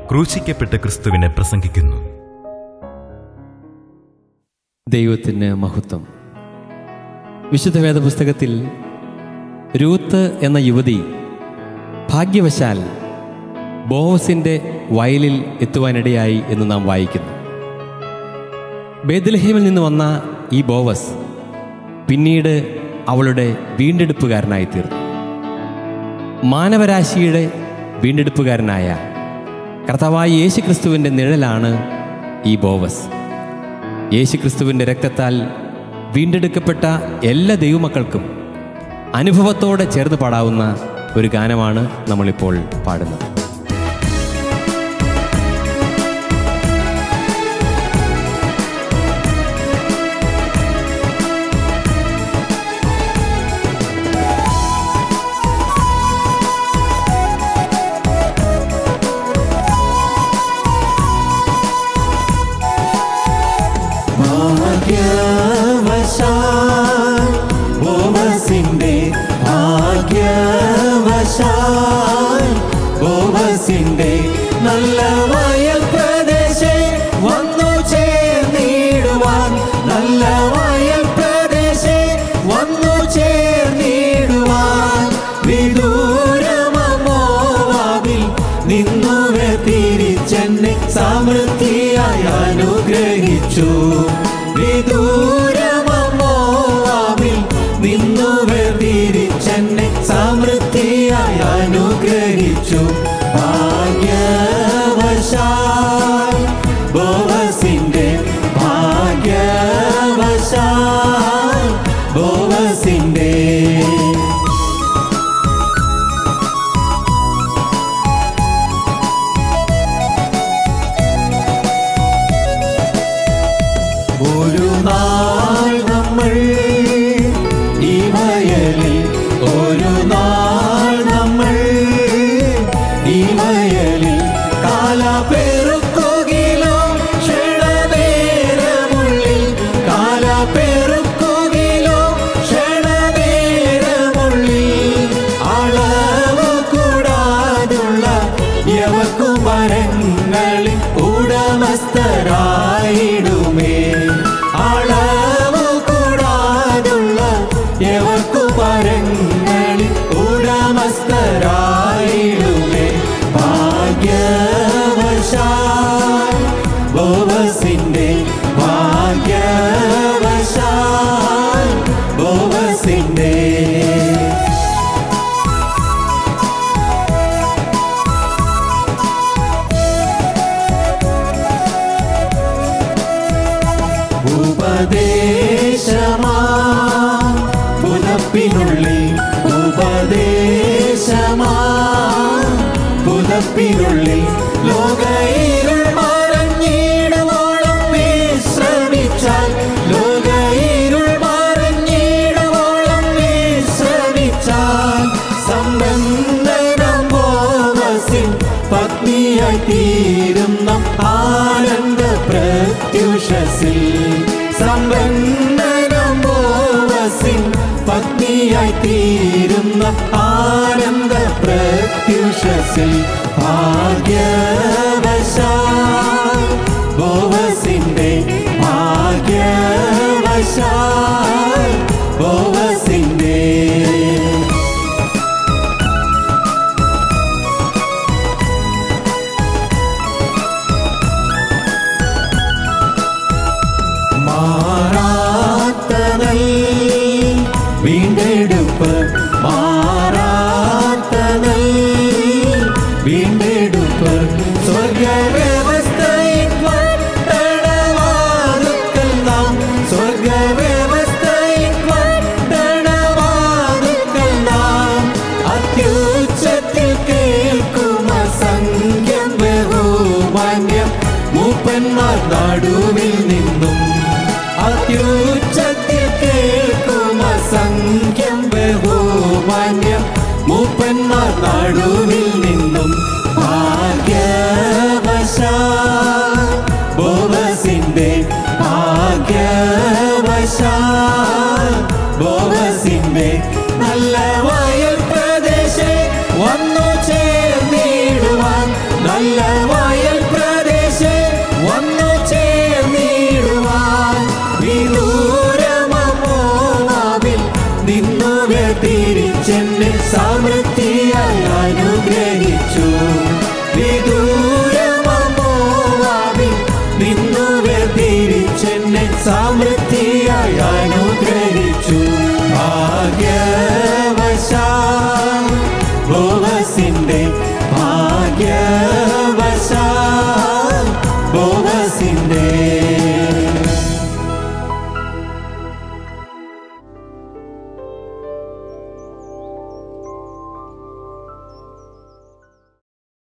ക്രൂശിക്കപ്പെട്ട ക്രിസ്തുവിനെ പ്രസംഗിക്കുന്നു ദൈവത്തിന് മഹത്വം വിശുദ്ധ വേദപുസ്തകത്തിൽ രൂത്ത് എന്ന യുവതി ഭാഗ്യവശാൽ ബോവസിൻ്റെ വയലിൽ എത്തുവാനിടയായി എന്ന് നാം വായിക്കുന്നു ബേദലഹേമിൽ നിന്ന് വന്ന ഈ ബോവസ് പിന്നീട് അവളുടെ വീണ്ടെടുപ്പുകാരനായി തീർന്നു മാനവരാശിയുടെ വീണ്ടെടുപ്പുകാരനായ കർത്താവായ യേശു ക്രിസ്തുവിൻ്റെ നിഴലാണ് ഈ ബോവസ് യേശുക്രിസ്തുവിൻ്റെ രക്തത്താൽ വീണ്ടെടുക്കപ്പെട്ട എല്ലാ ദൈവമക്കൾക്കും അനുഭവത്തോടെ ചേർന്ന് പാടാവുന്ന ഒരു ഗാനമാണ് നമ്മളിപ്പോൾ പാടുന്നത് ഭാഗ്യവശാൽ ബോവസിന്റെ ഭാഗ്യവശാൽ ബോവസിന്റെ നല്ല വയൽ പ്രദേശേ വന്നു ചേർന്നിടുവാൻ നല്ല വയൽ പ്രദേശേ വന്നു ചേർന്നിടുവാൻ വിദൂരമോവാവിൽ നിന്നു തിരിച്ചെന്നെ സമൃദ്ധിയായി അനുഗ്രഹിച്ചു വിദൂരമോവാവിൽ നിന്നു തിരിച്ചെന്നെ സമൃദ്ധിയായി അനുഗ്രഹിച്ചു ഭാഗ്യവശാൽ ബോവസിന്റെ ഭാഗ്യവശാൽ ബോവസിന്റെ ഒരു നാൾ നമ്മൾ ഈ വയലിൽ ഒരു നാൾ നമ്മൾ ഈ വയലിൽ കാലപ്പെറുക്കുകിലോ ക്ഷണനേരമുള്ളിൽ കാലപ്പെറുക്കുകിലോ ക്ഷണനേരമുള്ളിൽ അളവ് കൂടാതുള്ള യവകുമരങ്ങളിൽ ഉടമസ്ഥരായിടുമേ അളവ് കൂടാതുള്ള യവകുമരങ്ങളിൽ ഉടമസ്ഥരായിടുമേ ഭാഗ്യവശാൽ ബോവസിന്റെ ഭാഗ്യവശാൽ ബോവസിന്റെ ഉപദേശമാ പുതപ്പിനുള്ളിൽ ഉപദേശമാ പുതപ്പിനുള്ളിൽ ലോകയിരുൾ മറഞ്ഞിടുവോളം വിശ്രമിച്ചാൽ ലോകയിരുൾ മറഞ്ഞിടുവോളം വിശ്രമിച്ചാൽ സമ്പന്നനം ബോവസിൻ പത്നിയായി തീരുന്ന ആനന്ദ പ്രത്യുഷസിൽ സമ്പന്നനം ബോവസിൻ പത്നിയായി തീരുന്ന ആനന്ദ പ്രത്യുഷസിൽ ഭാഗ്യവശാൽ ബോവസിന്റെ ഭാഗ്യവശാൽ ബോവസിന്റെ മാറാത്തനൽ വീണ്ടെടുപ്പ് മാറാത്തനൽ വീണ്ടെടുപ്പ് സ്വർഗവ്യവസ്ഥയിൽ പട്ടണവാതുക്കൽ നാം സ്വർഗവ്യവസ്ഥയിൽ പട്ടണവാതുക്കൽ നാം അത്യുച്ചത്തിൽ കേൾക്കും അസംഖ്യം ബഹുമാന്യം മൂപ്പന്മാർ നടുവിൽ നിന്നും അത്യുച്ചത്തിൽ കേൾക്കും അസംഖ്യം ബഹുമാന്യം മൂപ്പന്മാർ നടുവിൽ നിന്നും ഭാഗ്യവശാൽ ബോവസിന്റെ ഭാഗ്യവശാൽ ബോവസിന്റെ നല്ല വയൽ പ്രദേശേ വന്നു ചേർന്നിടുവാൻ നല്ല വയൽ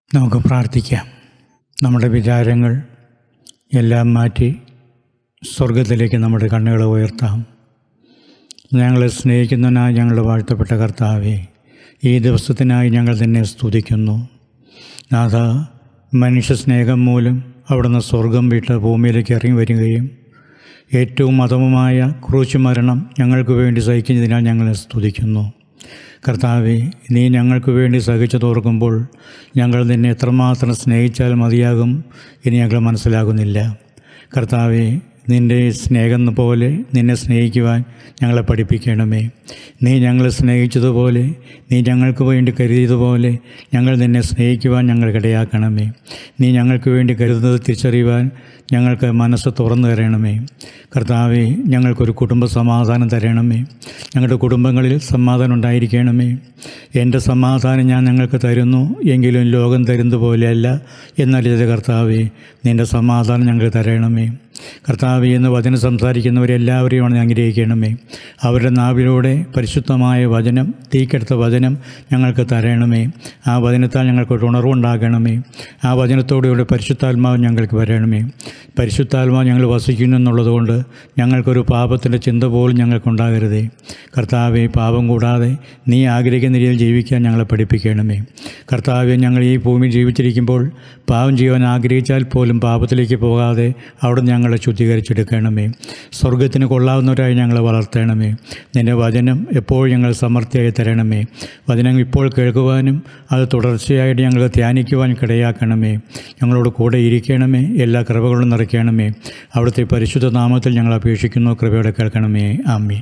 നമുക്ക് പ്രാർത്ഥിക്കാം നമ്മുടെ വിചാരങ്ങൾ എല്ലാം മാറ്റി സ്വർഗത്തിലേക്ക് നമ്മുടെ കണ്ണുകൾ ഉയർത്താം ഞങ്ങളെ സ്നേഹിക്കുന്നതിനായി ഞങ്ങളുടെ വാഴ്ത്തപ്പെട്ട കർത്താവെ ഈ ദിവസത്തിനായി ഞങ്ങൾ നിന്നെ സ്തുതിക്കുന്നു നാഥ മനുഷ്യ സ്നേഹം മൂലം അവിടുന്ന് സ്വർഗം വിട്ട് ഭൂമിയിലേക്ക് ഇറങ്ങി വരികയും ഏറ്റവും മതവുമായ ക്രൂശ് മരണം ഞങ്ങൾക്ക് വേണ്ടി സഹിക്കുന്നതിനാൽ ഞങ്ങളെ സ്തുതിക്കുന്നു കർത്താവെ നീ ഞങ്ങൾക്ക് വേണ്ടി സഹിച്ചതോർക്കുമ്പോൾ ഞങ്ങൾ നിന്നെ എത്രമാത്രം സ്നേഹിച്ചാൽ മതിയാകും ഇനി ഞങ്ങൾ മനസ്സിലാകുന്നില്ല കർത്താവെ നിൻ്റെ സ്നേഹം പോലെ നിന്നെ സ്നേഹിക്കുവാൻ ഞങ്ങളെ പഠിപ്പിക്കണമേ നീ ഞങ്ങളെ സ്നേഹിച്ചതുപോലെ നീ ഞങ്ങൾക്ക് വേണ്ടി കരുതിയതുപോലെ ഞങ്ങൾ നിന്നെ സ്നേഹിക്കുവാൻ ഞങ്ങൾക്കിടയാക്കണമേ നീ ഞങ്ങൾക്ക് വേണ്ടി കരുതുന്നത് തിരിച്ചറിയുവാൻ ഞങ്ങൾക്ക് മനസ്സ് തുറന്നു തരണമേ കർത്താവെ ഞങ്ങൾക്കൊരു കുടുംബ സമാധാനം തരണമേ ഞങ്ങളുടെ കുടുംബങ്ങളിൽ സമാധാനം ഉണ്ടായിരിക്കണമേ എൻ്റെ സമാധാനം ഞാൻ ഞങ്ങൾക്ക് തരുന്നു എങ്കിലും ലോകം തരുന്നത് പോലെയല്ല എന്നറിയത് കർത്താവെ നിൻ്റെ സമാധാനം ഞങ്ങൾക്ക് തരണമേ കർത്താവ് എന്ന് വചനം സംസാരിക്കുന്നവരെല്ലാവരെയും ആണ് അനുഗ്രഹിക്കണമേ അവരുടെ നാവിലൂടെ പരിശുദ്ധമായ വചനം തീക്കെടുത്ത വചനം ഞങ്ങൾക്ക് തരണമേ ആ വചനത്താൽ ഞങ്ങൾക്ക് ഉണർവുണ്ടാകണമേ ആ വചനത്തോടുകൂടെ പരിശുദ്ധാത്മാവ് ഞങ്ങൾക്ക് വരണമേ പരിശുദ്ധാത്മാവ് ഞങ്ങൾ വസിക്കുന്നു എന്നുള്ളതുകൊണ്ട് ഞങ്ങൾക്കൊരു പാപത്തിൻ്റെ ചിന്ത പോലും ഞങ്ങൾക്കുണ്ടാകരുതേ കർത്താവെ പാപം കൂടാതെ നീ ആഗ്രഹിക്കുന്ന രീതിയിൽ ജീവിക്കാൻ ഞങ്ങളെ പഠിപ്പിക്കണമേ കർത്താവെ ഞങ്ങൾ ഈ ഭൂമിയിൽ ജീവിച്ചിരിക്കുമ്പോൾ പാപം ചെയ്യാൻ ആഗ്രഹിച്ചാൽ പോലും പാപത്തിലേക്ക് പോകാതെ അവിടെ ഞങ്ങളെ ശുദ്ധീകരിച്ചെടുക്കണമേ സ്വർഗത്തിന് കൊള്ളാവുന്നവരായി ഞങ്ങളെ വളർത്തണമേ നിൻ്റെ വചനം എപ്പോഴും ഞങ്ങൾ സമൃദ്ധിയായി തരണമേ വചനം ഇപ്പോൾ കേൾക്കുവാനും അത് തുടർച്ചയായിട്ട് ഞങ്ങൾ ധ്യാനിക്കുവാൻ കിടയാക്കണമേ ഞങ്ങളോട് കൂടെ ഇരിക്കണമേ എല്ലാ കൃപകളും നിറയ്ക്കണമേ അവിടുത്തെ പരിശുദ്ധ നാമത്തിൽ ഞങ്ങൾ അപേക്ഷിക്കുന്നു കൃപയോടെ കേൾക്കണമേ ആമീൻ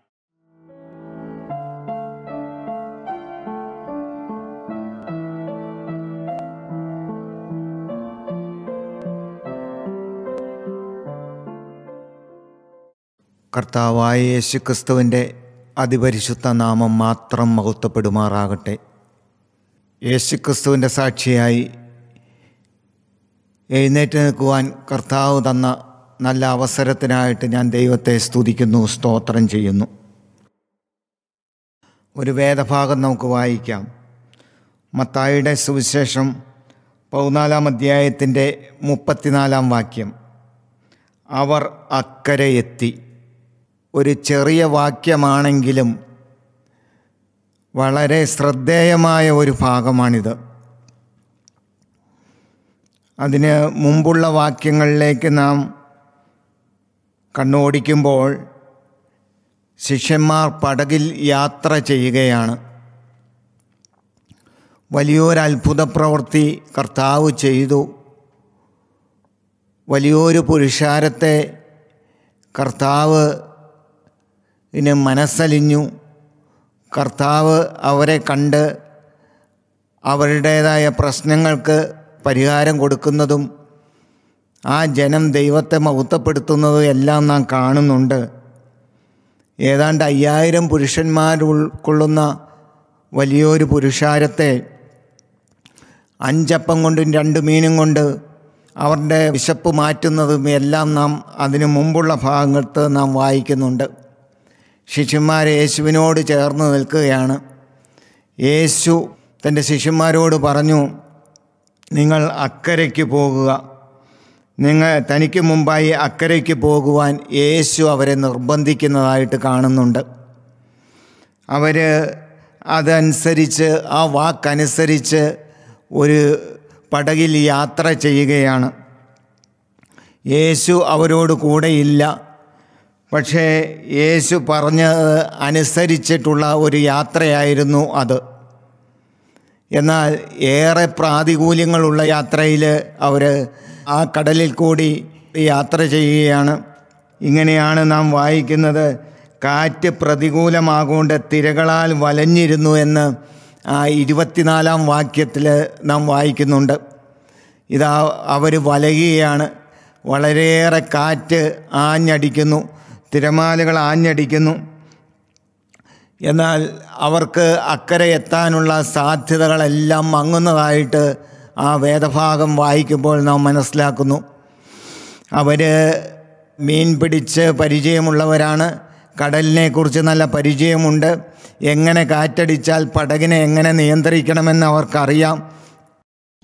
കർത്താവായ യേശുക്രിസ്തുവിൻ്റെ അതിപരിശുദ്ധ നാമം മാത്രം മഹത്വപ്പെടുമാറാകട്ടെ യേശുക്രിസ്തുവിൻ്റെ സാക്ഷിയായി എഴുന്നേറ്റ് നിൽക്കുവാൻ കർത്താവ് തന്ന നല്ല അവസരത്തിനായിട്ട് ഞാൻ ദൈവത്തെ സ്തുതിക്കുന്നു സ്തോത്രം ചെയ്യുന്നു ഒരു വേദഭാഗം നമുക്ക് വായിക്കാം മത്തായിയുടെ സുവിശേഷം പതിനാലാം അധ്യായത്തിൻ്റെ മുപ്പത്തിനാലാം വാക്യം അവർ അക്കരെ എത്തി ഒരു ചെറിയ വാക്യമാണെങ്കിലും വളരെ ശ്രദ്ധേയമായ ഒരു ഭാഗമാണിത് അതിന് മുമ്പുള്ള വാക്യങ്ങളിലേക്ക് നാം കണ്ണോടിക്കുമ്പോൾ ശിഷ്യന്മാർ പടകിൽ യാത്ര ചെയ്യുകയാണ് വലിയൊരു അത്ഭുത പ്രവൃത്തി കർത്താവ് ചെയ്തു വലിയൊരു പുരുഷാരത്തെ കർത്താവ് ഇന് മനസ്സലിഞ്ഞു കർത്താവ് അവരെ കണ്ട് അവരുടേതായ പ്രശ്നങ്ങൾക്ക് പരിഹാരം കൊടുക്കുന്നതും ആ ജനം ദൈവത്തെ മഹത്വപ്പെടുത്തുന്നതും എല്ലാം നാം കാണുന്നുണ്ട് ഏതാണ്ട് അയ്യായിരം പുരുഷന്മാർ ഉൾക്കൊള്ളുന്ന വലിയൊരു പുരുഷാരത്തെ അഞ്ചപ്പം കൊണ്ടും രണ്ട് മീനും കൊണ്ട് അവരുടെ വിശപ്പ് മാറ്റുന്നതും എല്ലാം നാം അതിനു മുമ്പുള്ള ഭാഗത്ത് നാം വായിക്കുന്നുണ്ട് ശിഷ്യന്മാർ യേശുവിനോട് ചേർന്ന് നിൽക്കുകയാണ് യേശു തൻ്റെ ശിഷ്യന്മാരോട് പറഞ്ഞു നിങ്ങൾ അക്കരയ്ക്ക് പോകുക നിങ്ങൾ തനിക്ക് മുമ്പായി അക്കരയ്ക്ക് പോകുവാൻ യേശു അവരെ നിർബന്ധിക്കുന്നതായിട്ട് കാണുന്നുണ്ട് അവർ അതനുസരിച്ച് ആ വാക്കനുസരിച്ച് ഒരു പടകിൽ യാത്ര ചെയ്യുകയാണ് യേശു അവരോട് കൂടെയില്ല പക്ഷേ യേശു പറഞ്ഞത് അനുസരിച്ചിട്ടുള്ള ഒരു യാത്രയായിരുന്നു അത് എന്നാൽ ഏറെ പ്രാതികൂല്യങ്ങളുള്ള യാത്രയിൽ അവർ ആ കടലിൽ കൂടി യാത്ര ചെയ്യുകയാണ് ഇങ്ങനെയാണ് നാം വായിക്കുന്നത് കാറ്റ് പ്രതികൂലമാകൊണ്ട് തിരകളാൽ വലഞ്ഞിരുന്നു എന്ന് ആ ഇരുപത്തിനാലാം വാക്യത്തിൽ നാം വായിക്കുന്നുണ്ട് ഇതാ അവർ വലയുകയാണ് വളരെയേറെ കാറ്റ് ആഞ്ഞടിക്കുന്നു തിരമാലകൾ ആഞ്ഞടിക്കുന്നു എന്നാൽ അവർക്ക് അക്കരെ എത്താനുള്ള സാധ്യതകളെല്ലാം മങ്ങുന്നതായിട്ട് ആ വേദഭാഗം വായിക്കുമ്പോൾ നാം മനസ്സിലാക്കുന്നു അവർ മീൻ പിടിച്ച് പരിചയമുള്ളവരാണ് കടലിനെക്കുറിച്ച് നല്ല പരിചയമുണ്ട് എങ്ങനെ കാറ്റടിച്ചാൽ പടകിനെ എങ്ങനെ നിയന്ത്രിക്കണമെന്ന് അവർക്കറിയാം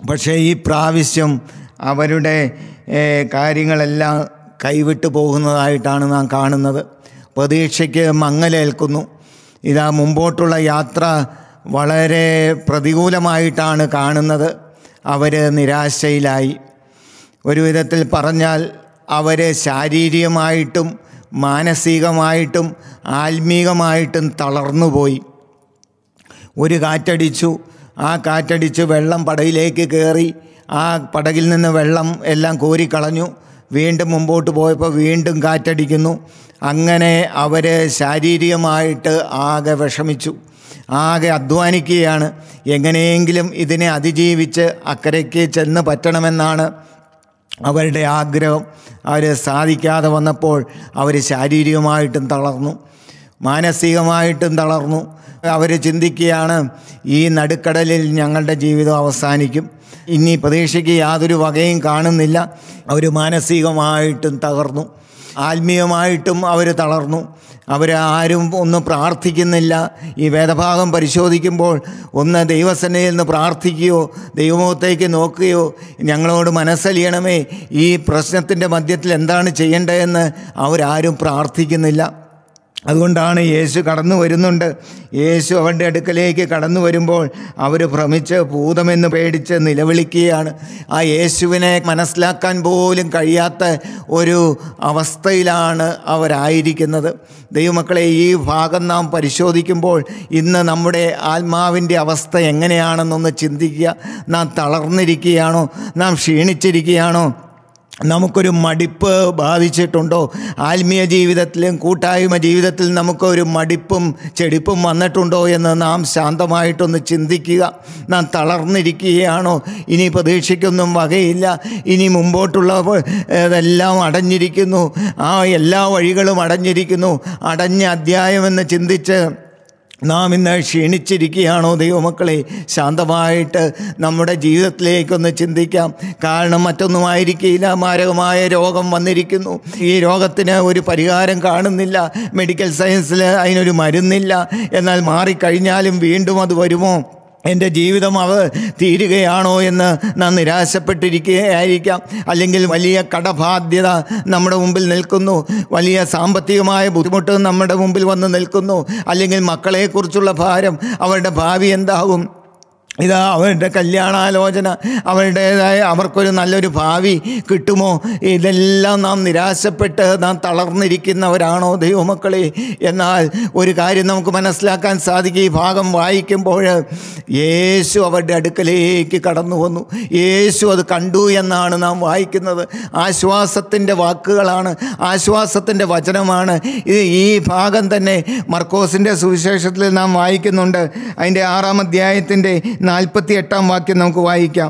പക്ഷേ ഈ പ്രാവശ്യം അവരുടെ ഏഹ്, കാര്യങ്ങളെല്ലാം കൈവിട്ടു പോകുന്നതായിട്ടാണ് നാം കാണുന്നത് പ്രതീക്ഷയ്ക്ക് മങ്ങലേൽക്കുന്നു ഇതാ മുമ്പോട്ടുള്ള യാത്ര വളരെ പ്രതികൂലമായിട്ടാണ് കാണുന്നത് അവർ നിരാശയിലായി ഒരു വിധത്തിൽ പറഞ്ഞാൽ അവർ ശാരീരികമായിട്ടും മാനസികമായിട്ടും ആത്മീകമായിട്ടും തളർന്നുപോയി ഒരു കാറ്റടിച്ചു ആ കാറ്റടിച്ച് വെള്ളം പടയിലേക്ക് കയറി ആ പടകിൽ നിന്ന് വെള്ളം എല്ലാം കോരിക്കളഞ്ഞു വീണ്ടും മുമ്പോട്ട് പോയപ്പോൾ വീണ്ടും കാറ്റടിക്കുന്നു അങ്ങനെ അവർ ശാരീരികമായിട്ട് ആകെ വിഷമിച്ചു ആകെ അധ്വാനിക്കുകയാണ് എങ്ങനെയെങ്കിലും ഇതിനെ അതിജീവിച്ച് അക്കരയ്ക്ക് ചെന്ന് പറ്റണമെന്നാണ് അവരുടെ ആഗ്രഹം അവർ സാധിക്കാതെ വന്നപ്പോൾ അവർ ശാരീരികമായിട്ടും തളർന്നു മാനസികമായിട്ടും തളർന്നു അവർ ചിന്തിക്കുകയാണ് ഈ നടുക്കടലിൽ ഞങ്ങളുടെ ജീവിതം അവസാനിക്കും ഇനി പ്രതീക്ഷയ്ക്ക് യാതൊരു വകയും കാണുന്നില്ല അവർ മാനസികമായിട്ടും തകർന്നു ആത്മീയമായിട്ടും അവർ തളർന്നു അവരാരും ഒന്ന് പ്രാർത്ഥിക്കുന്നില്ല ഈ വേദഭാഗം പരിശോധിക്കുമ്പോൾ ഒന്ന് ദൈവസന്നയിൽ നിന്ന് പ്രാർത്ഥിക്കുകയോ ദൈവമുഖത്തേക്ക് നോക്കുകയോ ഞങ്ങളോട് മനസ്സലിയണമേ ഈ പ്രശ്നത്തിൻ്റെ മധ്യത്തിൽ എന്താണ് ചെയ്യേണ്ടതെന്ന് അവരാരും പ്രാർത്ഥിക്കുന്നില്ല അതുകൊണ്ടാണ് യേശു കടന്നു വരുന്നുണ്ട് യേശു അവരുടെ അടുക്കലേക്ക് കടന്നു വരുമ്പോൾ അവർ ഭ്രമിച്ച് ഭൂതമെന്ന് പേടിച്ച് നിലവിളിക്കുകയാണ് ആ യേശുവിനെ മനസ്സിലാക്കാൻ പോലും കഴിയാത്ത ഒരു അവസ്ഥയിലാണ് അവരായിരിക്കുന്നത് ദൈവമക്കളെ ഈ ഭാഗം നാം പരിശോധിക്കുമ്പോൾ ഇന്ന് നമ്മുടെ ആത്മാവിൻ്റെ അവസ്ഥ എങ്ങനെയാണെന്നൊന്ന് ചിന്തിക്കുക നാം തളർന്നിരിക്കുകയാണോ നാം ക്ഷീണിച്ചിരിക്കുകയാണോ നമുക്കൊരു മടിപ്പ് ബാധിച്ചിട്ടുണ്ടോ ആത്മീയ ജീവിതത്തിലും കൂട്ടായ്മ ജീവിതത്തിൽ നമുക്കൊരു മടിപ്പും ചെടിപ്പും വന്നിട്ടുണ്ടോ എന്ന് നാം ശാന്തമായിട്ടൊന്ന് ചിന്തിക്കുക നാം തളർന്നിരിക്കുകയാണോ ഇനി പ്രതീക്ഷയ്ക്കൊന്നും വകയില്ല ഇനി മുമ്പോട്ടുള്ള ഇതെല്ലാം അടഞ്ഞിരിക്കുന്നു ആ എല്ലാ വഴികളും അടഞ്ഞിരിക്കുന്നു അടഞ്ഞ അധ്യായമെന്ന് ചിന്തിച്ച് നാം ഇന്ന് ക്ഷീണിച്ചിരിക്കുകയാണോ ദൈവമക്കളെ ശാന്തമായിട്ട് നമ്മുടെ ജീവിതത്തിലേക്കൊന്ന് ചിന്തിക്കാം കാരണം മറ്റൊന്നുമായിരിക്കില്ല മാരകമായ രോഗം വന്നിരിക്കുന്നു ഈ രോഗത്തിന് ഒരു പരിഹാരം കാണുന്നില്ല മെഡിക്കൽ സയൻസിൽ അതിനൊരു മരുന്നില്ല എന്നാൽ മാറിക്കഴിഞ്ഞാലും വീണ്ടും അത് വരുമോ എൻ്റെ ജീവിതം അവ തീരുകയാണോ എന്ന് നാം നിരാശപ്പെട്ടിരിക്കുകയായിരിക്കാം അല്ലെങ്കിൽ വലിയ കടബാധ്യത നമ്മുടെ മുമ്പിൽ നിൽക്കുന്നു വലിയ സാമ്പത്തികമായ ബുദ്ധിമുട്ട് നമ്മുടെ മുമ്പിൽ വന്ന് നിൽക്കുന്നു അല്ലെങ്കിൽ മക്കളെക്കുറിച്ചുള്ള ഭാരം അവരുടെ ഭാവി എന്താകും ഇതാ അവരുടെ കല്യാണാലോചന അവരുടേതായ അവർക്കൊരു നല്ലൊരു ഭാവി കിട്ടുമോ ഇതെല്ലാം നാം നിരാശപ്പെട്ട് നാം തളർന്നിരിക്കുന്നവരാണോ ദൈവമക്കളെ എന്നാൽ ഒരു കാര്യം നമുക്ക് മനസ്സിലാക്കാൻ സാധിക്കും ഈ ഭാഗം വായിക്കുമ്പോൾ യേശു അവരുടെ അടുക്കലേക്ക് കടന്നു വന്നു യേശു അത് കണ്ടു എന്നാണ് നാം വായിക്കുന്നത് ആശ്വാസത്തിൻ്റെ വാക്കുകളാണ് ആശ്വാസത്തിൻ്റെ വചനമാണ് ഇത് ഈ ഭാഗം തന്നെ മർക്കോസിൻ്റെ സുവിശേഷത്തിൽ നാം വായിക്കുന്നുണ്ട് അതിൻ്റെ ആറാം അധ്യായത്തിൻ്റെ നാൽപ്പത്തി എട്ടാം വാക്യം നമുക്ക് വായിക്കാം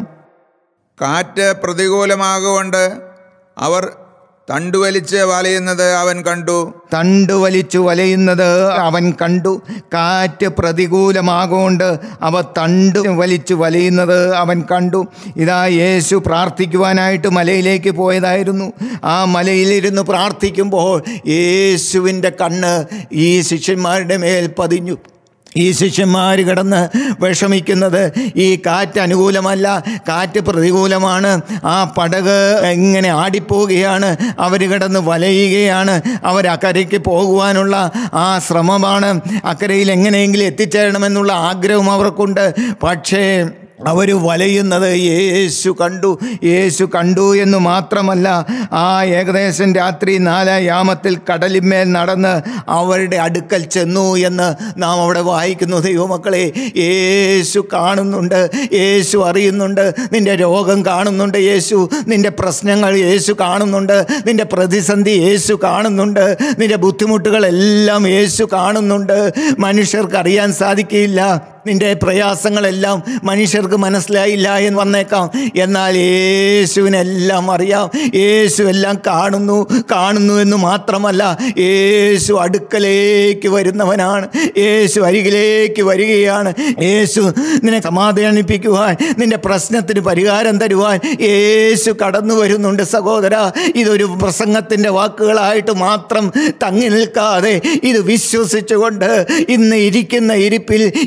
കാറ്റ് പ്രതികൂലമാകൊണ്ട് അവർ തണ്ടുവലിച്ച് വലയുന്നത് അവൻ കണ്ടു തണ്ട് വലിച്ചു വലയുന്നത് അവൻ കണ്ടു കാറ്റ് പ്രതികൂലമാകൊണ്ട് അവ തണ്ട് വലിച്ചു വലയുന്നത് അവൻ കണ്ടു ഇതാ യേശു പ്രാർത്ഥിക്കുവാനായിട്ട് മലയിലേക്ക് പോയതായിരുന്നു ആ മലയിലിരുന്ന് പ്രാർത്ഥിക്കുമ്പോൾ യേശുവിൻ്റെ കണ്ണ് ഈ ശിഷ്യന്മാരുടെ മേൽ പതിഞ്ഞു ഈ ശിഷ്യന്മാർ കിടന്ന് വിഷമിക്കുന്നത് ഈ കാറ്റ് അനുകൂലമല്ല കാറ്റ് പ്രതികൂലമാണ് ആ പടക് ഇങ്ങനെ ആടിപ്പോവുകയാണ് അവർ കിടന്ന് വലയുകയാണ് അവർ അക്കരയ്ക്ക് പോകുവാനുള്ള ആ ശ്രമമാണ് അക്കരയിൽ എങ്ങനെയെങ്കിലും എത്തിച്ചേരണമെന്നുള്ള ആഗ്രഹം അവർക്കുണ്ട് പക്ഷേ അവർ വലയുന്നത് യേശു കണ്ടു യേശു കണ്ടു എന്ന് മാത്രമല്ല ആ ഏകദേശം രാത്രി നാലാം യാമത്തിൽ കടലിന്മേൽ നടന്ന് അവരുടെ അടുക്കൽ ചെന്നു എന്ന് നാം അവിടെ വായിക്കുന്നു ദൈവമക്കളെ യേശു കാണുന്നുണ്ട് യേശു അറിയുന്നുണ്ട് നിന്റെ രോഗം കാണുന്നുണ്ട് യേശു നിന്റെ പ്രശ്നങ്ങൾ യേശു കാണുന്നുണ്ട് നിന്റെ പ്രതിസന്ധി യേശു കാണുന്നുണ്ട് നിന്റെ ബുദ്ധിമുട്ടുകളെല്ലാം യേശു കാണുന്നുണ്ട് മനുഷ്യർക്ക് അറിയാൻ സാധിക്കില്ല നിന്റെ പ്രയാസങ്ങളെല്ലാം മനുഷ്യർക്ക് മനസ്സിലായില്ല എന്ന് വന്നേക്കാം എന്നാൽ യേശുവിനെല്ലാം അറിയാം യേശു എല്ലാം കാണുന്നു കാണുന്നു എന്ന് മാത്രമല്ല യേശു അടുക്കലേക്ക് വരുന്നവനാണ് യേശു അരികിലേക്ക് വരികയാണ് യേശു നിന്നെ സമാധാനിപ്പിക്കുവാൻ നിന്റെ പ്രശ്നത്തിന് പരിഹാരം തരുവാൻ യേശു കടന്നു വരുന്നുണ്ട് സഹോദര ഇതൊരു പ്രസംഗത്തിൻ്റെ വാക്കുകളായിട്ട് മാത്രം തങ്ങി നിൽക്കാതെ ഇത് വിശ്വസിച്ചുകൊണ്ട് ഇന്ന് ഇരിക്കുന്ന ഇരിപ്പിൽ ഈ വചന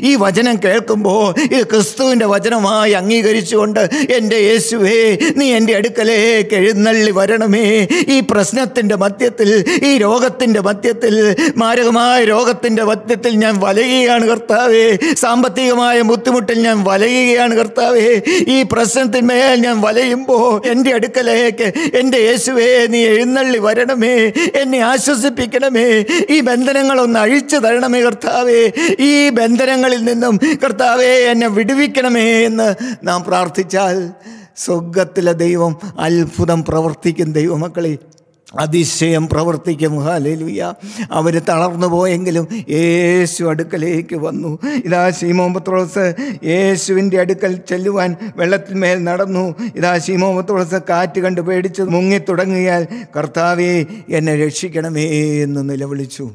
വചനം കേൾക്കുമ്പോൾ ഇത് ക്രിസ്തുവിൻ്റെ വചനമായി അംഗീകരിച്ചുകൊണ്ട് എൻ്റെ യേശുവേ നീ എൻ്റെ അടുക്കലേക്ക് എഴുന്നള്ളി വരണമേ ഈ പ്രശ്നത്തിൻ്റെ മധ്യത്തിൽ ഈ രോഗത്തിൻ്റെ മധ്യത്തിൽ മാരകമായ രോഗത്തിൻ്റെ മധ്യത്തിൽ ഞാൻ വലയുകയാണ് കർത്താവേ സാമ്പത്തികമായ ബുദ്ധിമുട്ടിൽ ഞാൻ വലയുകയാണ് കർത്താവേ ഈ പ്രശ്നത്തിന്മേൽ ഞാൻ വലയുമ്പോൾ എൻ്റെ അടുക്കലേക്ക് എൻ്റെ യേശുവേ നീ എഴുന്നള്ളി വരണമേ എന്നെ ആശ്വസിപ്പിക്കണമേ ഈ ബന്ധനങ്ങളൊന്ന് അഴിച്ചു തരണമേ കർത്താവേ ഈ ബന്ധനങ്ങളിൽ നിന്നും കർത്താവേ എന്നെ വിടുവിക്കണമേ എന്ന് നാം പ്രാർത്ഥിച്ചാൽ സ്വർഗത്തിലെ ദൈവം അത്ഭുതം പ്രവർത്തിക്കും ദൈവമക്കളെ അതിശയം പ്രവർത്തിക്കും ഹാലേലുയ്യ അവർ തളർന്നു പോയെങ്കിലും യേശു അടുക്കലേക്ക് വന്നു ഇതാ ശീമോൻ പത്രോസ് യേശുവിൻ്റെ അടുക്കൽ ചെല്ലുവാൻ വെള്ളത്തിന്മേൽ നടന്നു ഇതാ ശീമോൻ പത്രോസ് കാറ്റ് കണ്ട് പേടിച്ച് മുങ്ങി തുടങ്ങിയാൽ കർത്താവേ എന്നെ രക്ഷിക്കണമേ എന്ന് നിലവിളിച്ചു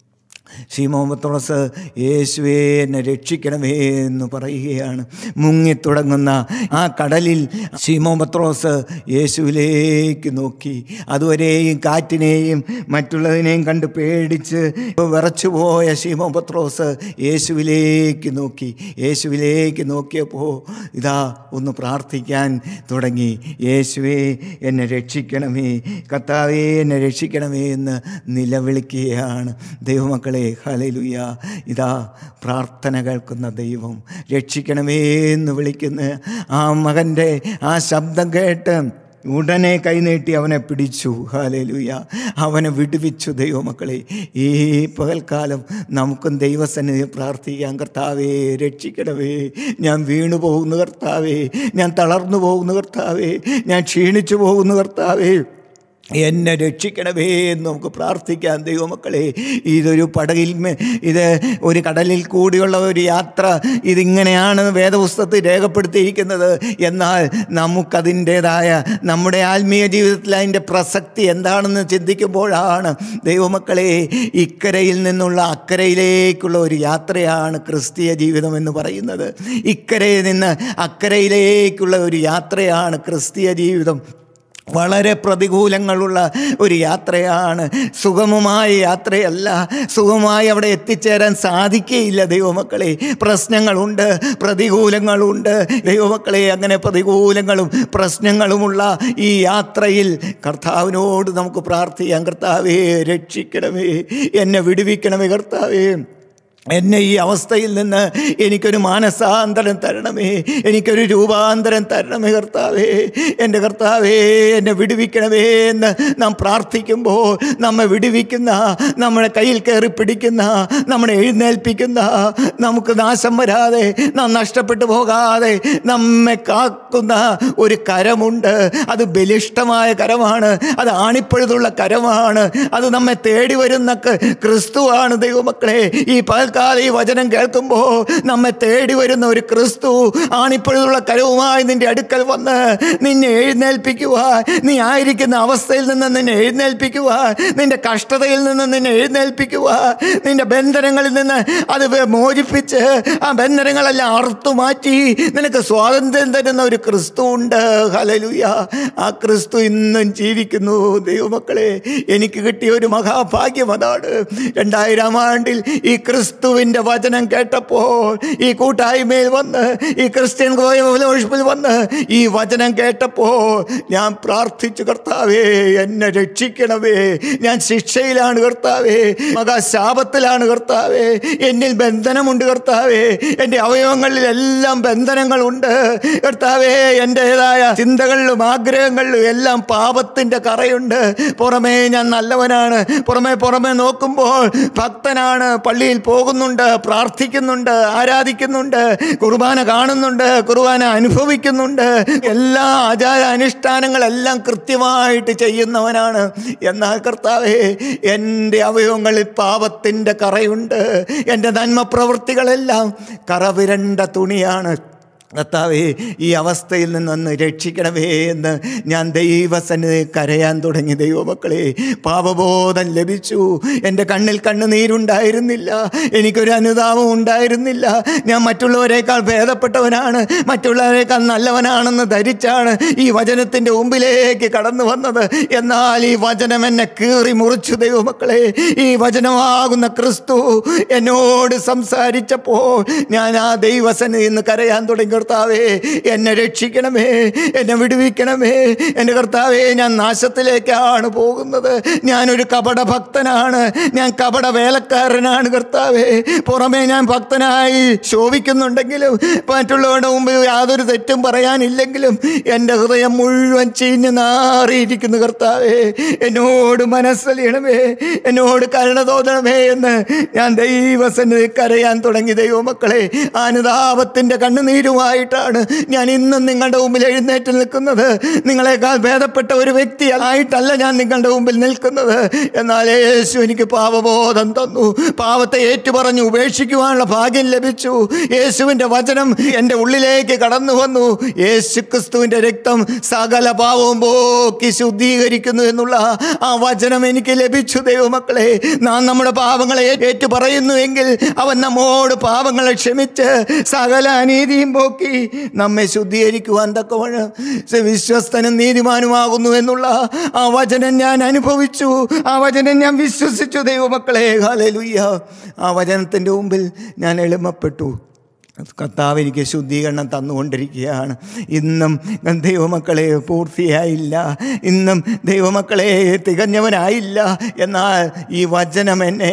ശീമോമത്രോസ് യേശുവേ എന്നെ രക്ഷിക്കണമേ എന്ന് പറയുകയാണ് മുങ്ങിത്തുടങ്ങുന്ന ആ കടലിൽ ശീമോമത്രോസ് യേശുവിലേക്ക് നോക്കി അതുവരെയും കാറ്റിനെയും മറ്റുള്ളതിനെയും കണ്ട് പേടിച്ച് വിറച്ചുപോയ ശീമോപത്രോസ് യേശുവിലേക്ക് നോക്കി യേശുവിലേക്ക് നോക്കിയപ്പോൾ ഇതാ ഒന്ന് പ്രാർത്ഥിക്കാൻ തുടങ്ങി യേശുവേ എന്നെ രക്ഷിക്കണമേ കർത്താവേ എന്നെ രക്ഷിക്കണമേ എന്ന് നിലവിളിക്കുകയാണ് ദൈവമക്കളെ ഹലലുയ ഇതാ പ്രാർത്ഥന കേൾക്കുന്ന ദൈവം രക്ഷിക്കണമേ എന്ന് വിളിക്കുന്ന ആ മകൻ്റെ ആ ശബ്ദം കേട്ട് ഉടനെ കൈനീട്ടി അവനെ പിടിച്ചു ഹാലേലുയ അവനെ വിടുവിച്ചു ദൈവമക്കളെ ഈ പകൽക്കാലം നമുക്കും ദൈവസന്നിധി പ്രാർത്ഥിക്കാം കർത്താവേ രക്ഷിക്കണമേ ഞാൻ വീണു പോകുന്നു കർത്താവേ ഞാൻ തളർന്നു പോകുന്നു കർത്താവേ ഞാൻ ക്ഷീണിച്ചു പോകുന്നു കർത്താവേ എന്നെ രക്ഷിക്കണമേ എന്ന് നമുക്ക് പ്രാർത്ഥിക്കാം ദൈവമക്കളെ ഇതൊരു പടകിൽ മേ- ഇത് ഒരു കടലിൽ കൂടിയുള്ള ഒരു യാത്ര ഇതിങ്ങനെയാണ് വേദപുസ്തകത്തിൽ രേഖപ്പെടുത്തിയിരിക്കുന്നത് എന്നാൽ നമുക്കതിൻ്റേതായ നമ്മുടെ ആത്മീയ ജീവിതത്തിൽ അതിൻ്റെ പ്രസക്തി എന്താണെന്ന് ചിന്തിക്കുമ്പോഴാണ് ദൈവമക്കളെ ഇക്കരയിൽ നിന്നുള്ള അക്കരയിലേക്കുള്ള ഒരു യാത്രയാണ് ക്രിസ്തീയ ജീവിതം എന്ന് പറയുന്നത് ഇക്കരയിൽ നിന്ന് അക്കരയിലേക്കുള്ള ഒരു യാത്രയാണ് ക്രിസ്തീയ ജീവിതം വളരെ പ്രതികൂലങ്ങളുള്ള ഒരു യാത്രയാണ് സുഗമമായ യാത്രയല്ല സുഗമമായി അവിടെ എത്തിച്ചേരാൻ സാധിക്കുകയില്ല ദൈവമക്കളെ പ്രശ്നങ്ങളുണ്ട് പ്രതികൂലങ്ങളുണ്ട് ദൈവമക്കളെ അങ്ങനെ പ്രതികൂലങ്ങളും പ്രശ്നങ്ങളുമുള്ള ഈ യാത്രയിൽ കർത്താവിനോട് നമുക്ക് പ്രാർത്ഥിക്കാം കർത്താവേ രക്ഷിക്കണമേ എന്നെ വിടുവിക്കണമേ കർത്താവേ എന്നെ ഈ അവസ്ഥയിൽ നിന്ന് എനിക്കൊരു മാനസാന്തരം തരണമേ എനിക്കൊരു രൂപാന്തരം തരണമേ കർത്താവേ എൻ്റെ കർത്താവേ എന്നെ വിടുവിക്കണമേ എന്ന് നാം പ്രാർത്ഥിക്കുമ്പോൾ നമ്മെ വിടുവിക്കുന്ന നമ്മളെ കയ്യിൽ കയറി പിടിക്കുന്ന നമ്മളെ എഴുന്നേൽപ്പിക്കുന്ന നമുക്ക് നാശം വരാതെ നാം നഷ്ടപ്പെട്ടു പോകാതെ നമ്മെ കാക്കുന്ന ഒരു കരമുണ്ട് അത് ബലിഷ്ടമായ കരമാണ് അത് ആണിപ്പഴുതുള്ള കരമാണ് അത് നമ്മെ തേടി വരുന്ന ക- ക്രിസ്തുവാണ് ദൈവമക്കളെ ഈ പകൽക്കാലം ഈ വചനം കേൾക്കുമ്പോൾ നമ്മെ തേടി വരുന്ന ഒരു ക്രിസ്തു ആണിപ്പഴുതുള്ള കരവുമായി നിന്റെ അടുക്കൽ വന്ന് നിന്നെ എഴുന്നേൽപ്പിക്കുവാൻ നീ ആയിരിക്കുന്ന അവസ്ഥയിൽ നിന്ന് നിന്നെ എഴുന്നേൽപ്പിക്കുവാൻ നിന്റെ കഷ്ടതയിൽ നിന്ന് നിന്നെ എഴുന്നേൽപ്പിക്കുവാൻ നിന്റെ ബന്ധനങ്ങളിൽ നിന്ന് അത് വേ- മോചിപ്പിച്ച് ആ ബന്ധനങ്ങളെല്ലാം അറുത്തു മാറ്റി നിനക്ക് സ്വാതന്ത്ര്യം തരുന്ന ഒരു ക്രിസ്തു ഉണ്ട് ഹലലുയ ആ ക്രിസ്തു ഇന്നും ജീവിക്കുന്നു ദൈവമക്കളെ എനിക്ക് കിട്ടിയ ഒരു മഹാഭാഗ്യം അതാണ് രണ്ടായിരം ആണ്ടിൽ ഈ ക്രിസ്തുവിൻ്റെ വചനം കേട്ടപ്പോൾ ഈ കൂട്ടായ്മയിൽ വന്ന് ഈ ക്രിസ്ത്യൻ ഫെലോഷിപ്പിൽ വന്ന് ഈ വചനം കേട്ടപ്പോൾ ഞാൻ പ്രാർത്ഥിച്ചു കർത്താവേ എന്നെ രക്ഷിക്കണമേ ഞാൻ ശിക്ഷയിലാണ് കർത്താവേ മഹാശാപത്തിലാണ് കർത്താവേ എന്നിൽ ബന്ധനമുണ്ട് കർത്താവേ എൻ്റെ അവയവങ്ങളിലെല്ലാം ബന്ധനങ്ങളുണ്ട് കർത്താവേ എൻ്റെതായ ചിന്തകളിലും ആഗ്രഹങ്ങളിലും എല്ലാം പാപത്തിൻ്റെ കറയുണ്ട് പുറമേ ഞാൻ നല്ലവനാണ് പുറമേ പുറമേ നോക്കുമ്പോൾ ഭക്തനാണ് പള്ളിയിൽ പോകുന്നുണ്ട് പ്രാർത്ഥിക്കുന്നുണ്ട് ആരാധിക്കുന്നുണ്ട് കുർബാന കാണുന്നുണ്ട് കുർബാന അനുഭവിക്കുന്നുണ്ട് എല്ലാ ആചാര അനുഷ്ഠാനങ്ങളെല്ലാം കൃത്യമായിട്ട് ചെയ്യുന്നവനാണ് എന്നാൽ കർത്താവേ എൻ്റെ അവയവങ്ങളിൽ പാപത്തിൻ്റെ കറയുണ്ട് എൻ്റെ നന്മ പ്രവൃത്തികളെല്ലാം കറവിരണ്ട തുണിയാണ് കർത്താവേ ഈ അവസ്ഥയിൽ നിന്നൊന്ന് രക്ഷിക്കണമേ എന്ന് ഞാൻ ദൈവസന്നിധി കരയാൻ തുടങ്ങി ദൈവമക്കളെ പാപബോധം ലഭിച്ചു എൻ്റെ കണ്ണിൽ കണ്ണുനീരുണ്ടായിരുന്നില്ല എനിക്കൊരു അനുതാപം ഉണ്ടായിരുന്നില്ല ഞാൻ മറ്റുള്ളവരെക്കാൾ ഭേദപ്പെട്ടവനാണ് മറ്റുള്ളവരെക്കാൾ നല്ലവനാണെന്ന് ധരിച്ചാണ് ഈ വചനത്തിൻ്റെ മുമ്പിലേക്ക് കടന്നു വന്നത് എന്നാൽ ഈ വചനം എന്നെ കീറി മുറിച്ചു ദൈവമക്കളെ ഈ വചനമാകുന്ന ക്രിസ്തു എന്നോട് സംസാരിച്ചപ്പോൾ ഞാൻ ആ ദൈവസന്നിധി നിന്ന് കരയാൻ തുടങ്ങി കർത്താവേ എന്നെ രക്ഷിക്കണമേ എന്നെ വിടുവിക്കണമേ എൻ്റെ കർത്താവേ ഞാൻ നാശത്തിലേക്കാണ് പോകുന്നത് ഞാനൊരു കപട ഭക്തനാണ് ഞാൻ കപട വേലക്കാരനാണ് കർത്താവേ പുറമേ ഞാൻ ഭക്തനായി ശോഭിക്കുന്നുണ്ടെങ്കിലും മറ്റുള്ളവരുടെ മുമ്പിൽ യാതൊരു തെറ്റും പറയാനില്ലെങ്കിലും എൻ്റെ ഹൃദയം മുഴുവൻ ചീഞ്ഞ് നാറിയിരിക്കുന്നു കർത്താവേ എന്നോട് മനസ്സലിയണമേ എന്നോട് കരുണ തോന്നണമേ എന്ന് ഞാൻ ദൈവസന്നിധി കരയാൻ തുടങ്ങി ദൈവമക്കളെ അനുതാപത്തിൻ്റെ കണ്ണുനീരുമായിട്ടാണ് ഞാൻ ഇന്നും നിങ്ങളുടെ മുമ്പിൽ എഴുന്നേറ്റ് നിൽക്കുന്നത് നിങ്ങളെക്കാൾ ഭേദപ്പെട്ട ഒരു വ്യക്തി ആയിട്ടല്ല ഞാൻ നിങ്ങളുടെ മുമ്പിൽ നിൽക്കുന്നത് എന്നാൽ യേശു എനിക്ക് പാപബോധം തന്നു പാവത്തെ ഏറ്റുപറഞ്ഞു ഉപേക്ഷിക്കുവാനുള്ള ഭാഗ്യം ലഭിച്ചു യേശുവിൻ്റെ വചനം എൻ്റെ ഉള്ളിലേക്ക് കടന്നു വന്നു യേശു ക്രിസ്തുവിൻ്റെ രക്തം സകല പാവവും പോക്കി ശുദ്ധീകരിക്കുന്നു എന്നുള്ള ആ വചനം എനിക്ക് ലഭിച്ചു ദൈവമക്കളെ നാം നമ്മുടെ പാപങ്ങളെ ഏറ്റു പറയുന്നുവെങ്കിൽ അവൻ നമ്മോട് പാപങ്ങളെ ക്ഷമിച്ച് സകല അനീതിയും പോക്കി നമ്മെ ശുദ്ധീകരിക്കുവാൻ തക്കവണ്ണം വിശ്വസ്തനും നീതിമാനുമാകുന്നു എന്നുള്ള ആ വചനം ഞാൻ അനുഭവിച്ചു ആ വചനം ഞാൻ വിശ്വസിച്ചു ദൈവമക്കളെ ഹാലലുയ്യ ആ വചനത്തിൻ്റെ മുമ്പിൽ ഞാൻ എളിമപ്പെട്ടു കർത്താവ് എനിക്ക് ശുദ്ധീകരണം തന്നുകൊണ്ടിരിക്കുകയാണ് ഇന്നും ദൈവമക്കളെ പൂർത്തിയായില്ല ഇന്നും ദൈവമക്കളെ തികഞ്ഞവനായില്ല എന്നാൽ ഈ വചനം എന്നെ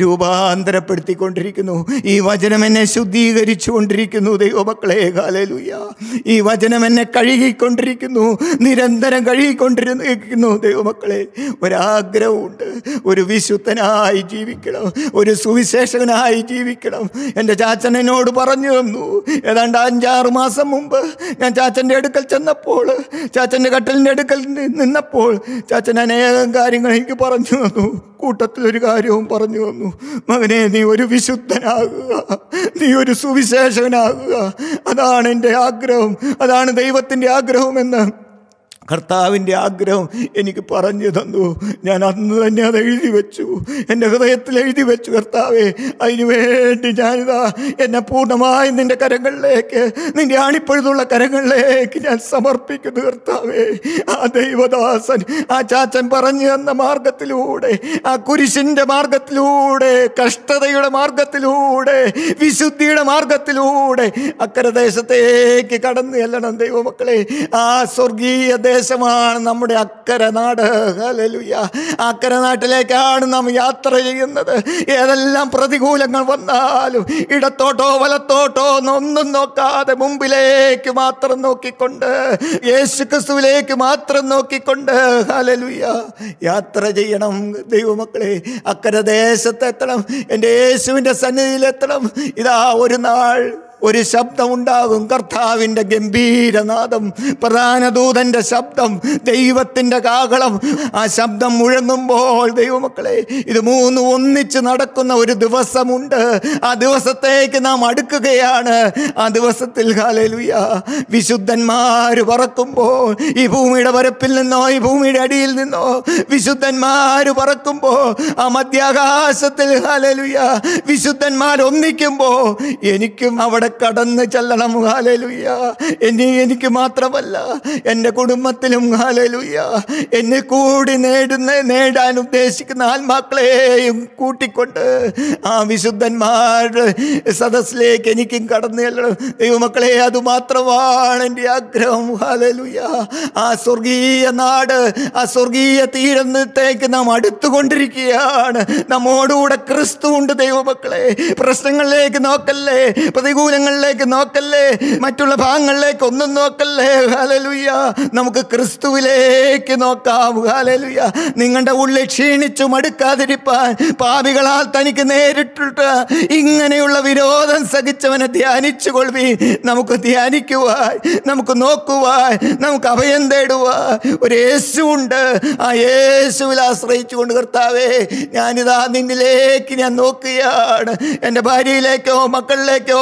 രൂപാന്തരപ്പെടുത്തിക്കൊണ്ടിരിക്കുന്നു ഈ വചനം എന്നെ ശുദ്ധീകരിച്ചു കൊണ്ടിരിക്കുന്നു ദൈവമക്കളെ കാലലുയ ഈ വചനം എന്നെ കഴുകിക്കൊണ്ടിരിക്കുന്നു നിരന്തരം കഴുകിക്കൊണ്ടിരിക്കുന്നു ദൈവമക്കളെ ഒരാഗ്രഹമുണ്ട് ഒരു വിശുദ്ധനായി ജീവിക്കണം ഒരു സുവിശേഷകനായി ജീവിക്കണം എൻ്റെ ചാച്ചൻ എന്നോട് പറഞ്ഞു തന്നു ഏതാണ്ട് അഞ്ചാറ് മാസം മുമ്പ് ഞാൻ ചാച്ചൻ്റെ അടുക്കൽ ചെന്നപ്പോൾ ചാച്ചൻ്റെ കട്ടലിൻ്റെ അടുക്കൽ നി- നിന്നപ്പോൾ ചാച്ചൻ അനേകം കാര്യങ്ങൾ എനിക്ക് പറഞ്ഞു തന്നു കൂട്ടത്തിൽ ഒരു കാര്യവും പറഞ്ഞു തന്നു മകനെ നീ ഒരു വിശുദ്ധനാകുക നീ ഒരു സുവിശേഷകനാകുക അതാണ് എൻ്റെ ആഗ്രഹം അതാണ് ദൈവത്തിൻ്റെ ആഗ്രഹമെന്ന് കർത്താവിൻ്റെ ആഗ്രഹം എനിക്ക് പറഞ്ഞു തന്നു ഞാൻ അന്ന് തന്നെ അത് എഴുതി വെച്ചു എൻ്റെ ഹൃദയത്തിൽ എഴുതി വെച്ചു കർത്താവേ അതിനു വേണ്ടി ഞാനിതാ എന്നെ പൂർണ്ണമായും നിൻ്റെ കരങ്ങളിലേക്ക് നിൻ്റെ ആണിപ്പഴുതുള്ള കരങ്ങളിലേക്ക് ഞാൻ സമർപ്പിക്കുന്നു കർത്താവേ ആ ദൈവദാസൻ ആ ചാച്ചൻ പറഞ്ഞു തന്ന മാർഗത്തിലൂടെ ആ കുരിശിൻ്റെ മാർഗത്തിലൂടെ കഷ്ടതയുടെ മാർഗത്തിലൂടെ വിശുദ്ധിയുടെ മാർഗത്തിലൂടെ അക്കരെ ദേശത്തേക്ക് കടന്നു ചെല്ലണം ദൈവമക്കളെ ആ സ്വർഗീയ ദേശമാണ് നമ്മുടെ അക്കരെ നാട് ഹല്ലേലൂയ അക്കരെ നാട്ടിലേക്കാണ് നാം യാത്ര ചെയ്യുന്നത് ഏതെല്ലാം പ്രതികൂലങ്ങൾ വന്നാലും ഇടത്തോട്ടോ വലത്തോട്ടോ ഒന്നും നോക്കാതെ മുമ്പിലേക്ക് മാത്രം നോക്കിക്കൊണ്ട് യേശു ക്രിസ്തുവിലേക്ക് മാത്രം നോക്കിക്കൊണ്ട് ഹല്ലേലൂയ യാത്ര ചെയ്യണം ദൈവമക്കളെ അക്കരെ ദേശത്തെത്തണം എൻ്റെ യേശുവിൻ്റെ സന്നിധിയിലെത്തണം ഇതാ ഒരു നാൾ ഒരു ശബ്ദമുണ്ടാകും കർത്താവിൻ്റെ ഗംഭീരനാദം പ്രധാന ദൂതൻ്റെ ശബ്ദം ദൈവത്തിൻ്റെ കാഹളം ആ ശബ്ദം മുഴങ്ങുമ്പോൾ ദൈവമക്കളെ ഇത് മൂന്ന് ഒന്നിച്ച് നടക്കുന്ന ഒരു ദിവസമുണ്ട് ആ ദിവസത്തേക്ക് നാം അടുക്കുകയാണ് ആ ദിവസത്തിൽ ഹാലലുയ വിശുദ്ധന്മാർ പറക്കുമ്പോൾ ഈ ഭൂമിയുടെ പരപ്പിൽ നിന്നോ ഈ ഭൂമിയുടെ അടിയിൽ നിന്നോ വിശുദ്ധന്മാർ പറക്കുമ്പോൾ ആ മധ്യാകാശത്തിൽ ഹാലലുയ വിശുദ്ധന്മാർ ഒന്നിക്കുമ്പോൾ എനിക്കും അവിടെ കടന്ന് ചെല്ലണം ഹാലലുയ എന്നെ എനിക്ക് മാത്രമല്ല എൻ്റെ കുടുംബത്തിലും ഹാലലുയ എന്നെ കൂടി നേടുന്ന നേടാൻ ഉദ്ദേശിക്കുന്ന ആത്മാക്കളെയും കൂട്ടിക്കൊണ്ട് ആ വിശുദ്ധന്മാരുടെ സദസ്സിലേക്ക് എനിക്കും കടന്നു ചെല്ലണം ദൈവമക്കളെ അതുമാത്രമാണ് എൻ്റെ ആഗ്രഹം ഹാലലുയ ആ സ്വർഗീയ നാട് ആ സ്വർഗീയ തീരത്തേക്ക് നാം അടുത്തുകൊണ്ടിരിക്കുകയാണ് നമ്മോടുകൂടെ ക്രിസ്തു ഉണ്ട് ദൈവമക്കളെ പ്രശ്നങ്ങളിലേക്ക് നോക്കല്ലേ പ്രതികൂലങ്ങളിലേക്ക് നോക്കല്ലേ മറ്റുള്ള ഭാഗങ്ങളിലേക്ക് ഒന്നും നോക്കല്ലേ ഹാലലുയ്യ നമുക്ക് ക്രിസ്തുവിലേക്ക് നോക്കാം ഹാലലുയ്യ നിങ്ങളുടെ ഉള്ളിൽ ക്ഷീണിച്ചു മടുക്കാതിരിപ്പാൻ പാപികളാൽ തനിക്ക് നേരിട്ടിട്ട് ഇങ്ങനെയുള്ള വിരോധം സഹിച്ചവനെ ധ്യാനിച്ചു കൊള്ളി നമുക്ക് ധ്യാനിക്കുവാൻ നമുക്ക് നോക്കുവാൻ നമുക്ക് അഭയം തേടുവാൻ ഒരു യേശു ഉണ്ട് ആ യേശുവിൽ ആശ്രയിച്ചുകൊണ്ട് കർത്താവേ ഞാനിതാ നിന്നിലേക്ക് ഞാൻ നോക്കുകയാണ് എൻ്റെ ഭാര്യയിലേക്കോ മക്കളിലേക്കോ സാഹചര്യം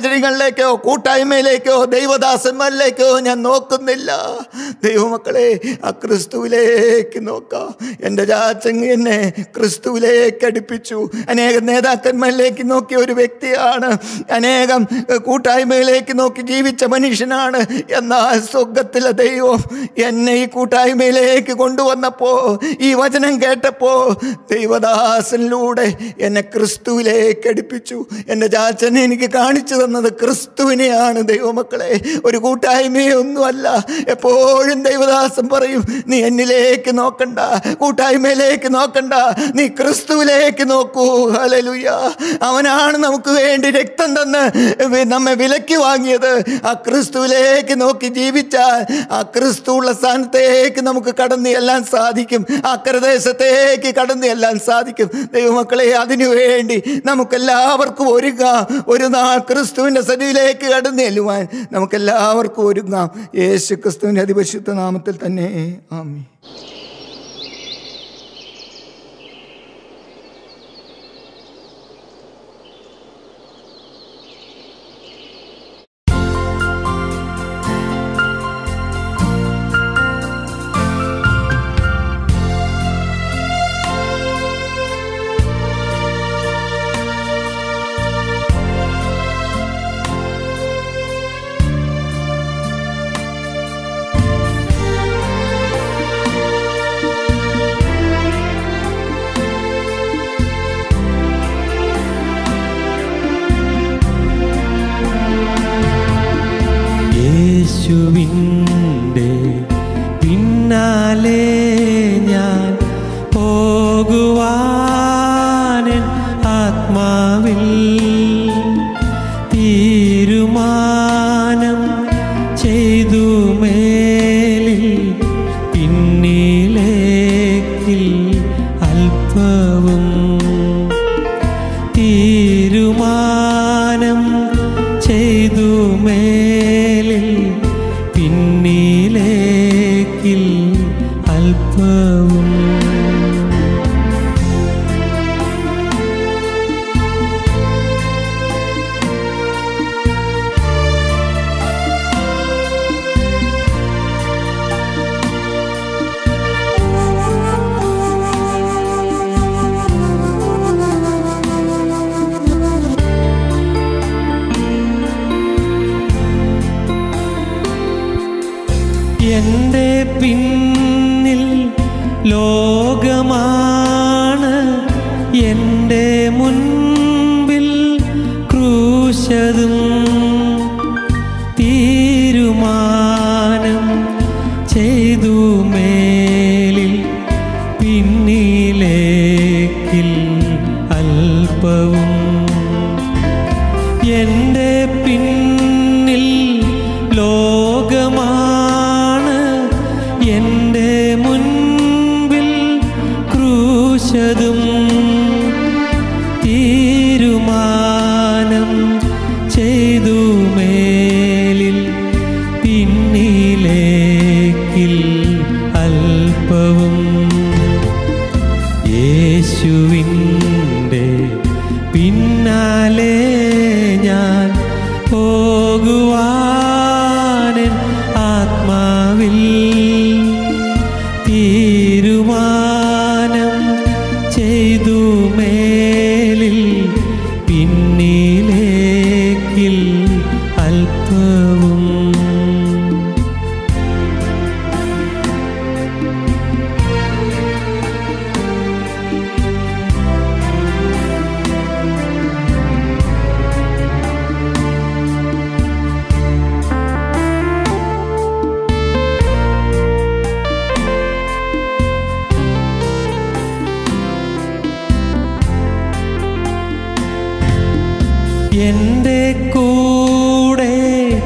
സാഹചര്യങ്ങളിലേക്കോ കൂട്ടായ്മയിലേക്കോ ദൈവദാസന്മാരിലേക്കോ ഞാൻ നോക്കുന്നില്ല ദൈവമക്കളെ ആ ക്രിസ്തുവിലേക്ക് നോക്കാം എൻ്റെ ചാച്ചൻ എന്നെ ക്രിസ്തുവിലേക്ക് അടുപ്പിച്ചു അനേകം നേതാക്കന്മാരിലേക്ക് നോക്കിയ ഒരു വ്യക്തിയാണ് അനേകം ഏഹ്, കൂട്ടായ്മയിലേക്ക് നോക്കി ജീവിച്ച മനുഷ്യനാണ് എന്നാൽ സ്വർഗത്തിലെ ദൈവം എന്നെ ഈ കൂട്ടായ്മയിലേക്ക് കൊണ്ടുവന്നപ്പോൾ ഈ വചനം കേട്ടപ്പോൾ ദൈവദാസനിലൂടെ എന്നെ ക്രിസ്തുവിലേക്ക് അടുപ്പിച്ചു എൻ്റെ ചാച്ചനെ എനിക്ക് കാണിച്ചു തന്നത് ക്രിസ്തുവിനെയാണ് ദൈവമക്കളെ ഒരു കൂട്ടായ്മയെ ഒന്നുമല്ല എപ്പോഴും ദൈവദാസൻ പറയും നീ എന്നിലേക്ക് നോക്കണ്ട കൂട്ടായ്മയിലേക്ക് നോക്കണ്ട നീ ക്രിസ്തുവിലേക്ക് നോക്കൂ ഹലലുയ അവനാണ് നമുക്ക് വേണ്ടി രക്തം തന്ന് വി- നമ്മെ വിലക്ക് വാങ്ങിയത് ആ ക്രിസ്തുവിലേക്ക് നോക്കി ജീവിച്ചാൽ ആ ക്രിസ്തു ഉള്ള സ്ഥാനത്തേക്ക് നമുക്ക് കടന്നു എല്ലാം സാധിക്കും ആ കരദേശത്തേക്ക് കടന്നു എല്ലാം സാധിക്കും ദൈവമക്കളെ അതിനു വേണ്ടി നമുക്കെല്ലാവർക്കും ഒരുങ്ങാം ഒരു നാൾ ക്രിസ്തുവിൻ്റെ സന്നിധിയിലേക്ക് കടന്നു ചെല്ലുവാൻ നമുക്കെല്ലാവർക്കും ഒരുങ്ങാം യേശു ക്രിസ്തുവിൻ്റെ അതിപരിശുദ്ധ നാമത്തിൽ തന്നെ ആമീൻ യേശുവിൻ്റെ പിന്നാലെ ഞാൻ പോകുവാനൻ ആത്മാവിൽ തീരുമാനം ചെയ്തു മേലിൽ പിന്നിലേക്കിൽ അല്പവും തീരുമാനം ചെയ്തു മേലിൽ പിന്നിലേക്കിൽ അല്പവും എൻ്റെ പിന്നിൽ ലോകമാണ് എൻ്റെ മുൻപിൽ ക്രൂശതും തീരുമാനം ചെയ്തു മേലിൽ പിന്നിലേക്കിൽ അല്പവും എൻ്റെ പിന്നിൽ ലോകമാണ് എൻ്റെ മുൻപിൽ ക്രൂശതും തീരുമാനം ചെയ്തു മേലിൽ പിന്നിലേക്കിൽ അല്പവും യേശുവിൻ്റെ പിന്നാലെ ഞാൻ പോകുവാനൻ ആത്മാവിൽ തീരുമാനം ചെയ്തു മേലിൽ പിന്നിലേക്കിൽ അല്പവും എൻ്റെ കൂടെ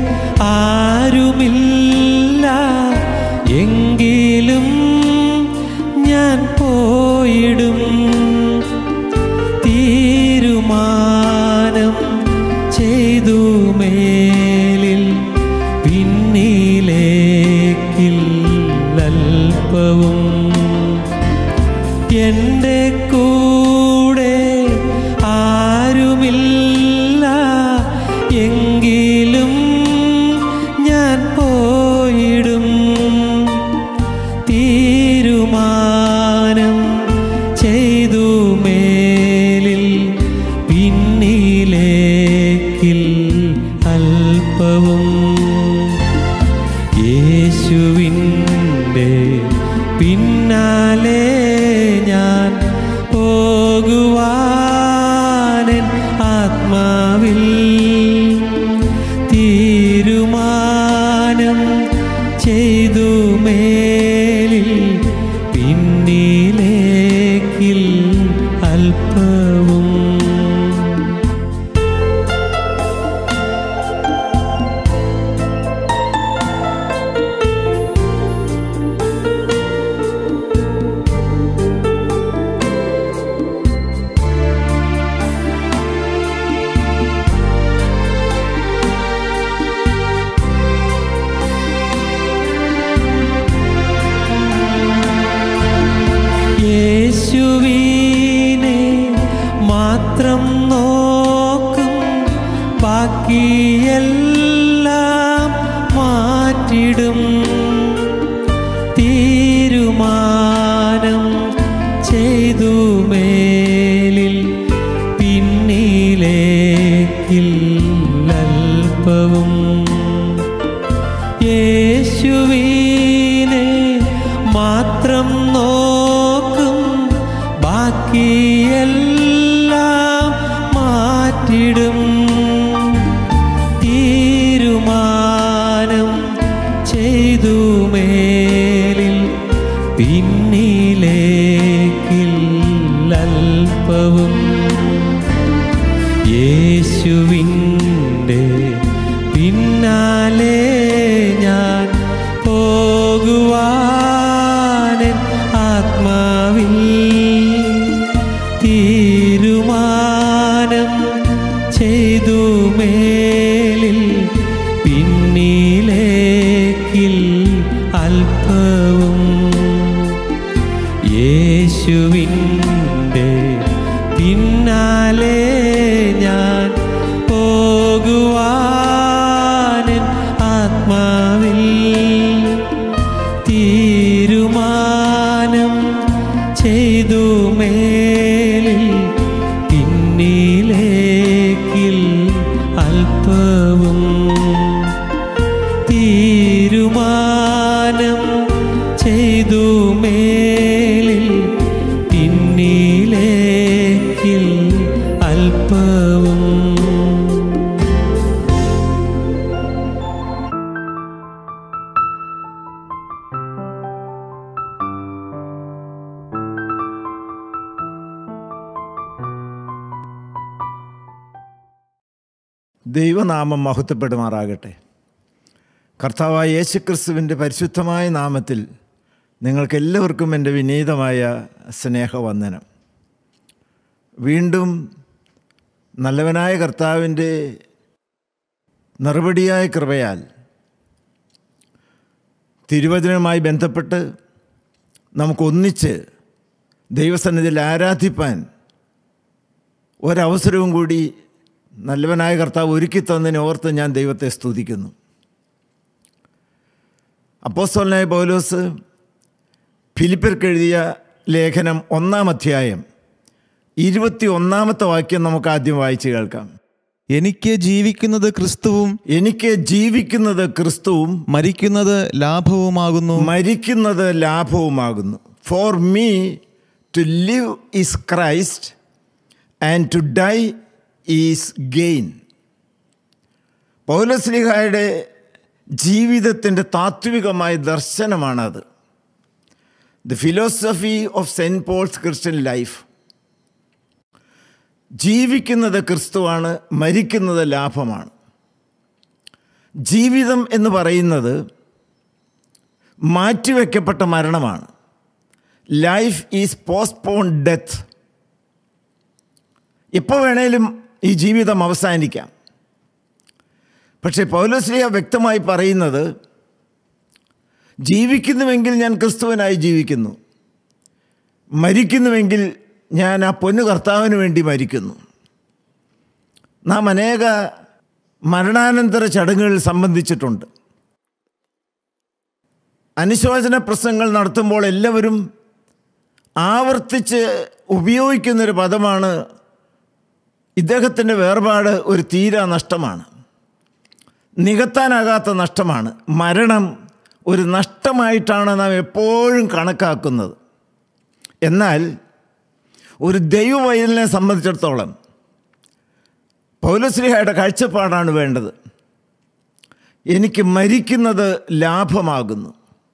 ആരുമില്ല എങ്കിലും ഞാൻ പോയിടും തീരുമാനം ചെയ്തു മേലിൽ പിന്നിലേക്കിൽ അല്പവും എൻ്റെ കൂടെ ആരുമില്ല എങ്കിലും തീരുമാനം ചെയ്തു മേലിൽ പിന്നിലേക്കില്ലൽപ്പവും യേശുവിനെ മാത്രം നോക്കും ബാക്കിയെല്ലാം മാറ്റിടും തീരുമാനം ചെയ്തു മേലിൽ പിന്നിലേക്കില്ലൽപ്പവും യേശുവിൻ്റെ പിന്നാലെ ഞാൻ പോകുവാനൻ ആത്മാവിൽ തീരുമാനം ചെയ്തു മേലിൽ പിന്നിലേക്കിൽ അല്പവും യേശുവിൻ്റെ പിന്നാലെ ഞാൻ പോകുവാനൻ ആത്മാവിൽ തീരുമാനം ചെയ്തു മേലിൽ പിന്നിലേക്കിൽ അല്പവും തീരുമാനം ചെയ്തു മേലിൽ പിന്നിലേക്കിൽ അല്പവും ദൈവനാമം മഹത്വപ്പെടുമാറാകട്ടെ കർത്താവായ യേശുക്രിസ്തുവിൻ്റെ പരിശുദ്ധമായ നാമത്തിൽ നിങ്ങൾക്കെല്ലാവർക്കും എൻ്റെ വിനീതമായ സ്നേഹവന്ദനം വീണ്ടും നല്ലവനായ കർത്താവിൻ്റെ നിറപടിയായ കൃപയാൽ തിരുവചനവുമായി ബന്ധപ്പെട്ട് നമുക്കൊന്നിച്ച് ദൈവസന്നിധിയിൽ ആരാധിപ്പാൻ ഒരവസരവും കൂടി നല്ലവനായ കർത്താവ് ഒരുക്കി തന്നതിനെ ഓർത്ത് ഞാൻ ദൈവത്തെ സ്തുതിക്കുന്നു അപ്പോസ്തലനായ പൗലോസ് ഫിലിപ്പിർക്ക് എഴുതിയ ലേഖനം ഒന്നാം അധ്യായം ഇരുപത്തി ഒന്നാമത്തെ വാക്യം നമുക്ക് ആദ്യം വായിച്ച് കേൾക്കാം എനിക്ക് ജീവിക്കുന്നത് ക്രിസ്തുവും എനിക്ക് ജീവിക്കുന്നത് ക്രിസ്തുവും മരിക്കുന്നത് ലാഭവുമാകുന്നു മരിക്കുന്നത് ലാഭവുമാകുന്നു for me to live is Christ and to die is gain പൗലസ്ലിഹായുടെ ജീവിതത്തിൻ്റെ താത്വികമായ ദർശനമാണത് the philosophy of saint Paul's Christian life ജീവിക്കുന്നത് ക്രിസ്തുവാണ് മരിക്കുന്നത് ലാഭമാണ് ജീവിതം എന്ന് പറയുന്നത് മാറ്റിവെക്കപ്പെട്ട മരണമാണ് ലൈഫ് ഈസ് പോസ്റ്റ്പോൺ ഡെത്ത് എപ്പോൾ വേണേലും ഈ ജീവിതം അവസാനിക്കാം പക്ഷേ പൗലോസ്ലിയ വ്യക്തമായി പറയുന്നത് ജീവിക്കുന്നുവെങ്കിൽ ഞാൻ ക്രിസ്തുവിനായി ജീവിക്കുന്നു മരിക്കുന്നുവെങ്കിൽ ഞാൻ ആ പൊന്നു കർത്താവിന് വേണ്ടി മരിക്കുന്നു നാം അനേക മരണാനന്തര ചടങ്ങുകളിൽ സംബന്ധിച്ചിട്ടുണ്ട് അനുശോചന പ്രസംഗങ്ങൾ നടത്തുമ്പോൾ എല്ലാവരും ആവർത്തിച്ച് ഉപയോഗിക്കുന്നൊരു പദമാണ് ഇദ്ദേഹത്തിൻ്റെ വേർപാട് ഒരു തീരാ നഷ്ടമാണ് നികത്താനാകാത്ത നഷ്ടമാണ് മരണം ഒരു നഷ്ടമായിട്ടാണ് നാം എപ്പോഴും കണക്കാക്കുന്നത് എന്നാൽ ഒരു ദൈവവൈദ്യനെ സംബന്ധിച്ചിടത്തോളം പൗലശ്രീഹയുടെ കാഴ്ചപ്പാടാണ് വേണ്ടത് എനിക്ക് മരിക്കുന്നത് ലാഭമാകുന്നു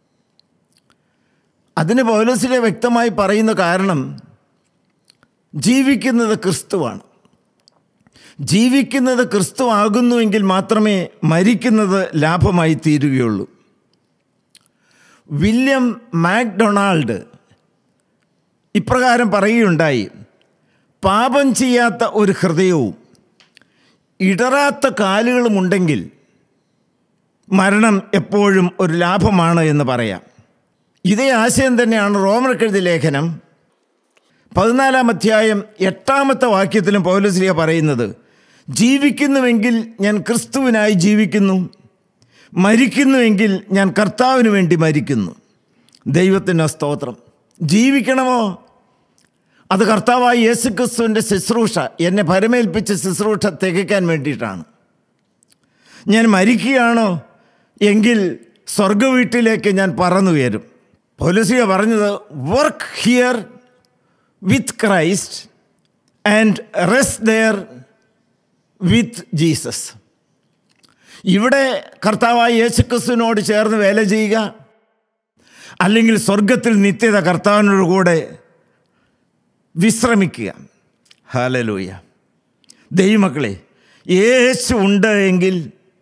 അതിന് പൗലശ്രീ വ്യക്തമായി പറയുന്ന കാരണം ജീവിക്കുന്നത് ക്രിസ്തുവാണ് ജീവിക്കുന്നത് ക്രിസ്തു ആകുന്നുവെങ്കിൽ മാത്രമേ മരിക്കുന്നത് ലാഭമായി തീരുകയുള്ളൂ വില്യം മാക്ഡൊണാൾഡ് ഇപ്രകാരം പറയുകയുണ്ടായി പാപം ചെയ്യാത്ത ഒരു ഹൃദയവും ഇടറാത്ത കാലുകളുമുണ്ടെങ്കിൽ മരണം എപ്പോഴും ഒരു ലാഭമാണ് എന്ന് പറയാം ഇതേ ആശയം തന്നെയാണ് റോമർക്കെഴുതി ലേഖനം പതിനാലാം അധ്യായം എട്ടാമത്തെ വാക്യത്തിലും പൗലശ്രീയ പറയുന്നത് ജീവിക്കുന്നുവെങ്കിൽ ഞാൻ ക്രിസ്തുവിനായി ജീവിക്കുന്നു മരിക്കുന്നുവെങ്കിൽ ഞാൻ കർത്താവിന് വേണ്ടി മരിക്കുന്നു ദൈവത്തിൻ്റെ സ്തോത്രം ജീവിക്കണമോ അത് കർത്താവായ യേശുക്രിസ്തുവിൻ്റെ ശുശ്രൂഷ എന്നെ പരമേൽപ്പിച്ച ശുശ്രൂഷ തികയ്ക്കാൻ വേണ്ടിയിട്ടാണ് ഞാൻ മരിക്കുകയാണോ എങ്കിൽ സ്വർഗവീട്ടിലേക്ക് ഞാൻ പറന്നുയരും പോലീസിയ പറഞ്ഞത് work here with Christ and rest there with Jesus ഇവിടെ കർത്താവായ യേശുക്രിസ്തുവിനോട് ചേർന്ന് വേല ചെയ്യുക അല്ലെങ്കിൽ സ്വർഗത്തിൽ നിത്യത കർത്താവിനോട് കൂടെ വിശ്രമിക്കുക ഹാലലൂയ ദൈവമക്കളെ യേശു ഉണ്ട് എങ്കിൽ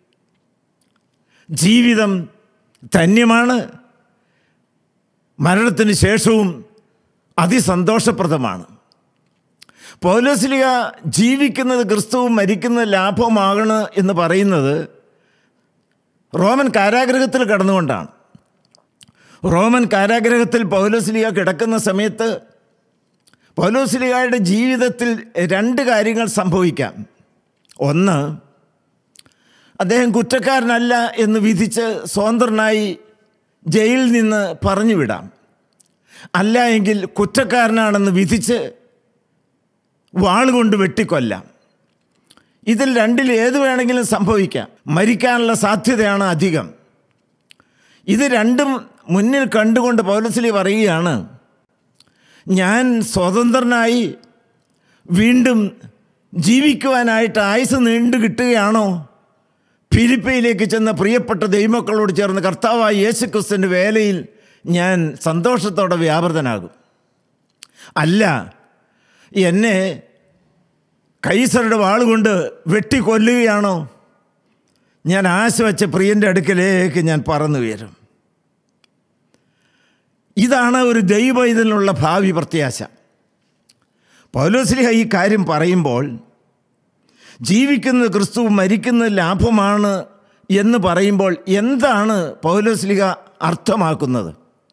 ജീവിതം ധന്യമാണ് മരണത്തിന് ശേഷവും അതിസന്തോഷപ്രദമാണ് പൗലോസ്ലിക ജീവിക്കുന്നത് ക്രിസ്തുവും മരിക്കുന്നത് ലാഭമാകണം എന്ന് പറയുന്നത് റോമൻ കാരാഗ്രഹത്തിൽ കടന്നുകൊണ്ടാണ് റോമൻ കാരാഗ്രഹത്തിൽ പൗലോസ്ലിക കിടക്കുന്ന സമയത്ത് പൗലോസ്ലിഗായുടെ ജീവിതത്തിൽ രണ്ട് കാര്യങ്ങൾ സംഭവിക്കാം ഒന്ന് അദ്ദേഹം കുറ്റക്കാരനല്ല എന്ന് വിധിച്ച് സ്വതന്ത്രനായി ജയിലിൽ നിന്ന് പറഞ്ഞു വിടാം അല്ല എങ്കിൽ കുറ്റക്കാരനാണെന്ന് വിധിച്ച് വാളുകൊണ്ട് വെട്ടിക്കൊല്ലാം ഇതിൽ രണ്ടിൽ ഏത് വേണമെങ്കിലും സംഭവിക്കാം മരിക്കാനുള്ള സാധ്യതയാണ് അധികം ഇത് രണ്ടും മുന്നിൽ കണ്ടുകൊണ്ട് പൗലസ്ലി പറയുകയാണ് ഞാൻ സ്വതന്ത്രനായി വീണ്ടും ജീവിക്കുവാനായിട്ട് ആയുസ് നീണ്ടു കിട്ടുകയാണോ ഫിലിപ്പയിലേക്ക് ചെന്ന പ്രിയപ്പെട്ട ദൈവമക്കളോട് ചേർന്ന് കർത്താവായ യേശുക്രിസ്തുവിൻ്റെ വേലയിൽ ഞാൻ സന്തോഷത്തോടെ വ്യാപൃതനാകും അല്ല എന്നെ കൈസറുടെ വാളുകൊണ്ട് വെട്ടിക്കൊല്ലുകയാണോ ഞാൻ ആശ വെച്ച പ്രിയൻ്റെ അടുക്കലേക്ക് ഞാൻ പറന്നു ഉയരും ഇതാണ് ഒരു ദൈവ ഇതിനുള്ള ഭാവി പ്രത്യാശ പൗലോസ്ലിഹ ഈ കാര്യം പറയുമ്പോൾ ജീവിക്കുന്നത് ക്രിസ്തു മരിക്കുന്നത് ലാഭമാണ് എന്ന് പറയുമ്പോൾ എന്താണ് പൗലോസ്ലിഹ അർത്ഥമാക്കുന്നത്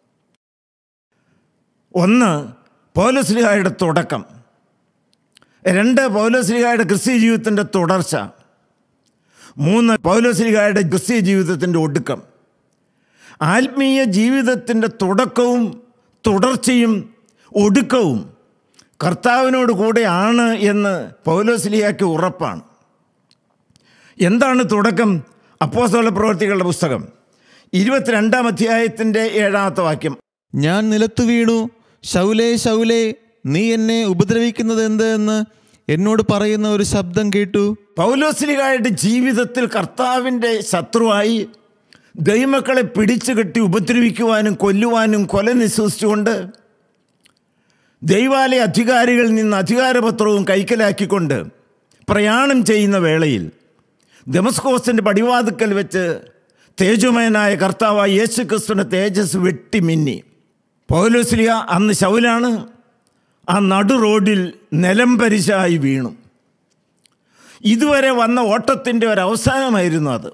ഒന്ന് പൗലോസ്ലിഹായുടെ തുടക്കം രണ്ട് പൗലോസ്ലിഹായുടെ ക്രിസ്ത്യ ജീവിതത്തിൻ്റെ തുടർച്ച മൂന്ന് പൗലോസ്ലിഹായുടെ ക്രിസ്ത്യ ജീവിതത്തിൻ്റെ ഒടുക്കം ആത്മീയ ജീവിതത്തിൻ്റെ തുടക്കവും തുടർച്ചയും ഒടുക്കവും കർത്താവിനോട് കൂടെയാണ് എന്ന് പൗലോസ്ലിയാക്ക് ഉറപ്പാണ് എന്താണ് തുടക്കം അപ്പോസ്തല പ്രവർത്തികളുടെ പുസ്തകം ഇരുപത്തിരണ്ടാം അധ്യായത്തിൻ്റെ ഏഴാമത്തെ വാക്യം ഞാൻ നിലത്തു വീണു ശൗലേ ശൗലേ നീ എന്നെ ഉപദ്രവിക്കുന്നത് എന്ത് എന്ന് എന്നോട് പറയുന്ന ഒരു ശബ്ദം കേട്ടു പൗലോസ്ലിഹായുടെ ജീവിതത്തിൽ കർത്താവിൻ്റെ ശത്രുവായി ദൈവമക്കളെ പിടിച്ചു കെട്ടി ഉപദ്രവിക്കുവാനും കൊല്ലുവാനും കൊല നിശ്വസിച്ചുകൊണ്ട് ദൈവാലയ അധികാരികളിൽ നിന്ന് അധികാരപത്രവും കൈക്കലാക്കിക്കൊണ്ട് പ്രയാണം ചെയ്യുന്ന വേളയിൽ ദമസ്കോസിൻ്റെ പടിവാതുക്കൽ വെച്ച് തേജോമയനായ കർത്താവായ യേശു ക്രിസ്തുവിൻ്റെ തേജസ് വെട്ടിമിന്നി പൗലോസ്ലിയ അന്ന് ശൗലാണ് ആ നടു റോഡിൽ നിലംപരിശായി വീണു ഇതുവരെ വന്ന ഓട്ടത്തിൻ്റെ ഒരു അവസാനമായിരുന്നു അത്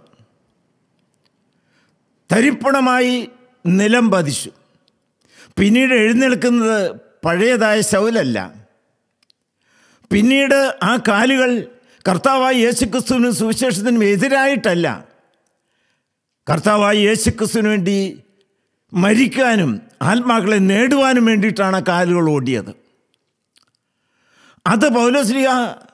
തരിപ്പണമായി നിലം പതിച്ചു പിന്നീട് എഴുന്നേൽക്കുന്നത് പഴയതായ ശൗലല്ല പിന്നീട് ആ കാലുകൾ കർത്താവായ യേശുക്രിസ്തുവിനും സുവിശേഷത്തിനും എതിരായിട്ടല്ല കർത്താവായ യേശുക്രിസ്തുവിന് വേണ്ടി മരിക്കാനും ആത്മാക്കളെ നേടുവാനും വേണ്ടിയിട്ടാണ് ആ കാലുകൾ ഓടിയത് അത് പൗലോസ്ലിയ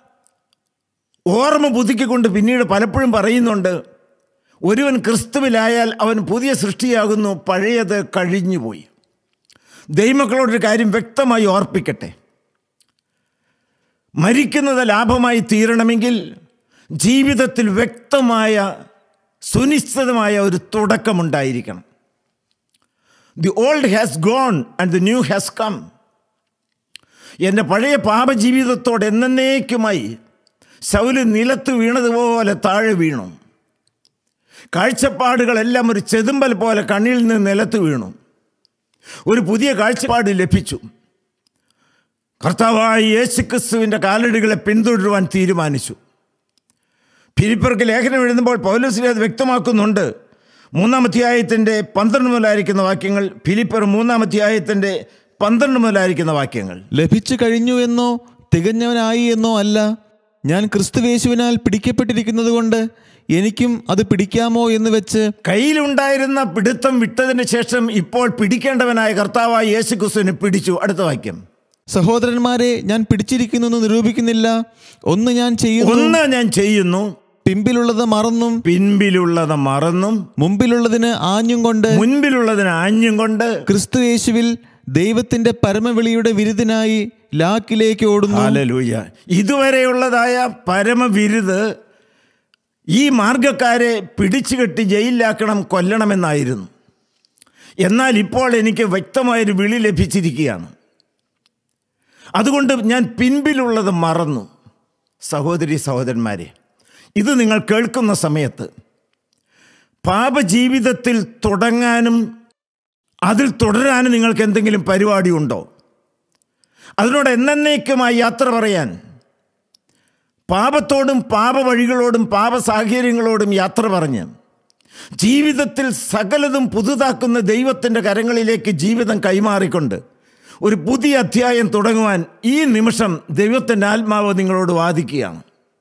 ഓർമ്മ പുതുക്കിക്കൊണ്ട് പിന്നീട് പലപ്പോഴും പറയുന്നുണ്ട് ഒരുവൻ ക്രിസ്തുവിലായാൽ അവൻ പുതിയ സൃഷ്ടിയാകുന്നു പഴയത് കഴിഞ്ഞുപോയി ദൈവമക്കളോടൊരു കാര്യം വ്യക്തമായി ഓർപ്പിക്കട്ടെ മരിക്കുന്നത് ലാഭമായി തീരണമെങ്കിൽ ജീവിതത്തിൽ വ്യക്തമായ സുനിശ്ചിതമായ ഒരു തുടക്കമുണ്ടായിരിക്കണം the old has gone and the new has come എൻ്റെ പഴയ പാപജീവിതത്തോട് എന്നേക്കുമായി ശൗല് നിലത്ത് വീണതുപോലെ താഴെ വീണു കാഴ്ചപ്പാടുകളെല്ലാം ഒരു ചെതുമ്പൽ പോലെ കണ്ണിൽ നിന്ന് നിലത്ത് വീണു ഒരു പുതിയ കാഴ്ചപ്പാട് ലഭിച്ചു കർത്താവായ യേശുക്രിസ്തുവിൻ്റെ കാലടികളെ പിന്തുടരുവാൻ തീരുമാനിച്ചു ഫിലിപ്പർക്ക് ലേഖനം എഴുതുമ്പോൾ പൗലോസിനെ അത് വ്യക്തമാക്കുന്നുണ്ട് മൂന്നാം അധ്യായത്തിൻ്റെ പന്ത്രണ്ട് മുതലായിരിക്കുന്ന വാക്യങ്ങൾ ഫിലിപ്പർ മൂന്നാം അധ്യായത്തിൻ്റെ പന്ത്രണ്ട് മുതലായിരിക്കുന്ന വാക്യങ്ങൾ ലഭിച്ചു കഴിഞ്ഞു എന്നോ തികഞ്ഞവനായി എന്നോ അല്ല ഞാൻ ക്രിസ്തുവേശുവിനാൽ പിടിക്കപ്പെട്ടിരിക്കുന്നത് കൊണ്ട് എനിക്കും അത് പിടിക്കാമോ എന്ന് വെച്ച് കയ്യിലുണ്ടായിരുന്ന പിടുത്തം വിട്ടതിന് ശേഷം ഇപ്പോൾ പിടിക്കേണ്ടവനായ കർത്താവായ യേശു ക്രിസ്തുവിനെ പിടിച്ചു അടുത്ത വാക്യം സഹോദരന്മാരെ ഞാൻ പിടിച്ചിരിക്കുന്നു എന്ന് നിരൂപിക്കുന്നില്ല ഒന്ന് ഞാൻ ചെയ്യുന്നു ഒന്ന് ഞാൻ ചെയ്യുന്നു പിമ്പിലുള്ളത് മറന്നും പിൻപിലുള്ളത് മറന്നും മുമ്പിലുള്ളതിന് ആഞ്ഞും കൊണ്ട് മുൻപിലുള്ളതിന് ആഞ്ഞും കൊണ്ട് ക്രിസ്തു യേശുവിൽ ദൈവത്തിന്റെ പരമവിളിയുടെ വിരുദിനായി ലാക്കിലേക്ക് ഓടുന്നു ഹാലലൂയ ഇതുവരെയുള്ളതായ പരമവിരുത് ഈ മാർഗക്കാരെ പിടിച്ചു കെട്ടി ജയിലിലാക്കണം കൊല്ലണമെന്നായിരുന്നു എന്നാൽ ഇപ്പോൾ എനിക്ക് വ്യക്തമായൊരു വിളി ലഭിച്ചിരിക്കുകയാണ് അതുകൊണ്ട് ഞാൻ പിൻപിലുള്ളത് മറന്നു സഹോദരി സഹോദരന്മാരെ ഇത് നിങ്ങൾ കേൾക്കുന്ന സമയത്ത് പാപജീവിതത്തിൽ തുടങ്ങാനും അതിൽ തുടരാനും നിങ്ങൾക്ക് എന്തെങ്കിലും പരിപാടിയുണ്ടോ അതിനോട് എന്നേക്കുമായി യാത്ര പറയാൻ പാപത്തോടും പാപവഴികളോടും പാപ സാഹചര്യങ്ങളോടും യാത്ര പറഞ്ഞ് ജീവിതത്തിൽ സകലതും പുതുതാക്കുന്ന ദൈവത്തിൻ്റെ കരങ്ങളിലേക്ക് ജീവിതം കൈമാറിക്കൊണ്ട് ഒരു പുതിയ അധ്യായം തുടങ്ങുവാൻ ഈ നിമിഷം ദൈവത്തിൻ്റെ ആത്മാവ് നിങ്ങളോട് വാദിക്കുകയാണ്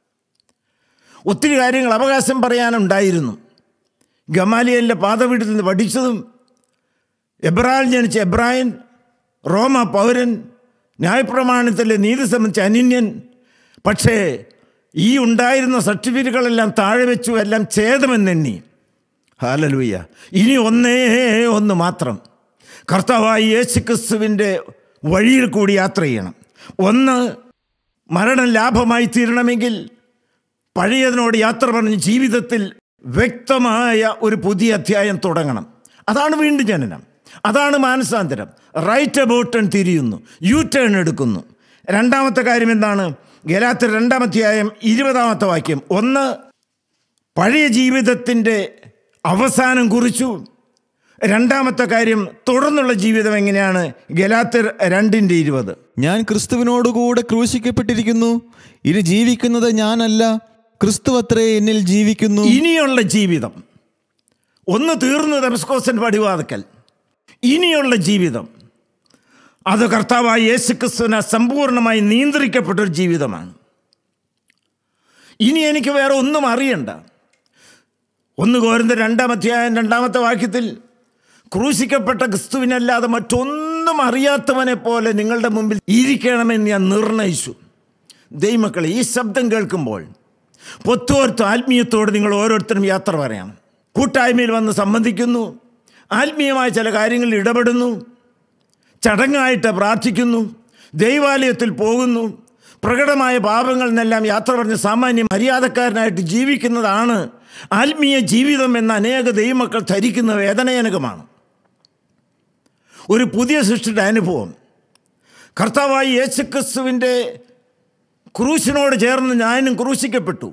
ഒത്തിരി കാര്യങ്ങൾ അവകാശം പറയാനുണ്ടായിരുന്നു ഗമാലിയലിൻ്റെ പാതവീട്ടിൽ നിന്ന് പഠിച്ചതും എബ്രാഹിം ജനിച്ച എബ്രാഹിം റോമ പൗരൻ ന്യായപ്രമാണത്തിലെ നീതി സംബന്ധിച്ച അനിന്യൻ പക്ഷേ ഈ ഉണ്ടായിരുന്ന സർട്ടിഫിക്കറ്റുകളെല്ലാം താഴെ വെച്ചു എല്ലാം ഛേദമെന്നെണ്ണി ഹാലലൂയ ഇനി ഒന്നേ ഒന്ന് മാത്രം കർത്താവായി യേശു ക്രിസ്തുവിൻ്റെ വഴിയിൽ കൂടി യാത്ര ചെയ്യണം ഒന്ന് മരണം ലാഭമായി തീരണമെങ്കിൽ പഴയതിനോട് യാത്ര പറഞ്ഞ് ജീവിതത്തിൽ വ്യക്തമായ ഒരു പുതിയ അധ്യായം തുടങ്ങണം അതാണ് വീണ്ടും ജനനം അതാണ് മാനസാന്തരം റൈറ്റ് അബൌട്ട് തിരിയുന്നു യു ടേൺ എടുക്കുന്നു രണ്ടാമത്തെ കാര്യം എന്താണ് ഗലാത്തിൽ രണ്ടാമധ്യായം ഇരുപതാമത്തെ വാക്യം ഒന്ന് പഴയ ജീവിതത്തിൻ്റെ അവസാനം കുറിച്ചു രണ്ടാമത്തെ കാര്യം തുടർന്നുള്ള ജീവിതം എങ്ങനെയാണ് ഗലാത്തിർ രണ്ടിൻ്റെ ഇരുപത് ഞാൻ ക്രിസ്തുവിനോടുകൂടെ ക്രൂശിക്കപ്പെട്ടിരിക്കുന്നു ഇനി ജീവിക്കുന്നത് ഞാനല്ല ക്രിസ്തു അത്രേ എന്നിൽ ജീവിക്കുന്നു ഇനിയുള്ള ജീവിതം ഒന്ന് തീർന്നു ദമസ്കോസൻ പടിവാതക്കൽ ഇനിയുള്ള ജീവിതം അത് കർത്താവായ യേശു ക്രിസ്തുവിനെ സമ്പൂർണ്ണമായി നിയന്ത്രിക്കപ്പെട്ട ഒരു ജീവിതമാണ് ഇനി എനിക്ക് വേറെ ഒന്നും അറിയണ്ട ഒന്ന് കോരുന്ന രണ്ടാം അധ്യായം രണ്ടാമത്തെ വാക്യത്തിൽ ക്രൂശിക്കപ്പെട്ട ക്രിസ്തുവിനല്ലാതെ മറ്റൊന്നും അറിയാത്തവനെ പോലെ നിങ്ങളുടെ മുമ്പിൽ ഇരിക്കണമെന്ന് ഞാൻ നിർണയിച്ചു ദൈവമക്കളെ ഈ ശബ്ദം കേൾക്കുമ്പോൾ പൊത്തോർത്ത് ആത്മീയത്തോട് നിങ്ങൾ ഓരോരുത്തരും യാത്ര പറയാം കൂട്ടായ്മയിൽ വന്ന് സംബന്ധിക്കുന്നു ആത്മീയമായ ചില കാര്യങ്ങളിൽ ഇടപെടുന്നു ചടങ്ങായിട്ട് പ്രാർത്ഥിക്കുന്നു ദൈവാലയത്തിൽ പോകുന്നു പ്രകടമായ പാപങ്ങളിൽ നിന്നെല്ലാം യാത്ര പറഞ്ഞ് സാമാന്യ മര്യാദക്കാരനായിട്ട് ജീവിക്കുന്നതാണ് ആത്മീയ ജീവിതം എന്ന അനേക ദൈവമക്കൾ ധരിക്കുന്ന വേദനജനകമാണ് ഒരു പുതിയ സൃഷ്ടിയുടെ അനുഭവം കർത്താവായി യേശുക്രിസ്തുവിൻ്റെ ക്രൂശിനോട് ചേർന്ന് ഞാനും ക്രൂശിക്കപ്പെട്ടു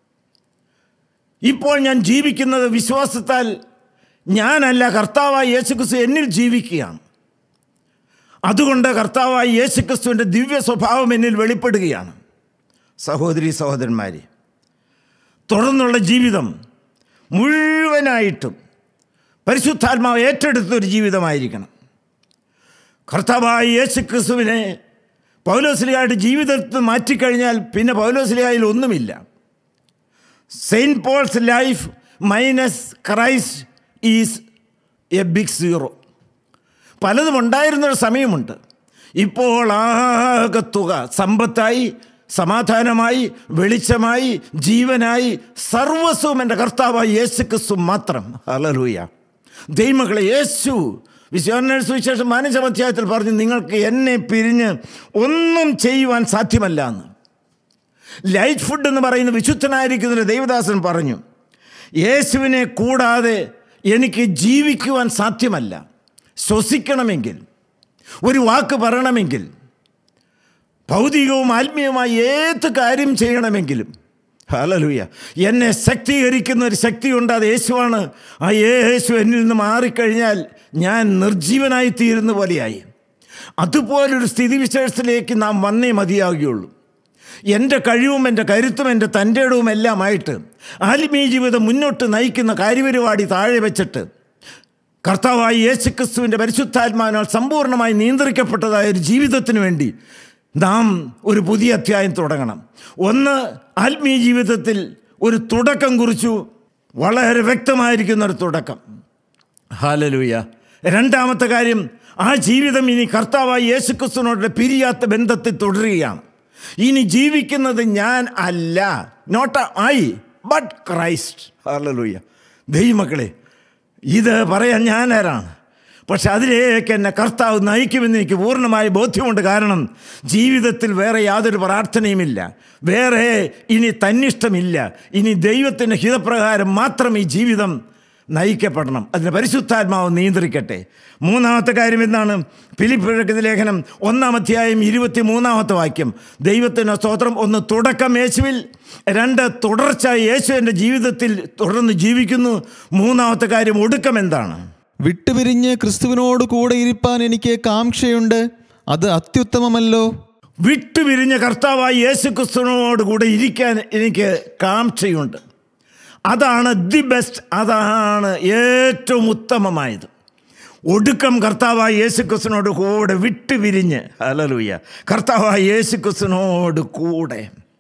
ഇപ്പോൾ ഞാൻ ജീവിക്കുന്നത് വിശ്വാസത്താൽ ഞാനല്ല കർത്താവായ യേശുക്രിസ്തു എന്നിൽ ജീവിക്കുകയാണ് അതുകൊണ്ട് കർത്താവായ യേശുക്രിസ്തുവിൻ്റെ ദിവ്യ സ്വഭാവം എന്നിൽ വെളിപ്പെടുകയാണ് സഹോദരി സഹോദരന്മാരെ തുടർന്നുള്ള ജീവിതം മുഴുവനായിട്ടും പരിശുദ്ധാത്മാവ് ഏറ്റെടുത്തൊരു ജീവിതമായിരിക്കണം കർത്താവായ യേശുക്രിസ്തുവിനെ പൗലോസ്ലിയായിട്ട് ജീവിതത്തിൽ മാറ്റിക്കഴിഞ്ഞാൽ പിന്നെ പൗലോസ്ലിയായിൽ ഒന്നുമില്ല saint Paul's life minus Christ is a big zero പലതും ഉണ്ടായിരുന്നൊരു സമയമുണ്ട് ഇപ്പോൾ ആകെ തുക സമ്പത്തായി സമാധാനമായി വെളിച്ചമായി ജീവനായി സർവസ്വം എൻ്റെ കർത്താവായി യേശു ക്രിസ്തു മാത്രം അലലൂയ ദൈവമക്കളെ യേശു വിശ്വാന സുവിശേഷം മാനേജ അധ്യായത്തിൽ പറഞ്ഞു നിങ്ങൾക്ക് എന്നെ പിരിഞ്ഞ് ഒന്നും ചെയ്യുവാൻ സാധ്യമല്ല എന്ന് ലൈറ്റ് ഫുഡ് എന്ന് പറയുന്ന വിശുദ്ധനായിരിക്കുന്ന ദൈവദാസൻ പറഞ്ഞു യേശുവിനെ കൂടാതെ എനിക്ക് ജീവിക്കുവാൻ സാധ്യമല്ല ശ്വസിക്കണമെങ്കിൽ ഒരു വാക്ക് പറയണമെങ്കിൽ ഭൗതികവും ആത്മീയവുമായി ഏത് കാര്യം ചെയ്യണമെങ്കിലും ഹലലൂയ എന്നെ ശക്തീകരിക്കുന്ന ഒരു ശക്തിയുണ്ട് അത് യേശുവാണ് ആ യേശു എന്നിൽ നിന്ന് മാറിക്കഴിഞ്ഞാൽ ഞാൻ നിർജീവനായി തീരുന്ന പോലെയായി അതുപോലൊരു സ്ഥിതിവിശേഷത്തിലേക്ക് നാം വന്നേ മതിയാകുകയുള്ളൂ എൻ്റെ കഴിവും എൻ്റെ കരുത്തും എൻ്റെ തൻ്റെ ഇടവും എല്ലാമായിട്ട് ആത്മീയ ജീവിതം മുന്നോട്ട് നയിക്കുന്ന കാര്യപരിപാടി താഴെ വെച്ചിട്ട് കർത്താവായി യേശുക്രിസ്തുവിൻ്റെ പരിശുദ്ധാത്മാവിനാൽ സമ്പൂർണ്ണമായി നിയന്ത്രിക്കപ്പെട്ടതായ ഒരു ജീവിതത്തിന് വേണ്ടി നാം ഒരു പുതിയ അധ്യായം തുടങ്ങണം ഒന്ന് ആത്മീയ ജീവിതത്തിൽ ഒരു തുടക്കം കുറിച്ചു വളരെ വ്യക്തമായിരിക്കുന്ന ഒരു തുടക്കം ഹാലലൂയ രണ്ടാമത്തെ കാര്യം ആ ജീവിതം ഇനി കർത്താവായ യേശുക്രിസ്തുവിനോട് പിരിയാത്ത ബന്ധത്തിൽ തുടരുകയാണ് ഇനി ജീവിക്കുന്നത് ഞാൻ അല്ല നോട്ട് ഐ ബട്ട് ക്രൈസ്റ്റ് ഹാലലൂയ ദൈവമക്കളെ ഇത് പറയാൻ ഞാൻ ആരാണ് പക്ഷെ അതിലേക്ക് എന്നെ കർത്താവ് നയിക്കുമെന്ന് എനിക്ക് പൂർണ്ണമായി ബോധ്യമുണ്ട് കാരണം ജീവിതത്തിൽ വേറെ യാതൊരു പ്രാർത്ഥനയുമില്ല വേറെ ഇനി തന്നിഷ്ടമില്ല ഇനി ദൈവത്തിൻ്റെ ഹിതപ്രകാരം മാത്രം ഈ ജീവിതം നയിക്കപ്പെടണം അതിന് പരിശുദ്ധാത്മാവ് നിയന്ത്രിക്കട്ടെ മൂന്നാമത്തെ കാര്യം എന്താണ് ഫിലിപ്പിഴക്കുന്ന ലേഖനം ഒന്നാം അധ്യായം ഇരുപത്തി മൂന്നാമത്തെ വാക്യം ദൈവത്തിൻ്റെ സ്തോത്രം ഒന്ന് തുടക്കം യേശുവിൽ രണ്ട് തുടർച്ച യേശുവിൻ്റെ ജീവിതത്തിൽ തുടർന്ന് ജീവിക്കുന്നു മൂന്നാമത്തെ കാര്യം ഒടുക്കം എന്താണ് വിട്ടുപിരിഞ്ഞ് ക്രിസ്തുവിനോട് കൂടെ ഇരിപ്പാൻ എനിക്ക് കാംക്ഷയുണ്ട് അത് അത്യുത്തമമല്ലോ വിട്ടുപിരിഞ്ഞ കർത്താവായ യേശു ക്രിസ്തുവിനോട് കൂടെ ഇരിക്കാൻ എനിക്ക് കാംക്ഷയുണ്ട് അതാണ് ദി ബെസ്റ്റ് അതാണ് ഏറ്റവും ഉത്തമമായത് ഒടുക്കം കർത്താവായ യേശു ക്രിസ്തുവിനോട് കൂടെ വിട്ടുപിരിഞ്ഞ് അലലൂയ കർത്താവായ യേശു ക്രിസ്തുവിനോട് കൂടെ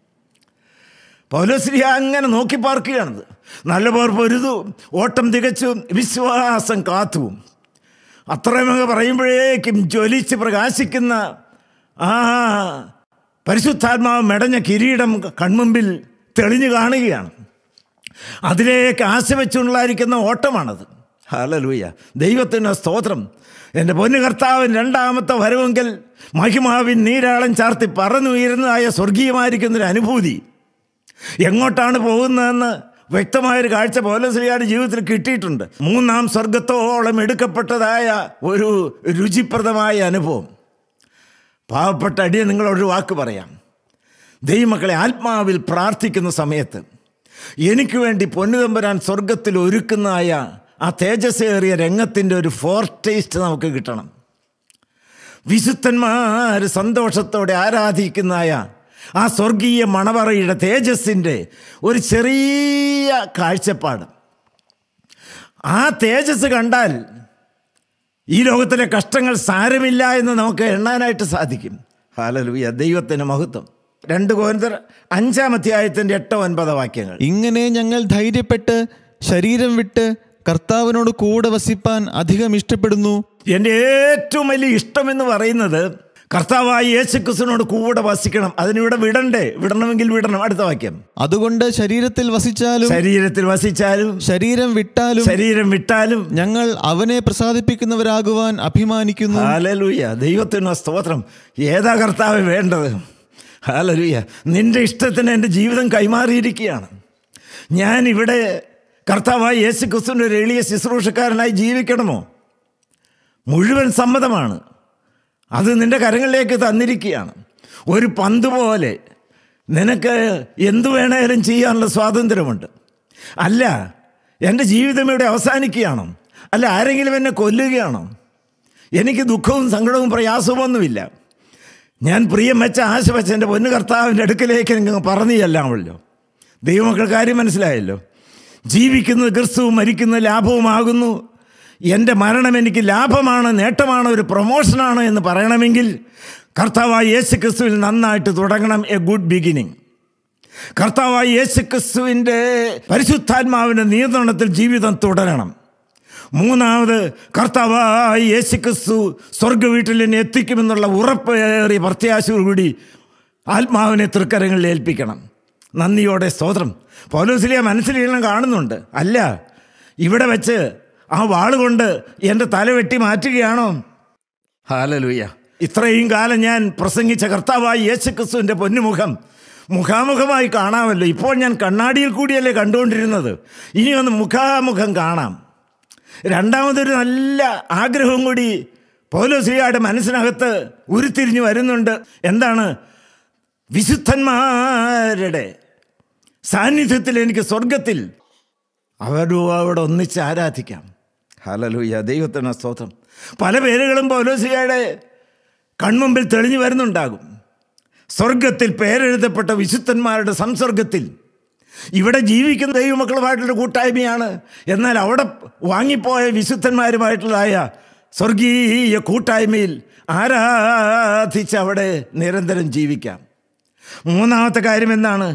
പൗലോശ്രീ അങ്ങനെ നോക്കി പാർക്കുകയാണത് നല്ല പേർ പൊരുതു ഓട്ടം തികച്ചു വിശ്വാസം കാത്തു അത്രയുമൊക്കെ പറയുമ്പോഴേക്കും ജ്വലിച്ച് പ്രകാശിക്കുന്ന ആ പരിശുദ്ധാത്മാവ് മെടഞ്ഞ കിരീടം കൺമുമ്പിൽ തെളിഞ്ഞു കാണുകയാണ് അതിലേക്ക് ആശ വെച്ചുകൊണ്ടായിരിക്കുന്ന ഓട്ടമാണത് ഹലലൂയ ദൈവത്തിൻ്റെ സ്തോത്രം എൻ്റെ പൊന്നു കർത്താവിൻ രണ്ടാമത്തെ വരവെങ്കിൽ മഹിമാവിൻ നീരാളം ചാർത്തി പറന്നുയരുന്നതായ സ്വർഗീയമായിരിക്കുന്നൊരു അനുഭൂതി എങ്ങോട്ടാണ് പോകുന്നതെന്ന് വ്യക്തമായൊരു കാഴ്ച പൗലശ്രീയുടെ ജീവിതത്തിൽ കിട്ടിയിട്ടുണ്ട് മൂന്നാം സ്വർഗത്തോളം എടുക്കപ്പെട്ടതായ ഒരു രുചിപ്രദമായ അനുഭവം പാവപ്പെട്ട അടിയെ നിങ്ങളൊരു വാക്ക് പറയാം ദൈവമക്കളെ ആത്മാവിൽ പ്രാർത്ഥിക്കുന്ന സമയത്ത് എനിക്ക് വേണ്ടി പൊന്നുതമ്പരാൻ സ്വർഗത്തിൽ ഒരുക്കുന്നതായ ആ തേജസ്സേറിയ രംഗത്തിൻ്റെ ഒരു ഫോർ ടേസ്റ്റ് നമുക്ക് കിട്ടണം വിശുദ്ധന്മാർ സന്തോഷത്തോടെ ആരാധിക്കുന്നതായ ആ സ്വർഗീയ മണവറയുടെ തേജസ്സിൻ്റെ ഒരു ചെറിയ കാഴ്ചപ്പാട് ആ തേജസ് കണ്ടാൽ ഈ ലോകത്തിലെ കഷ്ടങ്ങൾ സാരമില്ല എന്ന് നമുക്ക് എണ്ണാനായിട്ട് സാധിക്കും ഹാലലുയ ദൈവത്തിൻ്റെ മഹത്വം രണ്ട് കോരന്തർ അഞ്ചാം അധ്യായത്തിൻ്റെ എട്ടോ ഒൻപതോ വാക്യങ്ങൾ ഇങ്ങനെ ഞങ്ങൾ ധൈര്യപ്പെട്ട് ശരീരം വിട്ട് കർത്താവിനോട് കൂടെ വസിപ്പാൻ അധികം ഇഷ്ടപ്പെടുന്നു എൻ്റെ ഏറ്റവും വലിയ ഇഷ്ടമെന്ന് പറയുന്നത് കർത്താവായ യേശുക്രിസ്തുവിനോട് കൂടെ വസിക്കണം അതിനിവിടെ വിടണ്ടേ വിടണമെങ്കിൽ വിടണം അടുത്ത വാക്യം അതുകൊണ്ട് ശരീരത്തിൽ വസിച്ചാലും ശരീരത്തിൽ വസിച്ചാലും ശരീരം വിട്ടാലും ശരീരം വിട്ടാലും ഞങ്ങൾ അവനെ പ്രസാദിപ്പിക്കുന്നവരാകുവാൻ അഭിമാനിക്കുന്നു ഹാലലൂയ ദൈവത്തിന് സ്തോത്രം ഏതാ കർത്താവ് വേണ്ടത് ഹാലലൂയ നിന്റെ ഇഷ്ടത്തിന് എൻ്റെ ജീവിതം കൈമാറിയിരിക്കുകയാണ് ഞാൻ ഇവിടെ കർത്താവായ യേശു ക്രിസ്തുവിൻ്റെ ഒരു എളിയ ശുശ്രൂഷക്കാരനായി ജീവിക്കണമോ മുഴുവൻ സമ്മതമാണ് അത് നിന്റെ കരങ്ങളിലേക്ക് തന്നിരിക്കുകയാണ് ഒരു പന്ത് പോലെ നിനക്ക് എന്തു വേണേലും ചെയ്യാനുള്ള സ്വാതന്ത്ര്യമുണ്ട് അല്ല എൻ്റെ ജീവിതം ഇവിടെ അവസാനിക്കുകയാണോ അല്ല ആരെങ്കിലും എന്നെ കൊല്ലുകയാണോ എനിക്ക് ദുഃഖവും സങ്കടവും പ്രയാസവും ഒന്നുമില്ല ഞാൻ പ്രിയം വെച്ച ആശ വെച്ച എൻ്റെ പൊന്നു കർത്താവിൻ്റെ അടുക്കലേക്ക് നിങ്ങൾ പറഞ്ഞു ചെല്ലാമല്ലോ ദൈവമക്കൾ കാര്യം മനസ്സിലായല്ലോ ജീവിക്കുന്നത് ക്രിസ്തുവും മരിക്കുന്നത് ലാഭവുമാകുന്നു എൻ്റെ മരണം എനിക്ക് ലാഭമാണ് നേട്ടമാണ് ഒരു പ്രൊമോഷനാണ് എന്ന് പറയണമെങ്കിൽ കർത്താവായ യേശു ക്രിസ്തുവിൽ നന്നായിട്ട് തുടങ്ങണം എ ഗുഡ് ബിഗിനിങ് കർത്താവായ യേശു ക്രിസ്തുവിൻ്റെ പരിശുദ്ധാത്മാവിൻ്റെ നിയന്ത്രണത്തിൽ ജീവിതം തുടരണം മൂന്നാമത് കർത്താവായ യേശു ക്രിസ്തു സ്വർഗ വീട്ടിൽ എന്നെ എത്തിക്കുമെന്നുള്ള ഉറപ്പേറിയ പ്രത്യാശയോടുകൂടി ആത്മാവിനെ തൃക്കരങ്ങളിൽ ഏൽപ്പിക്കണം നന്ദിയോടെ സ്തോത്രം പൗലോസിലിയ മനസ്സിലെല്ലാം കാണുന്നുണ്ട് അല്ല ഇവിടെ വെച്ച് ആ വാളുകൊണ്ട് എൻ്റെ തല വെട്ടി മാറ്റുകയാണോ ഹാലലൂയ ഇത്രയും കാലം ഞാൻ പ്രസംഗിച്ച കർത്താവായ യേശു ക്രിസ്തുവിൻ്റെ പൊന്നുമുഖം മുഖാമുഖമായി കാണാമല്ലോ ഇപ്പോൾ ഞാൻ കണ്ണാടിയിൽ കൂടിയല്ലേ കണ്ടുകൊണ്ടിരുന്നത് ഇനി ഒന്ന് മുഖാമുഖം കാണാം രണ്ടാമതൊരു നല്ല ആഗ്രഹവും കൂടി പൗലോശ്രീയുടെ മനസ്സിനകത്ത് ഉരുത്തിരിഞ്ഞു വരുന്നുണ്ട് എന്താണ് വിശുദ്ധന്മാരുടെ സാന്നിധ്യത്തിൽ എനിക്ക് സ്വർഗത്തിൽ അവരും അവിടെ ഒന്നിച്ച് ആരാധിക്കാം ഹലലൂയ ദൈവത്തിന് സ്തോത്രം പല പേരുകളും പൗലോസിയുടെ കൺമുമ്പിൽ തെളിഞ്ഞു വരുന്നുണ്ടാകും സ്വർഗത്തിൽ പേരെഴുതപ്പെട്ട വിശുദ്ധന്മാരുടെ സംസർഗത്തിൽ ഇവിടെ ജീവിക്കുന്ന ദൈവമക്കളുമായിട്ടുള്ള കൂട്ടായ്മയാണ് എന്നാൽ അവിടെ വാങ്ങിപ്പോയ വിശുദ്ധന്മാരുമായിട്ടുള്ളതായ സ്വർഗീയ കൂട്ടായ്മയിൽ ആരാധിച്ച് അവിടെ നിരന്തരം ജീവിക്കാം മൂന്നാമത്തെ കാര്യം എന്താണ്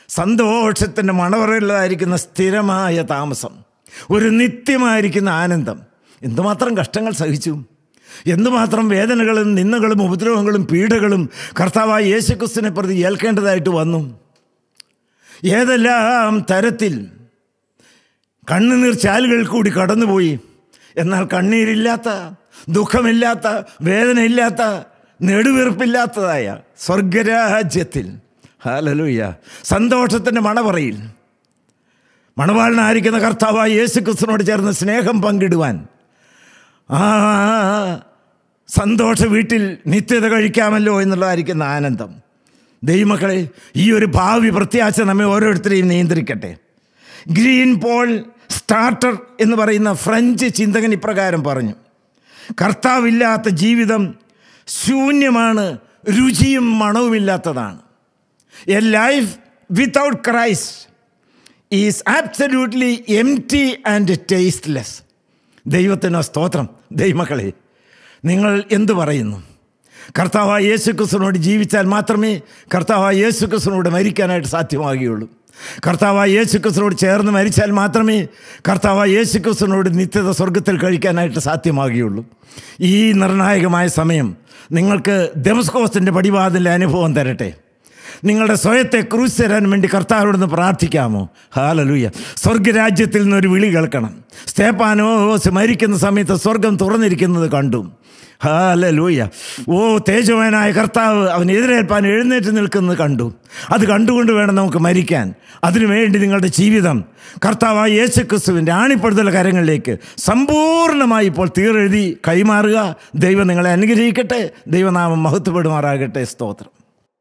സന്തോഷത്തിൻ്റെ മണവറയിലായിരിക്കുന്ന സ്ഥിരമായ താമസം ഒരു നിത്യമായിരിക്കുന്ന ആനന്ദം എന്തുമാത്രം കഷ്ടങ്ങൾ സഹിച്ചു എന്തുമാത്രം വേദനകളും നിന്ദകളും ഉപദ്രവങ്ങളും പീഡകളും കർത്താവായ യേശുക്രിസ്തുവിനെ പ്രതി ഏൽക്കേണ്ടതായിട്ട് വന്നു ഏതെല്ലാം തരത്തിൽ കണ്ണുനീർ ചാലുകൾ കൂടി കടന്നുപോയി എന്നാൽ കണ്ണീരില്ലാത്ത ദുഃഖമില്ലാത്ത വേദനയില്ലാത്ത നെടുവീർപ്പില്ലാത്തതായ സ്വർഗരാജ്യത്തിൽ ഹാലലൂയ സന്തോഷത്തിൻ്റെ മണപറയിൽ മണവാളനായിരിക്കുന്ന കർത്താവായ യേശു ക്രിസ്തുവിനോട് ചേർന്ന് സ്നേഹം പങ്കിടുവാൻ ആ സന്തോഷ വീട്ടിൽ നിത്യത കഴിക്കാമല്ലോ എന്നുള്ളതായിരിക്കുന്ന ആനന്ദം ദൈവമക്കളെ ഈ ഒരു ഭാവി പ്രത്യാശ നമ്മെ ഓരോരുത്തരെയും നിയന്ത്രിക്കട്ടെ ഗ്രീൻ പോൾ സ്റ്റാർട്ടർ എന്ന് പറയുന്ന ഫ്രഞ്ച് ചിന്തകൻ ഇപ്രകാരം പറഞ്ഞു കർത്താവില്ലാത്ത ജീവിതം ശൂന്യമാണ് രുചിയും മണവുമില്ലാത്തതാണ് a life without Christ is absolutely empty and tasteless ദൈവത്തിന് സ്തോത്രം ദൈവമക്കളെ നിങ്ങൾ എന്തു പറയുന്നു കർത്താവായ യേശു ക്രിസ്തുവിനോട് ജീവിച്ചാൽ മാത്രമേ കർത്താവായ യേശു ക്രിസ്തുവിനോട് മരിക്കാനായിട്ട് സാധ്യമാകുകയുള്ളൂ കർത്താവായ യേശു ക്രിസ്തുവിനോട് ചേർന്ന് മരിച്ചാൽ മാത്രമേ കർത്താവായ യേശു ക്രിസ്തുവിനോട് നിത്യത സ്വർഗത്തിൽ കഴിക്കാനായിട്ട് സാധ്യമാകുകയുള്ളൂ ഈ നിർണായകമായ സമയം നിങ്ങൾക്ക് ദമസ്കോസിൻ്റെ പടിവാതിലെ അനുഭവം തരട്ടെ നിങ്ങളുടെ സ്വയത്തെ ക്രൂസ് തരാൻ വേണ്ടി കർത്താവിനോടൊന്ന് പ്രാർത്ഥിക്കാമോ ഹാലലൂയ സ്വർഗരാജ്യത്തിൽ നിന്നൊരു വിളി കേൾക്കണം സ്തേപ്പാനോസ് മരിക്കുന്ന സമയത്ത് സ്വർഗം തുറന്നിരിക്കുന്നത് കണ്ടു ഹാലലൂയ ഓ തേജവാനായ കർത്താവ് അവൻ എതിരേൽപ്പാൻ എഴുന്നേറ്റ് നിൽക്കുന്നത് കണ്ടു അത് കണ്ടുകൊണ്ട് വേണം നമുക്ക് മരിക്കാൻ അതിനുവേണ്ടി നിങ്ങളുടെ ജീവിതം കർത്താവായ യേശു ക്രിസ്തുവിൻ്റെ ആണിപ്പെടുത്തൽ കരങ്ങളിലേക്ക് സമ്പൂർണ്ണമായി ഇപ്പോൾ തീരെഴുതി കൈമാറുക ദൈവം നിങ്ങളെ അനുഗ്രഹിക്കട്ടെ ദൈവനാമം മഹത്വപ്പെടുമാറാകട്ടെ സ്തോത്രം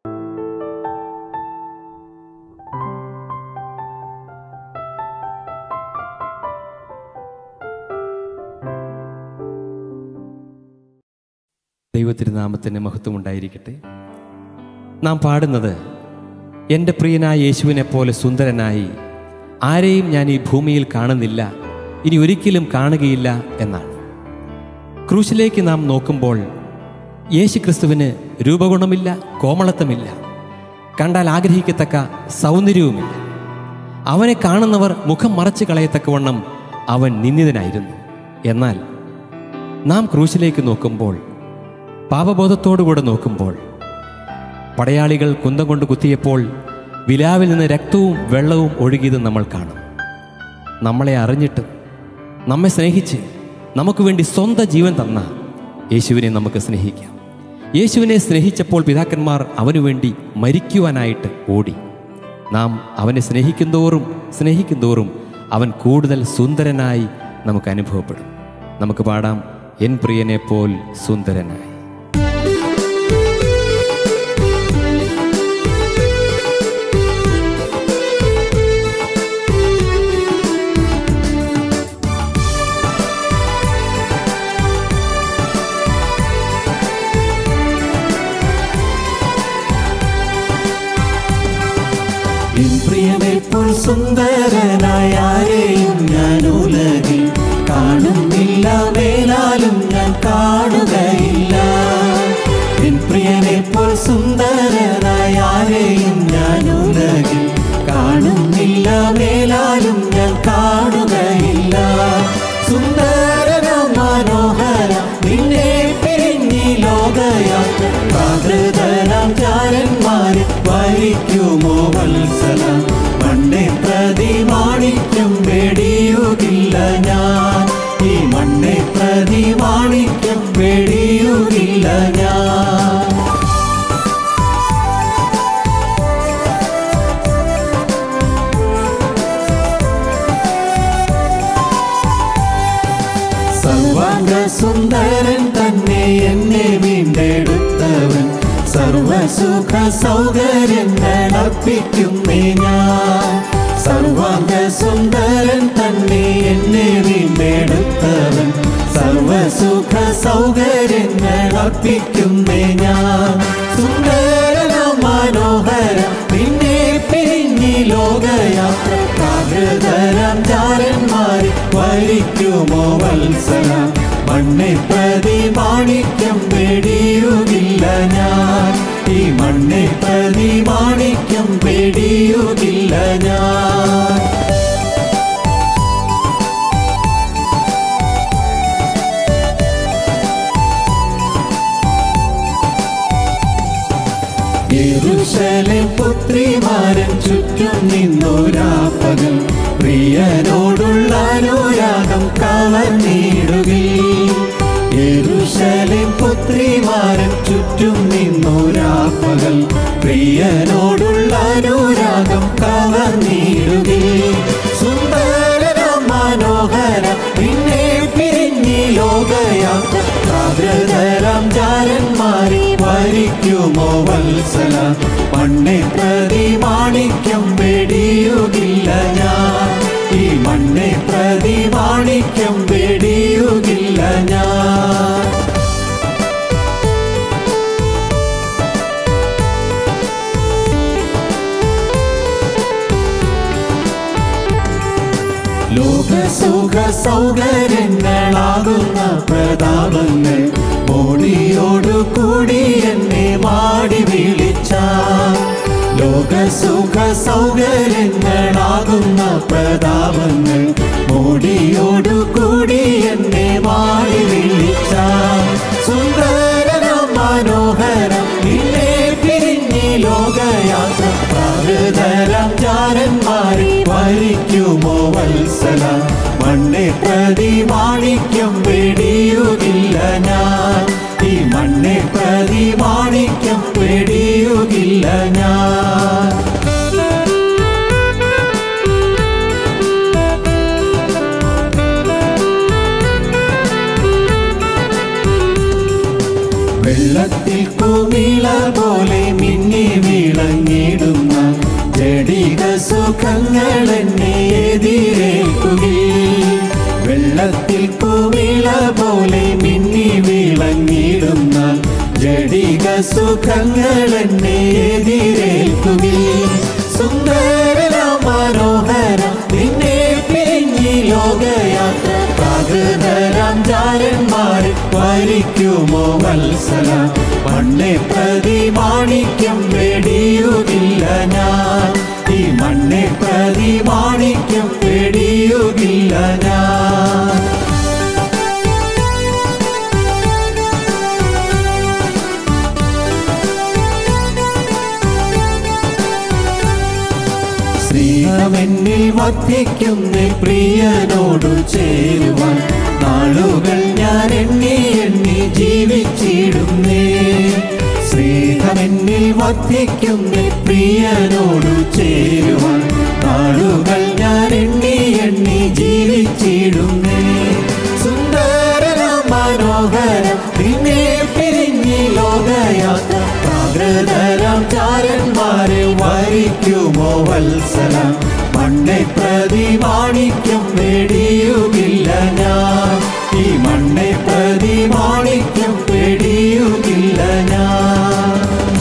ദൈവത്തിരുനാമത്തിന് മഹത്വം ഉണ്ടായിരിക്കട്ടെ നാം പാടുന്നത് എൻ്റെ പ്രിയനായ യേശുവിനെ പോലെ സുന്ദരനായി ആരെയും ഞാൻ ഈ ഭൂമിയിൽ കാണുന്നില്ല ഇനി ഒരിക്കലും കാണുകയില്ല എന്നാണ് ക്രൂശിലേക്ക് നാം നോക്കുമ്പോൾ യേശു ക്രിസ്തുവിന് രൂപഗുണമില്ല കോമളത്വമില്ല കണ്ടാൽ ആഗ്രഹിക്കത്തക്ക സൗന്ദര്യവുമില്ല അവനെ കാണുന്നവർ മുഖം മറച്ചു കളയത്തക്കവണ്ണം അവൻ നിന്ദിതനായിരുന്നു എന്നാൽ നാം ക്രൂശിലേക്ക് നോക്കുമ്പോൾ പാപബോധത്തോടുകൂടെ നോക്കുമ്പോൾ പടയാളികൾ കുന്തം കൊണ്ട് കുത്തിയപ്പോൾ വിലാവിൽ നിന്ന് രക്തവും വെള്ളവും ഒഴുകിയത് നമ്മൾ കാണും നമ്മളെ അറിഞ്ഞിട്ട് നമ്മെ സ്നേഹിച്ച് നമുക്ക് വേണ്ടി സ്വന്തം ജീവൻ തന്ന യേശുവിനെ നമുക്ക് സ്നേഹിക്കാം യേശുവിനെ സ്നേഹിച്ചപ്പോൾ പിതാക്കന്മാർ അവനു വേണ്ടി മരിക്കുവാനായിട്ട് ഓടി നാം അവനെ സ്നേഹിക്കുന്തോറും സ്നേഹിക്കുന്തോറും അവൻ കൂടുതൽ സുന്ദരനായി നമുക്ക് അനുഭവപ്പെടും നമുക്ക് പാടാം എൻ പ്രിയനെ പോൽ സുന്ദരനായി എൻ പ്രിയനെ പോൽ സുന്ദരനായ ആരെയും ഞാൻ ഉലകിൽ കാണുന്നില്ല മേലാലും ഞാൻ കാണുകയില്ല എൻ പ്രിയനെ പോൽ സുന്ദരനായ ആരെയും ഞാൻ ഉലകിൽ കാണുന്നില്ല മേലാലും ഞാൻ കാണുകയില്ല സുന്ദരനം മനോഹര നിന്നെ പിരിഞ്ഞി ലോകയാത്ര പ്രാകൃതരാം ചാരന്മാരെ വരിക്കുമോ വത്സല മണ്ണെ പ്രതി മാണിക്യം വെടിയുകില്ല ഞാൻ ഈ മണ്ണെ പ്രതി മാണിക്യം വെടിയുകില്ല ഞാൻ സർവാംഗ സുന്ദരൻ തന്നെ എന്നെ വീണ്ടെടുത്തവൻ സർവസുഖ സൗകര്യങ്ങൾ അർപ്പിക്കുന്നേ ഞാൻ സർവാംഗ സുന്ദരൻ തന്നെ എന്നെ വീണ്ടെടുത്തവൻ സർവസുഖ സൗകര്യങ്ങൾ അർപ്പിക്കുന്നേ ഞാൻ സുന്ദരന മനോഹര നിന്നെ പിരിഞ്ഞി ലോകയാത്ര പ്രാകൃതരാം ചാരന്മാരെ വലിക്കുമോ വത്സല മണ്ണെ പ്രതി മാണിക്യം വെടിയുകില്ല ഞാൻ ഈ മണ്ണെ പ്രതി മാണിക്യം വെടിയുകില്ല ഞാൻ യെരൂശലേം പുത്രിമാരൻ ചുറ്റും നിന്നൊരാപ്പകൽ പ്രിയനോടുള്ള അനുരാഗം കവർന്നിടുകിൽ യെരൂശലേം പുത്രിമാരൻ ചുറ്റും നിന്നൊരാപ്പകൽ പ്രിയനോടുള്ള അനുരാഗം കവർന്നിടുകിൽ സുന്ദരനം മനോഹരം പിന്നെ പിരിഞ്ഞി ലോകയാത്ര പ്രാകൃതരാം ജാരന്മാരെ വരിക്കുമോ വത്സല മണ്ണെ പ്രതി മാണിക്യം വെടിയുകില്ല ഞാൻ ഈ മണ്ണെ പ്രതി മാണിക്യം വെടിയുകില്ല ഞാൻ ലോകസുഖ സൗകര്യങ്ങളാകുന്ന പ്രതാപങ്ങൾ മോടിയോടു കൂടി എന്നെ മാടി വിളിച്ച ലോകസുഖ സൗകര്യങ്ങളാകുന്ന പ്രതാപങ്ങൾ മോടിയോടു കൂടി എന്നെ മാടി വിളിച്ച സുന്ദരനം മനോഹരം നിന്നെ പിരിഞ്ഞി ലോകയാത്ര പ്രാകൃതരം ജാരന്മാരെ വരിക്കുമോ വത്സല മണ്ണെ പ്രതി മാണിക്യം വെടിയുകില്ല ഞാൻ ഈ മണ്ണെ പ്രതി മാണിക്യം വെടിയുകില്ല ഞാൻ വെള്ളത്തിൽ കുമിള പോലെ മിന്നി വിളങ്ങിടുന്ന ജടിക സുഖങ്ങൾ എന്നെ എതിരേൽക്കുകയിൽ വെള്ളത്തിൽ കുമിള പോലെ മിന്നി വിളങ്ങിടുന്ന ജടിക സുഖങ്ങൾ എന്നെ എതിരേൽക്കുകയിൽ സുന്ദര മനോഹരം നിന്നെ പിരിഞ്ഞി ലോകയാത്ര പ്രാകൃതരാം ജാരന്മാരെ വരിക്കുമോ വത്സല മണ്ണെ പ്രതി മാണിക്യം വെടിയുകില്ല ഞാൻ ഈ മണ്ണെ പ്രതി മാണിക്യം വെടിയുകില്ല ഞാൻ സ്നേഹമെന്നിൽ വർദ്ധിക്കുന്ന പ്രിയനോടു ചേരുവാൻ നാളുകൾ ഞാൻ എണ്ണി എണ്ണി ജീവിച്ചിടുന്നേ സ്നേഹമെന്നിൽ വർദ്ധിക്കുന്ന പ്രിയനോടു ചേരുവാൻ നാളുകൾ ഞാൻ എണ്ണി എണ്ണി ജീവിച്ചിടുന്നേ സുന്ദര മനോഹരം നിന്നെ പിരിഞ്ഞി ലോകയാത്ര പ്രാകൃതരാം ചാരന്മാരെ വരിക്കുമോ വത്സല മണ്ണെ പ്രതി മാണിക്യം വെടിയുകില്ല ഞാൻ ഈ മണ്ണെ പ്രതി മാണിക്യം വെടിയുകില്ല ഞാൻ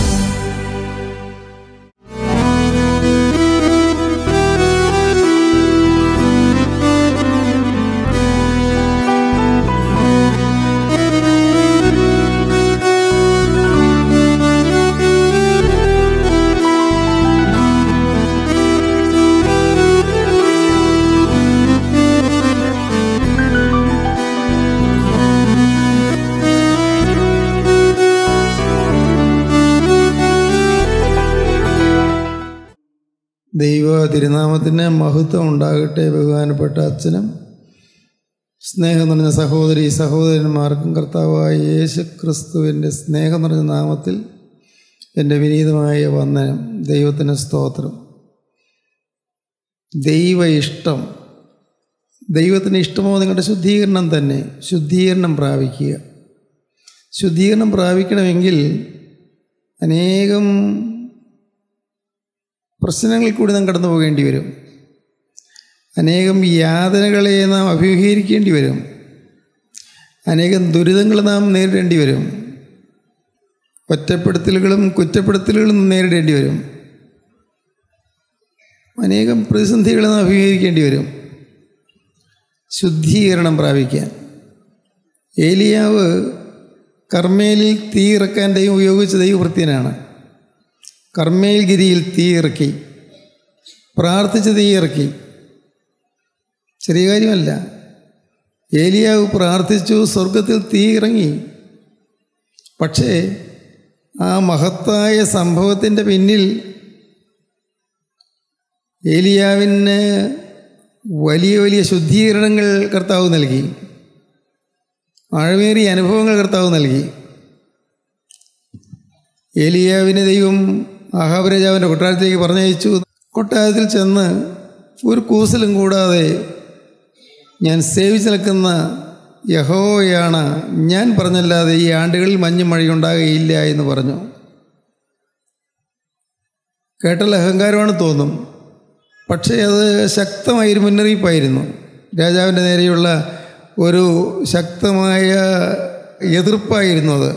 ദൈവ തിരുനാമത്തിന് മഹത്വം ഉണ്ടാകട്ടെ ബഹുമാനപ്പെട്ട അച്ഛനും സ്നേഹം നിറഞ്ഞ സഹോദരി സഹോദരന്മാർക്കും കർത്താവായ യേശു ക്രിസ്തുവിൻ്റെ സ്നേഹം നിറഞ്ഞ നാമത്തിൽ എൻ്റെ വിനീതമായ വന്ദനം ദൈവത്തിന് സ്തോത്രം ദൈവ ഇഷ്ടം ദൈവത്തിന് ഇഷ്ടമോ നിങ്ങളുടെ ശുദ്ധീകരണം തന്നെ ശുദ്ധീകരണം പ്രാപിക്കുക ശുദ്ധീകരണം പ്രാപിക്കണമെങ്കിൽ അനേകം പ്രശ്നങ്ങളിൽ കൂടി നാം കടന്നു പോകേണ്ടി വരും അനേകം യാതനകളെ നാം അഭിമുഖീകരിക്കേണ്ടി വരും അനേകം ദുരിതങ്ങൾ നാം നേരിടേണ്ടി വരും ഒറ്റപ്പെടുത്തലുകളും കുറ്റപ്പെടുത്തലുകളും നേരിടേണ്ടി വരും അനേകം പ്രതിസന്ധികൾ നാം അഭിമുഖീകരിക്കേണ്ടി വരും ശുദ്ധീകരണം പ്രാപിക്കാൻ ഏലിയാവ് കർമ്മേലിൽ തീ ഇറക്കാൻ ദൈവം ഉപയോഗിച്ച ദൈവവൃത്യനാണ് കർമ്മേൽ ഗിരിയിൽ തീ ഇറക്കി പ്രാർത്ഥിച്ച് തീ ഇറക്കി ചെറിയ കാര്യമല്ല ഏലിയാവ് പ്രാർത്ഥിച്ചു സ്വർഗത്തിൽ തീ ഇറങ്ങി പക്ഷേ ആ മഹത്തായ സംഭവത്തിൻ്റെ പിന്നിൽ ഏലിയാവിന് വലിയ വലിയ ശുദ്ധീകരണങ്ങൾ കർത്താവ് നൽകി ആഴമേറിയ അനുഭവങ്ങൾ കർത്താവ് നൽകി ഏലിയാവിനെ ദൈവം ആഹാബ് രാജാവിൻ്റെ കൊട്ടാരത്തിലേക്ക് പറഞ്ഞയച്ചു കൊട്ടാരത്തിൽ ചെന്ന് ഒരു കൂസലും കൂടാതെ ഞാൻ സേവിച്ച് നിൽക്കുന്ന യഹോയാണ് ഞാൻ പറഞ്ഞല്ലാതെ ഈ ആണ്ടുകളിൽ മഞ്ഞും മഴയുണ്ടാകുകയില്ല എന്ന് പറഞ്ഞു കേട്ടാൽ അഹങ്കാരമാണ് തോന്നും പക്ഷേ അത് ശക്തമായൊരു മുന്നറിയിപ്പായിരുന്നു രാജാവിൻ്റെ നേരെയുള്ള ഒരു ശക്തമായ എതിർപ്പായിരുന്നു അത്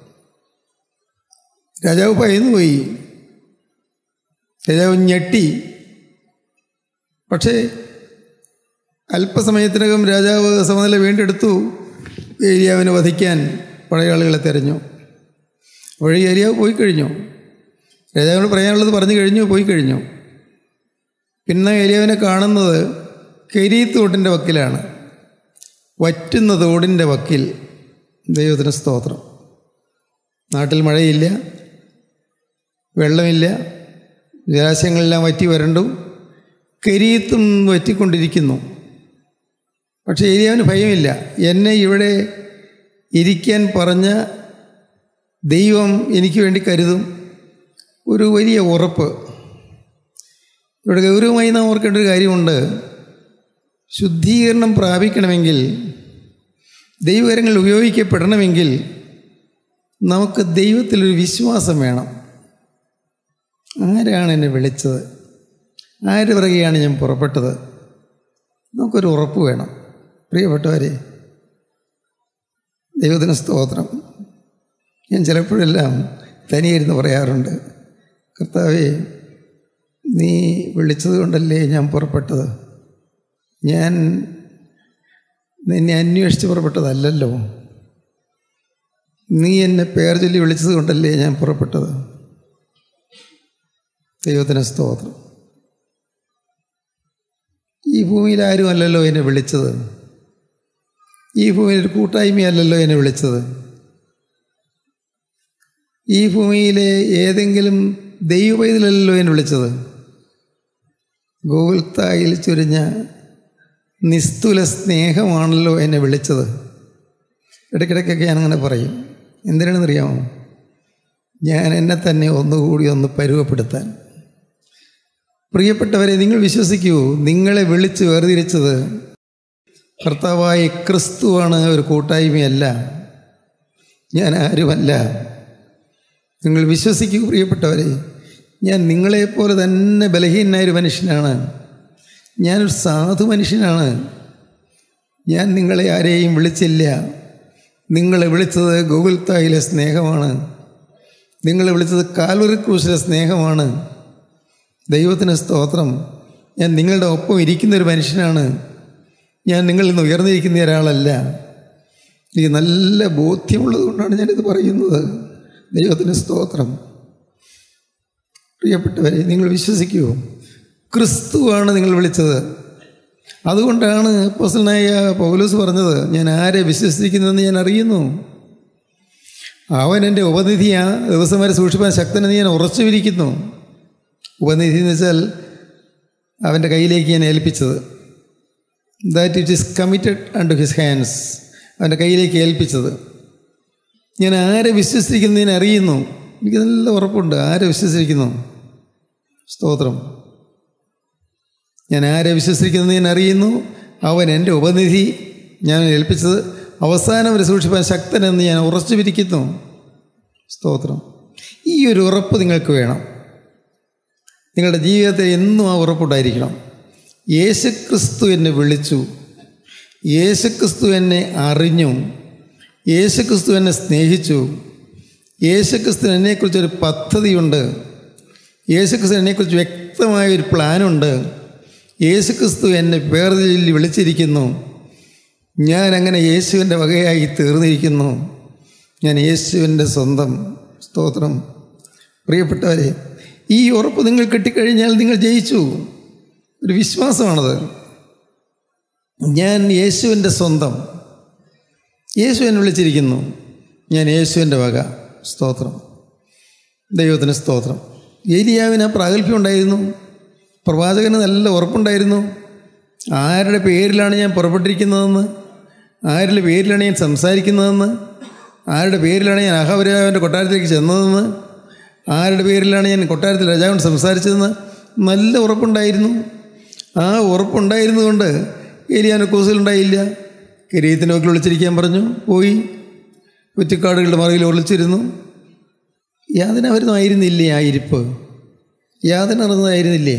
രാജാവ് ഭയന്നു പോയി രാജാവ് ഞെട്ടി പക്ഷേ അല്പസമയത്തിനകം രാജാവ് സമനില വീണ്ടെടുത്തു ഏരിയാവിനെ വധിക്കാൻ പടയാളികളെ തെരഞ്ഞു വഴി ഏരിയാവ് പോയി കഴിഞ്ഞു രാജാവിനോട് പറയാനുള്ളത് പറഞ്ഞു കഴിഞ്ഞു പോയി കഴിഞ്ഞു പിന്നെ ഏലിയാവിനെ കാണുന്നത് കെരീത്ത് തോട്ടിൻ്റെ വക്കിലാണ് വറ്റുന്ന തോടിൻ്റെ വക്കിൽ ദൈവത്തിന് സ്തോത്രം നാട്ടിൽ മഴയില്ല വെള്ളമില്ല ജലാശയങ്ങളെല്ലാം വറ്റി വരണ്ടു കരീത്തും വറ്റിക്കൊണ്ടിരിക്കുന്നു പക്ഷേ ഏരിയാവിന് ഭയമില്ല എന്നെ ഇവിടെ ഇരിക്കാൻ പറഞ്ഞ ദൈവം എനിക്ക് വേണ്ടി കരുതും ഒരു വലിയ ഉറപ്പ് ഇവിടെ ഗൗരവമായി നാം ഓർക്കേണ്ട ഒരു കാര്യമുണ്ട് ശുദ്ധീകരണം പ്രാപിക്കണമെങ്കിൽ ദൈവകരങ്ങൾ ഉപയോഗിക്കപ്പെടണമെങ്കിൽ നമുക്ക് ദൈവത്തിലൊരു വിശ്വാസം വേണം ആരാണ് എന്നെ വിളിച്ചത് ആര് പിറകെയാണ് ഞാൻ പുറപ്പെട്ടത് നമുക്കൊരു ഉറപ്പ് വേണം പ്രിയപ്പെട്ടവരെ ദൈവത്തിന് സ്തോത്രം ഞാൻ ചിലപ്പോഴെല്ലാം തനിയിരുന്ന് പറയാറുണ്ട് കർത്താവേ നീ വിളിച്ചത് കൊണ്ടല്ലേ ഞാൻ പുറപ്പെട്ടത് ഞാൻ നിന്നെ അന്വേഷിച്ച് പുറപ്പെട്ടതല്ലല്ലോ നീ എന്നെ പേർ ചൊല്ലി വിളിച്ചത് കൊണ്ടല്ലേ ഞാൻ പുറപ്പെട്ടത് ദൈവത്തിന് സ്തോത്രം ഈ ഭൂമിയിൽ ആരും അല്ലല്ലോ എന്നെ വിളിച്ചത് ഈ ഭൂമിയിൽ ഒരു കൂട്ടായ്മയല്ലല്ലോ എന്നെ വിളിച്ചത് ഈ ഭൂമിയിലെ ഏതെങ്കിലും ദൈവപൈതലല്ലോ എന്നെ വിളിച്ചത് ഗോകുൽത്തായിൽ ചുരിഞ്ഞ നിസ്തുല സ്നേഹമാണല്ലോ എന്നെ വിളിച്ചത് ഇടയ്ക്കിടയ്ക്കൊക്കെ ഞാനങ്ങനെ പറയും എന്തിനാണെന്നറിയാമോ ഞാൻ എന്നെ തന്നെ ഒന്നുകൂടി ഒന്ന് പരുവപ്പെടുത്താൻ പ്രിയപ്പെട്ടവരെ നിങ്ങൾ വിശ്വസിക്കൂ നിങ്ങളെ വിളിച്ച് വേർതിരിച്ചത് കർത്താവായ ക്രിസ്തുവാണ് ഒരു കൂട്ടായ്മയല്ല ഞാൻ ആരുമല്ല നിങ്ങൾ വിശ്വസിക്കൂ പ്രിയപ്പെട്ടവരെ ഞാൻ നിങ്ങളെപ്പോലെ തന്നെ ബലഹീനായ ഒരു മനുഷ്യനാണ് ഞാനൊരു സാധു മനുഷ്യനാണ് ഞാൻ നിങ്ങളെ ആരെയും വിളിച്ചില്ല നിങ്ങളെ വിളിച്ചത് ഗോകുൽത്തായിലെ സ്നേഹമാണ് നിങ്ങളെ വിളിച്ചത് കാൽവറി ക്രൂശിലെ സ്നേഹമാണ് ദൈവത്തിന് സ്തോത്രം ഞാൻ നിങ്ങളുടെ ഒപ്പം ഇരിക്കുന്ന ഒരു മനുഷ്യനാണ് ഞാൻ നിങ്ങളിൽ നിന്ന് ഉയർന്നിരിക്കുന്ന ഒരാളല്ല എനിക്ക് നല്ല ബോധ്യമുള്ളത് കൊണ്ടാണ് ഞാനിത് പറയുന്നത് ദൈവത്തിന് സ്തോത്രം പ്രിയപ്പെട്ടവരെ നിങ്ങൾ വിശ്വസിക്കുമോ ക്രിസ്തുവാണ് നിങ്ങൾ വിളിച്ചത് അതുകൊണ്ടാണ് അപ്പോസ്റ്റലനായ പൗലോസ് പറഞ്ഞത് ഞാൻ ആരെ വിശ്വസിക്കുന്നതെന്ന് ഞാൻ അറിയുന്നു അവൻ എൻ്റെ ഉപനിധിയാ ദിവസം വരെ സൂക്ഷിപ്പാൻ ശക്തനെന്ന് ഞാൻ ഉറച്ചുവിരിക്കുന്നു ഉപനിധി എന്ന് വെച്ചാൽ അവൻ്റെ കയ്യിലേക്ക് ഞാൻ ഏൽപ്പിച്ചത് that it is committed unto his hands അവൻ്റെ കയ്യിലേക്ക് ഏൽപ്പിച്ചത് ഞാൻ ആരെ വിശ്വസിക്കുന്നതിനെ അറിയുന്നു എനിക്ക് നല്ല ഉറപ്പുണ്ട് ആരെ വിശ്വസിക്കുന്നു സ്തോത്രം ഞാൻ ആരെ വിശ്വസിക്കുന്നതിനെ അറിയുന്നു അവൻ എൻ്റെ ഉപനിധി ഞാൻ ഏൽപ്പിച്ചത് അവസാനം വരെ സൂക്ഷിപ്പാൻ ശക്തനെന്ന് ഞാൻ ഉറച്ചു പിരിക്കുന്നു സ്തോത്രം ഈ ഒരു ഉറപ്പ് നിങ്ങൾക്ക് വേണം നിങ്ങളുടെ ജീവിതത്തിൽ എന്നും ആ ഉറപ്പുണ്ടായിരിക്കണം യേശുക്രിസ്തു എന്നെ വിളിച്ചു യേശുക്രിസ്തു എന്നെ അറിഞ്ഞു യേശുക്രിസ്തു എന്നെ സ്നേഹിച്ചു യേശുക്രിസ്തു എന്നെക്കുറിച്ചൊരു പദ്ധതിയുണ്ട് യേശുക്രിസ്തു എന്നെക്കുറിച്ച് വ്യക്തമായ ഒരു പ്ലാനുണ്ട് യേശുക്രിസ്തു എന്നെ വേർതിരിൽ വിളിച്ചിരിക്കുന്നു ഞാൻ അങ്ങനെ യേശുവിൻ്റെ വകയായി തീർന്നിരിക്കുന്നു ഞാൻ യേശുവിൻ്റെ സ്വന്തം സ്തോത്രം പ്രിയപ്പെട്ടവരെ ഈ ഉറപ്പ് നിങ്ങൾ കിട്ടിക്കഴിഞ്ഞാൽ നിങ്ങൾ ജയിച്ചു ഒരു വിശ്വാസമാണത് ഞാൻ യേശുവിൻ്റെ സ്വന്തം യേശു എന്നെ വിളിച്ചിരിക്കുന്നു ഞാൻ യേശുവിൻ്റെ വക സ്തോത്രം ദൈവത്തിന് സ്തോത്രം ഏലിയാവിന് ആ പ്രാഗൽഭ്യം ഉണ്ടായിരുന്നു പ്രവാചകന് നല്ല ഉറപ്പുണ്ടായിരുന്നു ആരുടെ പേരിലാണ് ഞാൻ പുറപ്പെട്ടിരിക്കുന്നതെന്ന് ആരുടെ പേരിലാണ് ഞാൻ സംസാരിക്കുന്നതെന്ന് ആരുടെ പേരിലാണ് ഞാൻ അഹവരാവിൻ്റെ കൊട്ടാരത്തിലേക്ക് ചെന്നതെന്ന് ആരുടെ പേരിലാണ് ഞാൻ കൊട്ടാരത്തിൽ രാജാവിന് സംസാരിച്ചതെന്ന് നല്ല ഉറപ്പുണ്ടായിരുന്നു ആ ഉറപ്പുണ്ടായിരുന്നുകൊണ്ട് ഏലിയാന് കൂസലുണ്ടായില്ല കിരീയത്തിൻ്റെ വക്കിൽ ഒളിച്ചിരിക്കാൻ പറഞ്ഞു പോയി കുറ്റിക്കാടുകളുടെ മറയിൽ ഒളിച്ചിരുന്നു യാതന വരുന്നതായിരുന്നില്ലേ ആ ഇരിപ്പ് യാതന അറിഞ്ഞതായിരുന്നില്ലേ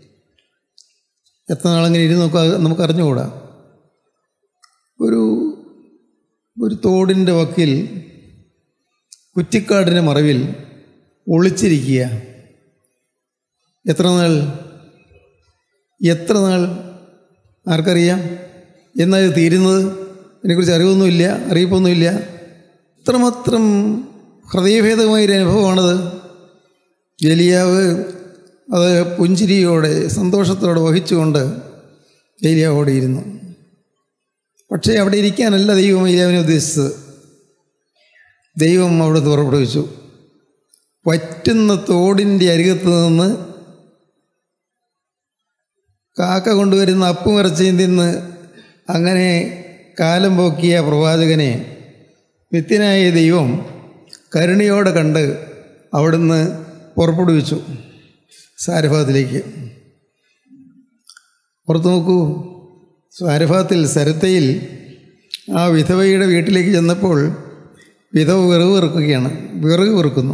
എത്ര നാളങ്ങനെ ഇരുന്ന് നമുക്ക് നമുക്ക് അറിഞ്ഞുകൂടാ ഒരു ഒരു തോടിൻ്റെ വക്കിൽ കുറ്റിക്കാടിൻ്റെ മറവിൽ ഒളിച്ചിരിക്കുക എത്ര നാൾ എത്ര നാൾ ആർക്കറിയാം എന്നാ ഇത് തീരുന്നത് ഇതിനെക്കുറിച്ച് അറിവൊന്നുമില്ല അറിയിപ്പൊന്നുമില്ല ഇത്രമാത്രം ഹൃദയഭേദമായൊരു അനുഭവമാണത് ഏലിയാവ് അത് പുഞ്ചിരിയോടെ സന്തോഷത്തോടെ വഹിച്ചുകൊണ്ട് ഏലിയാവോടെ ഇരുന്നു പക്ഷേ അവിടെ ഇരിക്കാനല്ല ദൈവം ഏലിയാവിനെ ഉദ്ദേശിച്ചത് ദൈവം അവിടെ പുറപ്പെടുവിച്ചു വറ്റുന്ന തോടിൻ്റെ അരികത്ത് നിന്ന് കാക്ക കൊണ്ടുവരുന്ന അപ്പും ഇറച്ചിയും തിന്ന് അങ്ങനെ കാലം പോക്കിയ പ്രവാചകനെ നിത്യനായ ദൈവം കരുണയോടെ കണ്ട് അവിടുന്ന് പുറപ്പെടുവിച്ചു സാരഭാഗത്തിലേക്ക് പുറത്തു നോക്കൂ സാരഭാഗത്തിൽ സരത്തയിൽ ആ വിധവയുടെ വീട്ടിലേക്ക് ചെന്നപ്പോൾ വിധവ വിറവ് വെറുക്കുകയാണ് വിറക് വെറുക്കുന്നു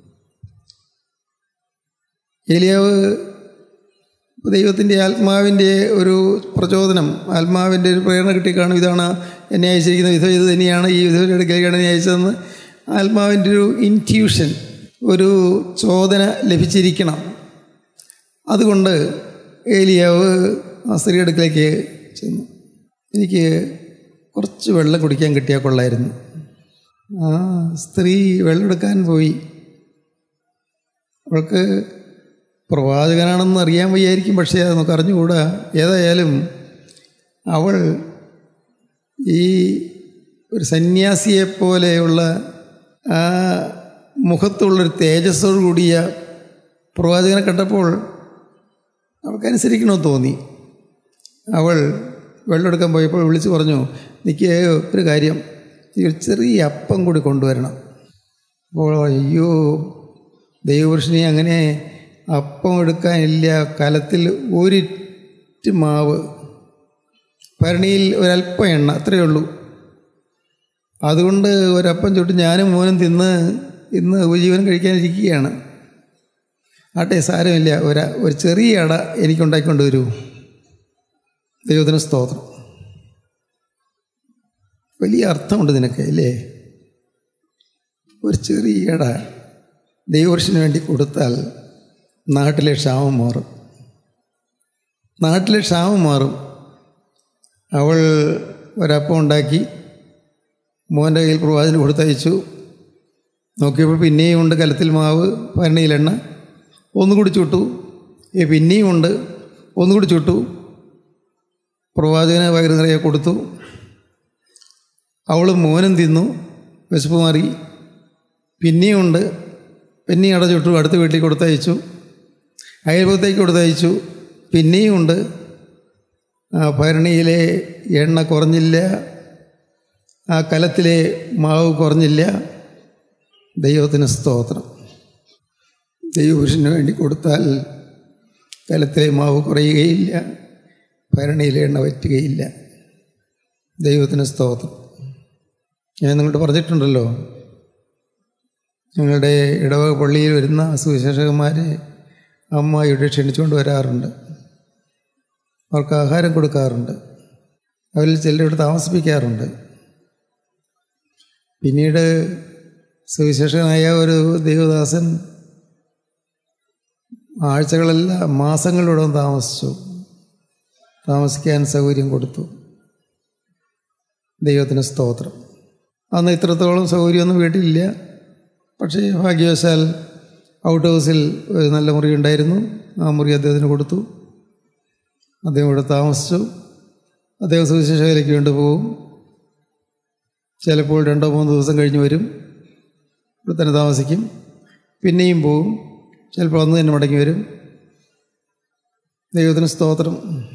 ഏലിയാവ് ദൈവത്തിൻ്റെ ആത്മാവിൻ്റെ ഒരു പ്രചോദനം ആത്മാവിൻ്റെ ഒരു പ്രേരണ കിട്ടി കാണും ഇതാണ് എന്നെ അയച്ചിരിക്കുന്ന വിധം ഇത് തന്നെയാണ് ഈ വിധവയുടെ അടുക്കലേക്കാണ് എന്നെ അയച്ചതെന്ന് ആത്മാവിൻ്റെ ഒരു ഇൻറ്റ്യൂഷൻ ഒരു ചോദന ലഭിച്ചിരിക്കണം അതുകൊണ്ട് ഏലിയാവ് ആ സ്ത്രീ അടുക്കലേക്ക് ചെന്നു എനിക്ക് കുറച്ച് വെള്ളം കുടിക്കാൻ കിട്ടിയാൽ കൊള്ളായിരുന്നു ആ സ്ത്രീ വെള്ളം എടുക്കാൻ പോയി അവൾക്ക് പ്രവാചകനാണെന്ന് അറിയാൻ വയ്യായിരിക്കും പക്ഷേ അത് നമുക്ക് അറിഞ്ഞുകൂടാ ഏതായാലും അവൾ ഈ ഒരു സന്യാസിയെപ്പോലെയുള്ള ആ മുഖത്തുള്ളൊരു തേജസ്സോട് കൂടിയ പ്രവാചകനെ കണ്ടപ്പോൾ അവൾക്കനുസരിക്കണമെന്ന് തോന്നി അവൾ വെള്ളമെടുക്കാൻ പോയപ്പോൾ വിളിച്ച് പറഞ്ഞു എനിക്ക് ഒരു കാര്യം നീ ഒരു ചെറിയ അപ്പം കൂടി കൊണ്ടുവരണം അപ്പോൾ അയ്യോ ദൈവപുരുഷനെ അങ്ങനെ അപ്പം എടുക്കാനില്ല കലത്തിൽ ഒരിറ്റ് മാവ് ഭരണിയിൽ ഒരല്പം എണ്ണ അത്രയേ ഉള്ളൂ അതുകൊണ്ട് ഒരപ്പം ചുട്ട് ഞാനും മോനും തിന്ന് ഇന്ന് ഉപജീവനം കഴിക്കാനിരിക്കുകയാണ് ആട്ടെ സാരമില്ല ഒരു ഒരു ചെറിയ അട എനിക്കുണ്ടാക്കിക്കൊണ്ട് വരൂ ദൈവത്തിന് സ്തോത്രം വലിയ അർത്ഥമുണ്ട് നിനക്ക് അല്ലേ ഒരു ചെറിയ അട ദൈവപുരുഷന് വേണ്ടി കൊടുത്താൽ നാട്ടിലെ ക്ഷാമം മാറും നാട്ടിലെ ക്ഷാമം മാറും അവൾ ഒരപ്പം ഉണ്ടാക്കി മോൻ്റെ കയ്യിൽ പ്രവാചന് കൊടുത്തയച്ചു നോക്കിയപ്പോൾ പിന്നെയും ഉണ്ട് കലത്തിൽ മാവ് ഭരണിയിലെണ്ണ ഒന്നുകൂടി ചുട്ടു ഏ പിന്നെയും ഉണ്ട് ഒന്നുകൂടി ചുട്ടു പ്രവാചകന് വയറു നിറയെ കൊടുത്തു അവൾ മോനും തിന്നു വിശപ്പ് മാറി പിന്നെയും ഉണ്ട് പിന്നെയും അട ചുട്ടു അടുത്ത വീട്ടിൽ കൊടുത്തയച്ചു അയൽപത്തേക്ക് കൊടുത്തയച്ചു പിന്നെയും ഉണ്ട് ആ ഭരണിയിലെ എണ്ണ കുറഞ്ഞില്ല ആ കലത്തിലെ മാവ് കുറഞ്ഞില്ല ദൈവത്തിന് സ്തോത്രം ദൈവപുരുഷന് വേണ്ടി കൊടുത്താൽ കലത്തിലെ മാവ് കുറയുകയില്ല ഭരണിയിലെ എണ്ണ വറ്റുകയില്ല ദൈവത്തിന് സ്തോത്രം ഞാൻ നിങ്ങളോട് പറഞ്ഞിട്ടുണ്ടല്ലോ ഞങ്ങളുടെ ഇടവക പള്ളിയിൽ വരുന്ന സുവിശേഷകന്മാരെ അമ്മായിയുടെ ക്ഷണിച്ചുകൊണ്ട് വരാറുണ്ട് അവർക്ക് ആഹാരം കൊടുക്കാറുണ്ട് അവരിൽ ചിലരോട് താമസിപ്പിക്കാറുണ്ട് പിന്നീട് സുവിശേഷനായ ഒരു ദൈവദാസൻ ആഴ്ചകളല്ല മാസങ്ങളിലൂടെ താമസിച്ചു താമസിക്കാൻ സൗകര്യം കൊടുത്തു ദൈവത്തിന് സ്തോത്രം അന്ന് ഇത്രത്തോളം സൗകര്യമൊന്നും വീട്ടിലില്ല പക്ഷേ ഭാഗ്യവശാൽ ഔട്ട് ഹൗസിൽ ഒരു നല്ല മുറി ഉണ്ടായിരുന്നു ആ മുറി അദ്ദേഹത്തിന് കൊടുത്തു അദ്ദേഹം ഇവിടെ താമസിച്ചു അദ്ദേഹം സുവിശേഷകരയ്ക്ക് വേണ്ടി പോകും ചിലപ്പോൾ രണ്ടോ മൂന്നോ ദിവസം കഴിഞ്ഞ് വരും ഇവിടെ തന്നെ താമസിക്കും പിന്നെയും പോവും ചിലപ്പോൾ അന്ന് തന്നെ മടങ്ങി വരും ദൈവത്തിന് സ്തോത്രം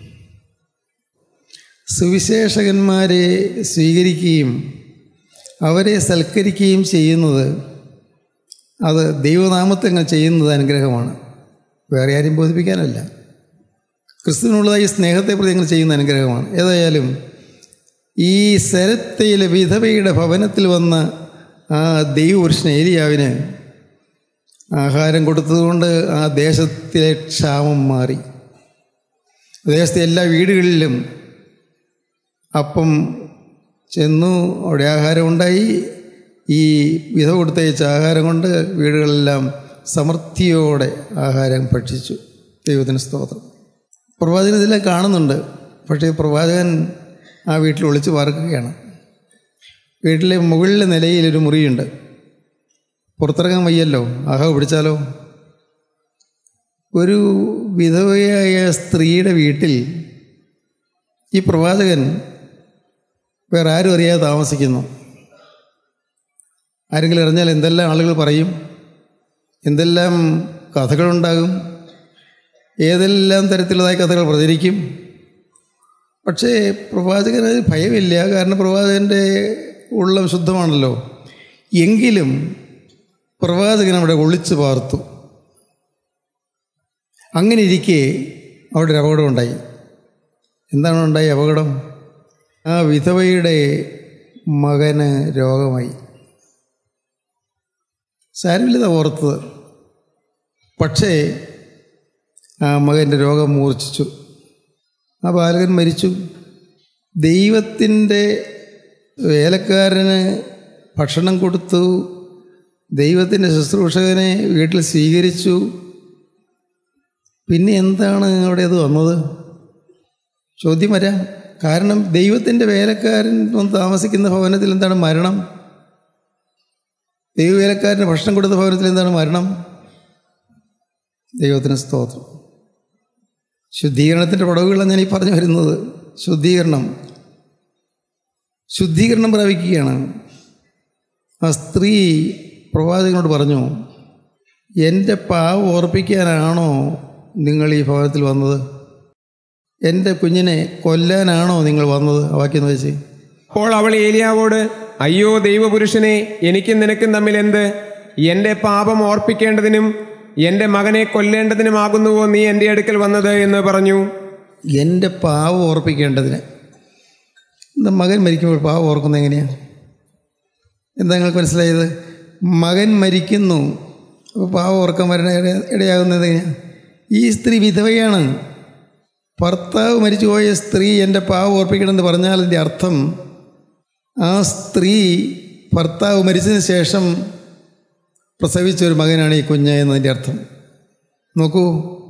സുവിശേഷകന്മാരെ സ്വീകരിക്കുകയും അവരെ സൽക്കരിക്കുകയും ചെയ്യുന്നത് അത് ദൈവനാമത്തെ അങ്ങ് ചെയ്യുന്നത് അനുഗ്രഹമാണ് വേറെ ആരെയും ബോധിപ്പിക്കാനല്ല ക്രിസ്തുവിനുള്ളതായി സ്നേഹത്തെ പ്രതി അങ്ങനെ ചെയ്യുന്ന അനുഗ്രഹമാണ് ഏതായാലും ഈ സരത്തയിലെ വിധവയുടെ ഭവനത്തിൽ വന്ന ആ ദൈവപുരുഷൻ ഏലിയാവിന് ആഹാരം കൊടുത്തതുകൊണ്ട് ആ ദേശത്തിലെ ക്ഷാമം മാറി ദേശത്തെ എല്ലാ വീടുകളിലും അപ്പം ചെന്നു അവിടെ ആഹാരം ഉണ്ടായി ഈ വിധവ കൊടുത്തയച്ച ആഹാരം കൊണ്ട് വീടുകളെല്ലാം സമൃദ്ധിയോടെ ആഹാരം ഭക്ഷിച്ചു ദൈവത്തിന് സ്തോത്രം പ്രവാചകൻ ഇതെല്ലാം കാണുന്നുണ്ട് പക്ഷേ പ്രവാചകൻ ആ വീട്ടിൽ ഒളിച്ച് പാർക്കുകയാണ് വീട്ടിലെ മുകളിലെ നിലയിൽ ഒരു മുറിയുണ്ട് പുറത്തിറങ്ങാൻ വയ്യല്ലോ ആഹാ പിടിച്ചാലോ ഒരു വിധവയായ സ്ത്രീയുടെ വീട്ടിൽ ഈ പ്രവാചകൻ വേറെ ആരും അറിയാതെ താമസിക്കുന്നു ആരെങ്കിലും അറിഞ്ഞാൽ എന്തെല്ലാം ആളുകൾ പറയും എന്തെല്ലാം കഥകളുണ്ടാകും ഏതെല്ലാം തരത്തിലുള്ളതായ കഥകൾ പ്രചരിക്കും പക്ഷേ പ്രവാചകന് അതിൽ ഭയമില്ല കാരണം പ്രവാചകൻ്റെ ഉള്ളം ശുദ്ധമാണല്ലോ എങ്കിലും പ്രവാചകൻ അവിടെ ഒളിച്ചു പാർത്തു അങ്ങനെ ഇരിക്കെ അവിടെ ഒരു അപകടം ഉണ്ടായി എന്താണ് ഉണ്ടായി അപകടം ആ വിധവയുടെ മകന് രോഗമായി സാരമില്ലതാ ഓർത്തത് പക്ഷേ ആ മകൻ്റെ രോഗം മൂർച്ഛിച്ചു ആ ബാലകൻ മരിച്ചു ദൈവത്തിൻ്റെ വേലക്കാരന് ഭക്ഷണം കൊടുത്തു ദൈവത്തിൻ്റെ ശുശ്രൂഷകനെ വീട്ടിൽ സ്വീകരിച്ചു പിന്നെ എന്താണ് അവിടെ അത് വന്നത് ചോദ്യം വരാം കാരണം ദൈവത്തിൻ്റെ വേലക്കാരൻ വന്ന് താമസിക്കുന്ന ഭവനത്തിൽ എന്താണ് മരണം ദൈവവേലക്കാരന് ഭക്ഷണം കൊടുത്ത ഭവനത്തിൽ എന്താണ് മരണം ദൈവത്തിന് സ്തോത്രം ശുദ്ധീകരണത്തിൻ്റെ പടവുകളാണ് ഞാൻ ഈ പറഞ്ഞു വരുന്നത് ശുദ്ധീകരണം ശുദ്ധീകരണം പ്രാപിക്കുകയാണ് ആ സ്ത്രീ പ്രവാചകനോട് പറഞ്ഞു എൻ്റെ പാവ് ഓർപ്പിക്കാനാണോ നിങ്ങൾ ഈ ഭവനത്തിൽ വന്നത് എൻ്റെ കുഞ്ഞിനെ കൊല്ലാനാണോ നിങ്ങൾ വന്നത് ആ വാക്യം വെച്ച് അപ്പോൾ അവൾ ഏലിയാവോട് അയ്യോ ദൈവപുരുഷനെ എനിക്കും നിനക്കും തമ്മിൽ എന്ത് എൻ്റെ പാപം ഓർപ്പിക്കേണ്ടതിനും എൻ്റെ മകനെ കൊല്ലേണ്ടതിനുമാകുന്നുവോ നീ എൻ്റെ അടുക്കൽ വന്നത് എന്ന് പറഞ്ഞു എൻ്റെ പാവം ഓർപ്പിക്കേണ്ടതിന് എന്താ മകൻ മരിക്കുമ്പോൾ പാവം ഓർക്കുന്നത് എങ്ങനെയാണ് എന്താ നിങ്ങൾക്ക് മനസ്സിലായത് മകൻ മരിക്കുന്നു അപ്പോൾ പാവം ഓർക്കാൻ വരണ ഇട- ഇടയാകുന്നത് എങ്ങനെയാണ് ഈ സ്ത്രീ വിധവയാണ് ഭർത്താവ് മരിച്ചുപോയ സ്ത്രീ എൻ്റെ പാവം ഓർപ്പിക്കണമെന്ന് പറഞ്ഞാൽ അതിൻ്റെ അർത്ഥം ആ സ്ത്രീ ഭർത്താവ് മരിച്ചതിന് ശേഷം പ്രസവിച്ച ഒരു മകനാണ് ഈ കുഞ്ഞ് എന്നതിൻ്റെ അർത്ഥം നോക്കൂ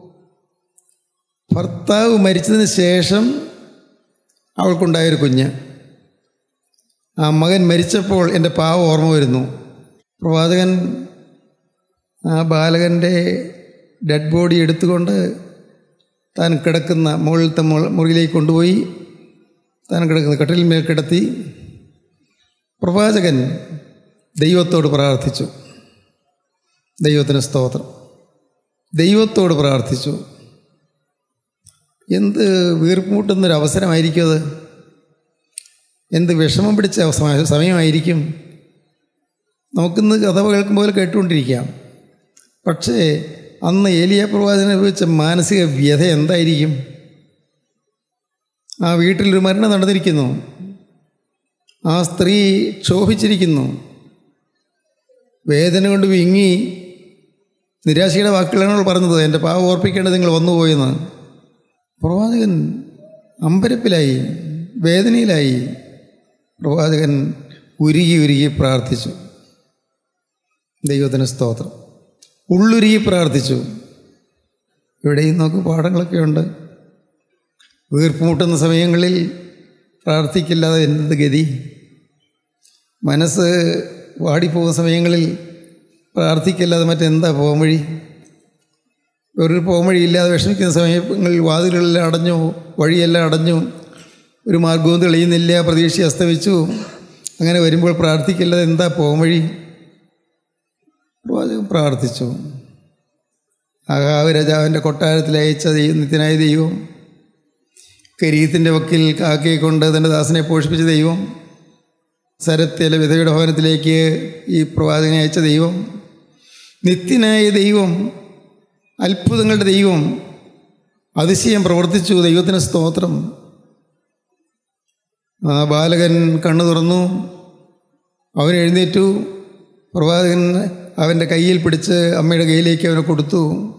ഭർത്താവ് മരിച്ചതിന് ശേഷം അവൾക്കുണ്ടായൊരു കുഞ്ഞ് ആ മകൻ മരിച്ചപ്പോൾ എൻ്റെ പാവം ഓർമ്മ വരുന്നു പ്രവാചകൻ ആ ബാലകൻ്റെ ഡെഡ് ബോഡി എടുത്തുകൊണ്ട് താൻ കിടക്കുന്ന മുകളിലത്തെ മുൾ- മുറിയിലേക്ക് കൊണ്ടുപോയി താൻ കിടക്കുന്ന കട്ടിലിന്മേൽ കിടത്തി പ്രവാചകൻ ദൈവത്തോട് പ്രാർത്ഥിച്ചു ദൈവത്തിന് സ്തോത്രം ദൈവത്തോട് പ്രാർത്ഥിച്ചു എന്ത് വീർപ്പുമുട്ടുന്നൊരു അവസരമായിരിക്കും അത് എന്ത് വിഷമം പിടിച്ച സമ- സമയമായിരിക്കും നമുക്കിന്ന് കഥ കേൾക്കുമ്പോൾ കേട്ടുകൊണ്ടിരിക്കാം പക്ഷേ അന്ന് ഏലിയ പ്രവാചകൻ അനുഭവിച്ച മാനസിക വ്യഥ എന്തായിരിക്കും ആ വീട്ടിലൊരു മരണം നടന്നിരിക്കുന്നു ആ സ്ത്രീ ക്ഷോഭിച്ചിരിക്കുന്നു വേദന കൊണ്ട് വിങ്ങി നിരാശയുടെ വാക്കുകളാണ് അവൾ പറഞ്ഞത് എൻ്റെ പാവം ഓർപ്പിക്കേണ്ടത് നിങ്ങൾ വന്നുപോയെന്ന് പ്രവാചകൻ അമ്പരപ്പിലായി വേദനയിലായി പ്രവാചകൻ ഉരുകി ഉരുകി പ്രാർത്ഥിച്ചു ദൈവത്തിന് സ്തോത്രം ഉള്ളുരുകി പ്രാർത്ഥിച്ചു ഇവിടെയും നമുക്ക് പാഠങ്ങളൊക്കെ ഉണ്ട് വീർപ്പുമുട്ടുന്ന സമയങ്ങളിൽ പ്രാർത്ഥിക്കില്ലാതെ എന്ത് ഗതി മനസ്സ് വാടിപ്പോകുന്ന സമയങ്ങളിൽ പ്രാർത്ഥിക്കില്ലാതെ മറ്റെന്താ പോകാൻ വഴി ഒരു പോംവഴിയില്ലാതെ വിഷമിക്കുന്ന സമയങ്ങളിൽ വാതിലുകളെല്ലാം അടഞ്ഞു വഴിയെല്ലാം അടഞ്ഞു ഒരു മാർഗവും തെളിയുന്നില്ല പ്രതീക്ഷ അസ്തമിച്ചു അങ്ങനെ വരുമ്പോൾ പ്രാർത്ഥിക്കല്ലത് എന്താ പോംവഴി പ്രവാചകൻ പ്രാർത്ഥിച്ചു ആഹാവ് രാജാവിൻ്റെ കൊട്ടാരത്തിൽ അയച്ച ദൈവം നിത്യനായ ദൈവം കരീത്തിൻ്റെ വക്കിൽ കാക്കയെ കൊണ്ട് തൻ്റെ ദാസനെ പോഷിപ്പിച്ച ദൈവം സരത്തിലെ വിധവയുടെ ഭവനത്തിലേക്ക് ഈ പ്രവാചകനെ അയച്ച ദൈവം നിത്യനായ ദൈവം അത്ഭുതങ്ങളുടെ ദൈവം അതിശയം പ്രവർത്തിച്ചു ദൈവത്തിന് സ്തോത്രം ആ ബാലകൻ കണ്ണു തുറന്നു അവൻ എഴുന്നേറ്റു പ്രവാചകൻ അവൻ്റെ കയ്യിൽ പിടിച്ച് അമ്മയുടെ കയ്യിലേക്ക് അവനെ കൊടുത്തു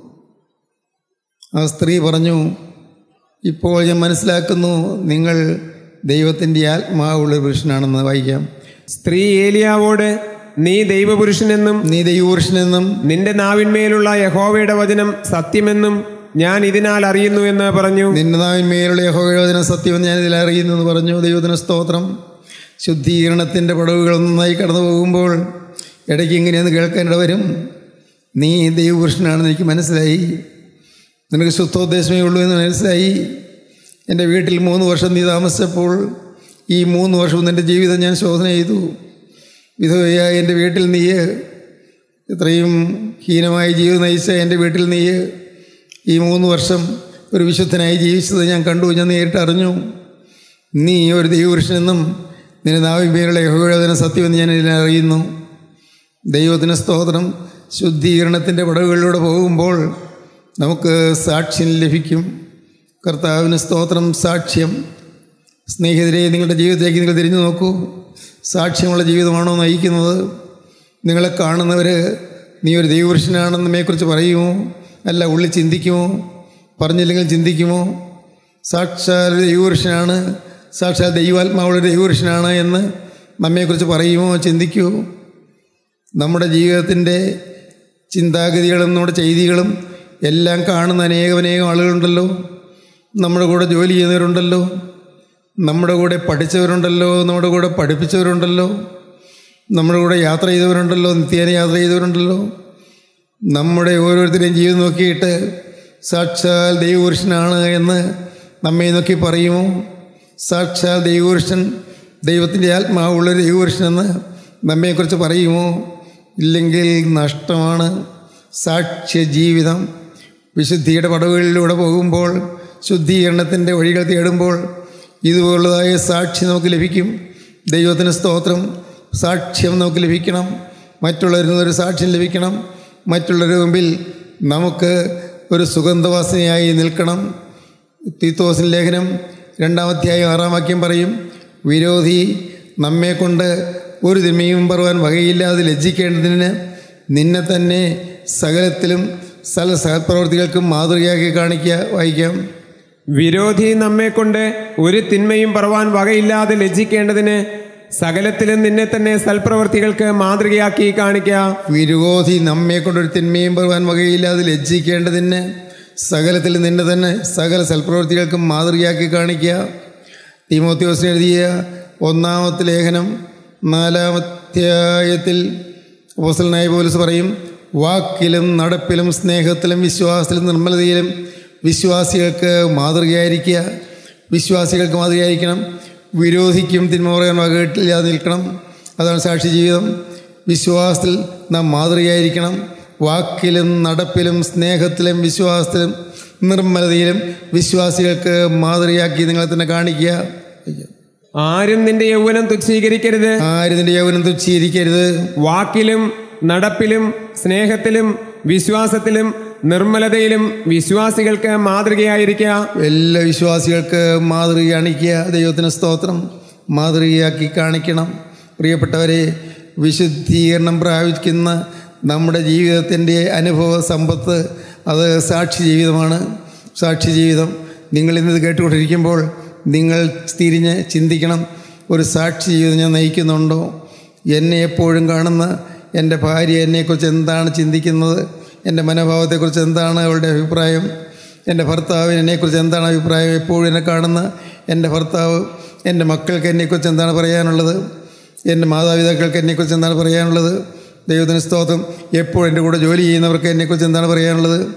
ആ സ്ത്രീ പറഞ്ഞു ഇപ്പോൾ ഞാൻ മനസ്സിലാക്കുന്നു നിങ്ങൾ ദൈവത്തിൻ്റെ ആത്മാവുള്ള പുരുഷനാണെന്ന് വായിക്കാം സ്ത്രീ ഏലിയാവോട് നീ ദൈവപുരുഷനെന്നും നീ ദൈവപുരുഷനെന്നും നിന്റെ നാവിന്മേലുള്ള യഹോവയുടെ വചനം സത്യമെന്നും ഞാൻ ഇതിനാൽ അറിയുന്നു എന്ന് പറഞ്ഞു നിന്റെ നാവിന്മേലുള്ള യഹോവയോജനം സത്യമെന്ന് ഞാൻ ഇതിൽ അറിയുന്നു എന്ന് പറഞ്ഞു ദൈവത്തിന് സ്തോത്രം ശുദ്ധീകരണത്തിൻ്റെ പടവുകൾ നന്നായി കടന്നു പോകുമ്പോൾ ഇടയ്ക്ക് ഇങ്ങനെയൊന്ന് കേൾക്കേണ്ട വരും നീ ദൈവപുരുഷനാണെന്ന് എനിക്ക് മനസ്സിലായി നിനക്ക് ശുദ്ധോദ്ദേശമേ ഉള്ളൂ എന്ന് മനസ്സിലായി എൻ്റെ വീട്ടിൽ മൂന്ന് വർഷം നീ താമസിച്ചപ്പോൾ ഈ മൂന്ന് വർഷവും നിൻ്റെ ജീവിതം ഞാൻ ശോധന ചെയ്തു വിധവയായ എൻ്റെ വീട്ടിൽ നീ ഇത്രയും ഹീനമായ ജീവിതം നയിച്ച എൻ്റെ വീട്ടിൽ നീ ഈ മൂന്ന് വർഷം ഒരു വിശുദ്ധനായി ജീവിച്ചത് ഞാൻ കണ്ടു ഞാൻ നേരിട്ട് അറിഞ്ഞു നീ ഒരു ദൈവപുരുഷനെന്നും നിന്റെ നാവിൻ പേരുള്ള യഹോവേദന സത്യമെന്ന് ഞാൻ ഇതിനെ അറിയുന്നു ദൈവത്തിന് സ്തോത്രം ശുദ്ധീകരണത്തിൻ്റെ പടവുകളിലൂടെ പോകുമ്പോൾ നമുക്ക് സാക്ഷ്യം ലഭിക്കും കർത്താവിന് സ്തോത്രം സാക്ഷ്യം സ്നേഹിതരെ നിങ്ങളുടെ ജീവിതത്തിലേക്ക് നിങ്ങൾ തിരിഞ്ഞു നോക്കൂ സാക്ഷ്യമുള്ള ജീവിതമാണോ നയിക്കുന്നത് നിങ്ങളെ കാണുന്നവർ നീ ഒരു ദൈവപുരുഷനാണെന്ന് നമ്മെക്കുറിച്ച് പറയുമോ അല്ല ഉള്ളിൽ ചിന്തിക്കുമോ പറഞ്ഞില്ലെങ്കിൽ ചിന്തിക്കുമോ സാക്ഷാൽ ഒരു ദൈവപുരുഷനാണ് സാക്ഷാൽ ദൈവാത്മാവുള്ള ഒരു ദൈവപുരുഷനാണ് എന്ന് നമ്മെക്കുറിച്ച് പറയുമോ ചിന്തിക്കുമോ നമ്മുടെ ജീവിതത്തിൻ്റെ ചിന്താഗതികളും നമ്മുടെ ചെയ്തികളും എല്ലാം കാണുന്ന അനേകമനേകം ആളുകളുണ്ടല്ലോ നമ്മുടെ കൂടെ ജോലി ചെയ്യുന്നവരുണ്ടല്ലോ നമ്മുടെ കൂടെ പഠിച്ചവരുണ്ടല്ലോ നമ്മുടെ കൂടെ പഠിപ്പിച്ചവരുണ്ടല്ലോ നമ്മുടെ കൂടെ യാത്ര ചെയ്തവരുണ്ടല്ലോ നിത്യേന യാത്ര ചെയ്തവരുണ്ടല്ലോ നമ്മുടെ ഓരോരുത്തരെയും ജീവിതം നോക്കിയിട്ട് സാക്ഷാൽ ദൈവപുരുഷനാണ് എന്ന് നമ്മെ നോക്കി പറയുമോ സാക്ഷാൽ ദൈവപുരുഷൻ ദൈവത്തിൻ്റെ ആത്മാവുള്ള ദൈവപുരുഷനെന്ന് നമ്മെക്കുറിച്ച് പറയുമോ ഇല്ലെങ്കിൽ നഷ്ടമാണ് സാക്ഷ്യ ജീവിതം വിശുദ്ധിയുടെ പടവുകളിലൂടെ പോകുമ്പോൾ ശുദ്ധീകരണത്തിൻ്റെ വഴികൾ തേടുമ്പോൾ ഇതുപോലുള്ളതായ സാക്ഷി നമുക്ക് ലഭിക്കും ദൈവത്തിന് സ്തോത്രം സാക്ഷ്യം നമുക്ക് ലഭിക്കണം മറ്റുള്ളവരിൽ നിന്നൊരു സാക്ഷ്യം ലഭിക്കണം മറ്റുള്ളവരുടെ മുമ്പിൽ നമുക്ക് ഒരു സുഗന്ധവാസനയായി നിൽക്കണം തീത്തോസിൻ ലേഖനം രണ്ടാമധ്യായം ആറാം വാക്യം പറയും വിരോധി നമ്മെക്കൊണ്ട് ഒരു തിന്മയും പറവാൻ വകയില്ലാതെ ലജ്ജിക്കേണ്ടതിന് നിന്നെ തന്നെ സകലത്തിലും സകല സഹപ്രവർത്തികൾക്കും മാതൃകയാക്കി കാണിക്കുക വായിക്കാം വിരോധി നമ്മെക്കൊണ്ട് ഒരു തിന്മയും പറവാൻ വകയില്ലാതെ ലജ്ജിക്കേണ്ടതിന് സകലത്തിലും നിന്നെ തന്നെ സൽപ്രവർത്തികൾക്ക് മാതൃകയാക്കി കാണിക്കുക വിരോധി നമ്മെ കൊണ്ടൊരു തിന്മയും പറവാൻ വകയില്ലാതെ ലജ്ജിക്കേണ്ടതിന് സകലത്തിൽ നിന്നെ തന്നെ സകല സൽപ്രവൃത്തികൾക്കും മാതൃകയാക്കി കാണിക്കുക തിമോത്യോസിന് എഴുതിയ ഒന്നാമത്തെ ലേഖനം നാലാമധ്യായത്തിൽ അപ്പോസ്റ്റലനായ പോലീസ് പറയും വാക്കിലും നടപ്പിലും സ്നേഹത്തിലും വിശ്വാസത്തിലും നിർമ്മലതയിലും വിശ്വാസികൾക്ക് മാതൃകയായിരിക്കുക വിശ്വാസികൾക്ക് മാതൃകയായിരിക്കണം വിരോധിക്കും തിന്മ പറയാൻ വകയിട്ടില്ലാതെ നിൽക്കണം അതാണ് സാക്ഷി ജീവിതം വിശ്വാസത്തിൽ നാം മാതൃകയായിരിക്കണം വാക്കിലും നടപ്പിലും സ്നേഹത്തിലും വിശ്വാസത്തിലും നിർമ്മലതയിലും വിശ്വാസികൾക്ക് മാതൃകയാക്കി നിങ്ങളെ തന്നെ കാണിക്കുക ആരും നിന്റെ യൗവനം തുച്ഛീകരിക്കരുത് ആരും നിന്റെ യൗവനം തുച്ഛീകരിക്കരുത് വാക്കിലും നടപ്പിലും സ്നേഹത്തിലും വിശ്വാസത്തിലും നിർമ്മലതയിലും വിശ്വാസികൾക്ക് മാതൃകയായിരിക്കുക എല്ലാ വിശ്വാസികൾക്ക് മാതൃക കാണിക്കുക ദൈവത്തിന് സ്തോത്രം മാതൃകയാക്കി കാണിക്കണം പ്രിയപ്പെട്ടവരെ വിശുദ്ധീകരണം പ്രാപിക്കുന്ന നമ്മുടെ ജീവിതത്തിൻ്റെ അനുഭവ സമ്പത്ത് അത് സാക്ഷി ജീവിതമാണ് സാക്ഷി ജീവിതം നിങ്ങൾ ഇന്നത് കേട്ടുകൊണ്ടിരിക്കുമ്പോൾ നിങ്ങൾ തിരിഞ്ഞ് ചിന്തിക്കണം ഒരു സാക്ഷി ജീവിതം ഞാൻ നയിക്കുന്നുണ്ടോ എന്നെ എപ്പോഴും കാണുന്ന എൻ്റെ ഭാര്യ എന്നെക്കുറിച്ച് എന്താണ് ചിന്തിക്കുന്നത് എൻ്റെ മനോഭാവത്തെക്കുറിച്ച് എന്താണ് അവളുടെ അഭിപ്രായം എൻ്റെ ഭർത്താവിന് എന്നെക്കുറിച്ച് എന്താണ് അഭിപ്രായം എപ്പോഴും എന്നെ കാണുന്ന എൻ്റെ ഭർത്താവ് എൻ്റെ മക്കൾക്ക് എന്നെക്കുറിച്ച് എന്താണ് പറയാനുള്ളത് എൻ്റെ മാതാപിതാക്കൾക്ക് എന്നെക്കുറിച്ച് എന്താണ് പറയാനുള്ളത് ദൈവത്തിന് സ്തോത്രം എപ്പോഴും എൻ്റെ കൂടെ ജോലി ചെയ്യുന്നവർക്ക് എന്നെക്കുറിച്ച് എന്താണ് പറയാനുള്ളത്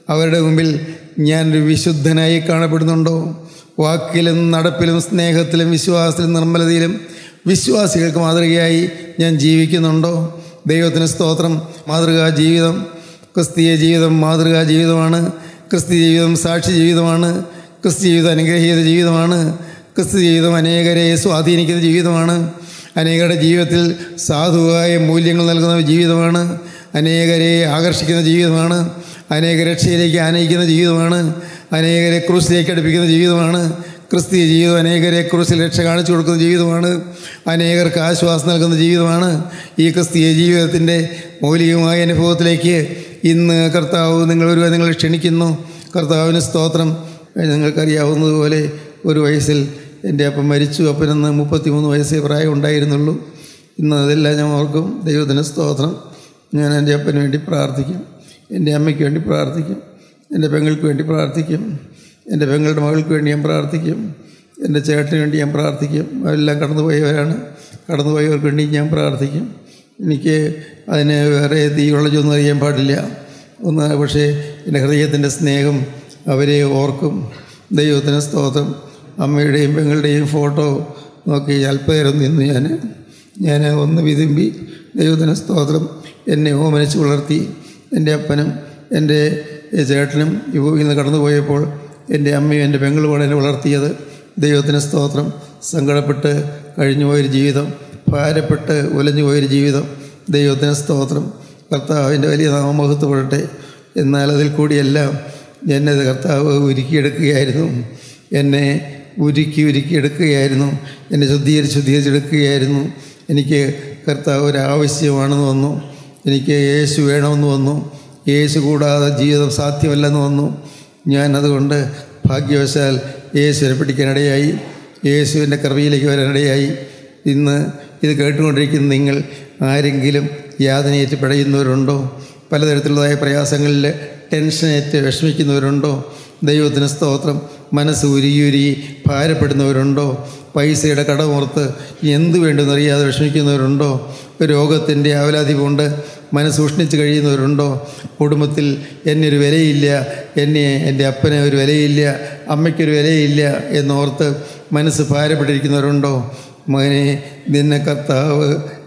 അവരുടെ മുമ്പിൽ ഞാനൊരു വിശുദ്ധനായി കാണപ്പെടുന്നുണ്ടോ വാക്കിലും നടപ്പിലും സ്നേഹത്തിലും വിശ്വാസത്തിലും നിർമ്മലതയിലും വിശ്വാസികൾക്ക് മാതൃകയായി ഞാൻ ജീവിക്കുന്നുണ്ടോ ദൈവത്തിന് സ്തോത്രം മാതൃകാ ജീവിതം ക്രിസ്തീയ ജീവിതം മാതൃകാ ജീവിതമാണ് ക്രിസ്തീയ ജീവിതം സാക്ഷി ജീവിതമാണ് ക്രിസ്തു ജീവിതം അനുഗ്രഹീത ജീവിതമാണ് ക്രിസ്തു ജീവിതം അനേകരെ സ്വാധീനിക്കുന്ന ജീവിതമാണ് അനേകരുടെ ജീവിതത്തിൽ സാധുവായ മൂല്യങ്ങൾ നൽകുന്ന ജീവിതമാണ് അനേകരെ ആകർഷിക്കുന്ന ജീവിതമാണ് അനേക രക്ഷയിലേക്ക് ആനയിക്കുന്ന ജീവിതമാണ് അനേകരെ ക്രൂസിലേക്ക് അടുപ്പിക്കുന്ന ജീവിതമാണ് ക്രിസ്തീയ ജീവിതം അനേകരെ ക്രൂസിൽ രക്ഷ കാണിച്ചു കൊടുക്കുന്ന ജീവിതമാണ് അനേകർക്ക് ആശ്വാസം നൽകുന്ന ജീവിതമാണ് ഈ ക്രിസ്തീയ ജീവിതത്തിൻ്റെ മൗലികമായ അനുഭവത്തിലേക്ക് ഇന്ന് കർത്താവ് നിങ്ങൾ ഒരു നിങ്ങൾ ക്ഷണിക്കുന്നു കർത്താവിന് സ്തോത്രം നിങ്ങൾക്കറിയാവുന്നതുപോലെ ഒരു വയസ്സിൽ എൻ്റെ അപ്പം മരിച്ചു അപ്പനെന്ന് മുപ്പത്തിമൂന്ന് വയസ്സേ പ്രായം ഉണ്ടായിരുന്നുള്ളൂ ഇന്ന് അതെല്ലാം ഞാൻ ഓർക്കും ദൈവത്തിന് സ്തോത്രം ഞാൻ എൻ്റെ അപ്പന് വേണ്ടി പ്രാർത്ഥിക്കും എൻ്റെ അമ്മയ്ക്ക് വേണ്ടി പ്രാർത്ഥിക്കും എൻ്റെ പെങ്ങൾക്ക് വേണ്ടി പ്രാർത്ഥിക്കും എൻ്റെ പെങ്ങളുടെ മകൾക്ക് വേണ്ടി ഞാൻ പ്രാർത്ഥിക്കും എൻ്റെ ചേട്ടന് വേണ്ടി ഞാൻ പ്രാർത്ഥിക്കും അവരെല്ലാം കടന്നുപോയവരാണ് കടന്നുപോയവർക്ക് വേണ്ടി ഞാൻ പ്രാർത്ഥിക്കും എനിക്ക് അതിന് വേറെ തീവെള്ളച്ചൊന്നും അറിയാൻ പാടില്ല ഒന്ന് പക്ഷേ എൻ്റെ ഹൃദയത്തിൻ്റെ സ്നേഹം അവരെ ഓർക്കും ദൈവത്തിന് സ്തോത്രം അമ്മയുടെയും പെങ്ങളുടെയും ഫോട്ടോ നോക്കി അല്പനേരം നിന്നു ഞാൻ ഞാൻ ഒന്ന് വിതുമ്പി ദൈവത്തിന് സ്തോത്രം എന്നെ ഓമനിച്ച് വളർത്തി എൻ്റെ അപ്പനും എൻ്റെ ചേട്ടനും ഇപ്പോൾ ഇന്ന് കടന്നുപോയപ്പോൾ എൻ്റെ അമ്മയും എൻ്റെ പെങ്ങളുമാണ് എന്നെ വളർത്തിയത് ദൈവത്തിന് സ്തോത്രം സങ്കടപ്പെട്ട് കഴിഞ്ഞു പോയൊരു ജീവിതം ഭാരപ്പെട്ട് ഉലഞ്ഞു പോയൊരു ജീവിതം ദൈവത്തിന് സ്തോത്രം കർത്താവിൻ്റെ വലിയ നാമമഹത്വപ്പെടട്ടെ എന്നാൽ അതിൽ കൂടിയെല്ലാം എന്നെ കർത്താവ് ഉരുക്കിയെടുക്കുകയായിരുന്നു എന്നെ ഉരുക്കി ഉരുക്കിയെടുക്കുകയായിരുന്നു എന്നെ ശുദ്ധീകരിച്ച് ശുദ്ധീകരിച്ചെടുക്കുകയായിരുന്നു എനിക്ക് കർത്താവ് ഒരാവശ്യമാണെന്ന് വന്നു എനിക്ക് യേശു വേണമെന്ന് വന്നു യേശു കൂടാതെ ജീവിതം സാധ്യമല്ലെന്ന് വന്നു ഞാൻ അതുകൊണ്ട് ഭാഗ്യവശാൽ യേശുവിനെ പിടിക്കാനിടയായി യേശുവിൻ്റെ കൃപയിലേക്ക് വരാനിടയായി ഇന്ന് ഇത് കേട്ടുകൊണ്ടിരിക്കുന്ന നിങ്ങൾ ആരെങ്കിലും യാതനയേറ്റ് പിടയുന്നവരുണ്ടോ പലതരത്തിലുള്ളതായ പ്രയാസങ്ങളിൽ ടെൻഷനേറ്റ് വിഷമിക്കുന്നവരുണ്ടോ ദൈവത്തിന് സ്തോത്രം മനസ്സ് ഉരുകി ഉരുകി ഭാരപ്പെടുന്നവരുണ്ടോ പൈസയുടെ കടമോർത്ത് എന്ത് വേണ്ടെന്നറിയാതെ വിഷമിക്കുന്നവരുണ്ടോ രോഗത്തിൻ്റെ ആവലാതി കൊണ്ട് മനസ്സ് ഉഷ്ണിച്ച് കഴിയുന്നവരുണ്ടോ കുടുംബത്തിൽ എന്നെ ഒരു വിലയില്ല എന്നെ എൻ്റെ അപ്പന് ഒരു വിലയില്ല അമ്മയ്ക്കൊരു വിലയില്ല എന്നോർത്ത് മനസ്സ് ഭാരപ്പെട്ടിരിക്കുന്നവരുണ്ടോ മകനെ നിന്നെ കർത്താവ്